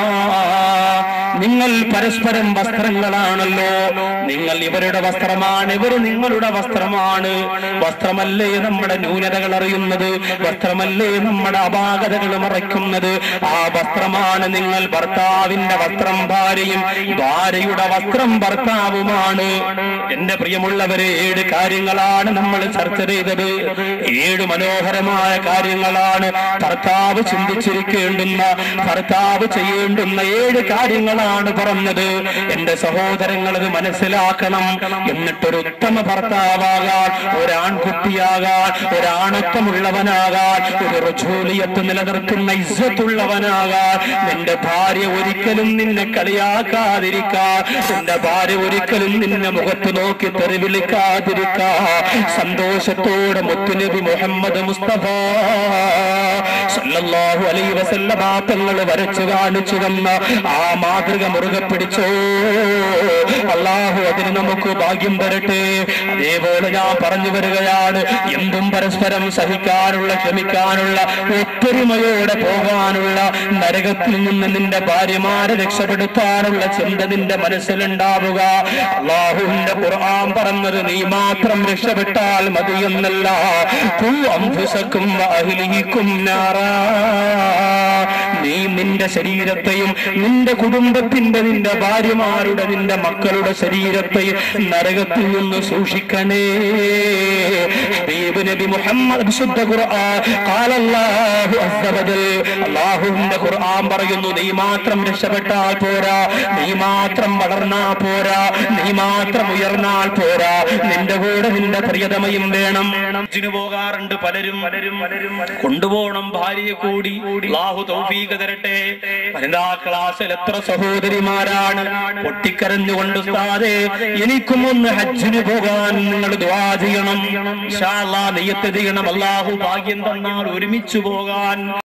Speaker 1: നിങ്ങൾ പരസ്പരം വസ്ത്രങ്ങളാണല്ലോ നിങ്ങൾ ഇവരുടെ വസ്ത്രമാണ് ഇവർ നിങ്ങളുടെ വസ്ത്രമാണ് വസ്ത്രമല്ലേ നമ്മുടെ ന്യൂനതകൾ അറിയുന്നത് വസ്ത്രമല്ലേ നമ്മുടെ അപാകതകൾ മറയ്ക്കുന്നത് ആ വസ്ത്രമാണ് നിങ്ങൾ ഭർത്താവിന്റെ വസ്ത്രം ഭാര്യയും ഭാര്യയുടെ വസ്ത്രം ഭർത്താവുമാണ് എന്റെ പ്രിയമുള്ളവരെ ഏഴ് കാര്യങ്ങളാണ് നമ്മൾ ചർച്ച ചെയ്തത് ഏഴ് മനോഹരമായ കാര്യങ്ങളാണ് ഭർത്താവ് ചിന്തിച്ചിരിക്കേണ്ടുന്ന ഭർത്താവ് ചെയ്യേണ്ടുന്ന ഏഴ് കാര്യങ്ങളാണ് പറഞ്ഞത് എന്റെ സഹോദരങ്ങൾ അത് മനസ്സിലാക്കണം എന്നിട്ടൊരു ഉത്തമ ഭർത്താവാകാൻ ഒരാൺകുട്ടിയാകാൻ ഒരാണത്വമുള്ളവനാകാൻ ഒരു റുജൂലിയത്ത് നിലനിർത്തുന്ന ഇസ്സത്തുള്ളവനാകാൻ നിന്റെ ഭാര്യ ഒരിക്കലും നിന്നെ കളിയാക്കാതിരിക്കാൻ നിന്റെ ഭാര്യ ഒരിക്കലും നിന്നെ മുഖത്ത് നോക്കി തെറിവിളിക്കാതിരിക്കാ സന്തോഷത്തോടെ മുത്തുനബി മുഹമ്മദ് മുസ്തഫ സല്ലല്ലാഹു അലൈഹി വസല്ലമ തങ്ങൾ വരച്ചു കാണിച്ചു തന്ന ആ മാതൃക മുറുകെ പിടിച്ചോ അള്ളാഹു അതിന് നമുക്ക് ഭാഗ്യം തരട്ടെ അതേപോലെ ഞാൻ പറഞ്ഞു വരികയാണ് എന്തും പരസ്പരം സഹിക്കാനുള്ള ക്ഷമിക്കാനുള്ള ഒത്തൊരുമയോടെ പോകാനുള്ള നരകത്തിൽ നിന്ന് നിന്റെ ഭാര്യമാരെ രക്ഷപ്പെടുത്താനുള്ള ചിന്ത നിന്റെ മനസ്സിലുണ്ടാവുക അള്ളാഹുവിന്റെ ഖുർആൻ പറഞ്ഞത് നീ മാത്രം രക്ഷപ്പെട്ടാൽ മതിയെന്നല്ല ഖു അൻഫുസക്കും വഅഹ്ലിഹിക്കും നാറാ നീ നിന്റെ ശരീരത്തെയും നിന്റെ കുടുംബത്തിന്റെ നിന്റെ ഭാര്യമാരുടെ നിന്റെ മക്കളുടെ ശരീരത്തെയും നരകത്തിൽ നിന്ന് സൂക്ഷിക്കണേ ഹബീബ് നബി മുഹമ്മദ് വിശുദ്ധ ഖുർആൻ ഖാല അല്ലാഹു അസ്സ വജൽ അല്ലാഹുവിന്റെ ഖുർആൻ പറയുന്നു നീ മാത്രം രക്ഷപ്പെട്ടാൽ പോരാ നീ മാത്രം വളർന്നാ പോരാ നീ മാത്രം ഉയർന്നാൽ പോരാ നിന്റെ കൂടെ നിന്റെ പ്രിയതമയും വേണം ഹജ്ജിന് പോകാറുണ്ട് പലരും പലരും പലരും കൊണ്ടുപോകണം ഭാര്യയെ കൂടി അല്ലാഹു തൗഫീഖ് തരട്ടെ വനിതാ ക്ലാസ്സിൽ എത്ര സഹോദരിമാരാണ് പൊട്ടിക്കരഞ്ഞുകൊണ്ട് ഉസ്താദേ എനിക്കും ഒന്ന് ഹജ്ജിന് പോകാൻ നിങ്ങൾ ദ്വാ ചെയ്യണം ഇൻഷാ അല്ലാഹ് നെയ്യത്ത് ചെയ്യണം അല്ലാഹു ഭാഗ്യം തന്നാൽ ഒരുമിച്ച് പോകാൻ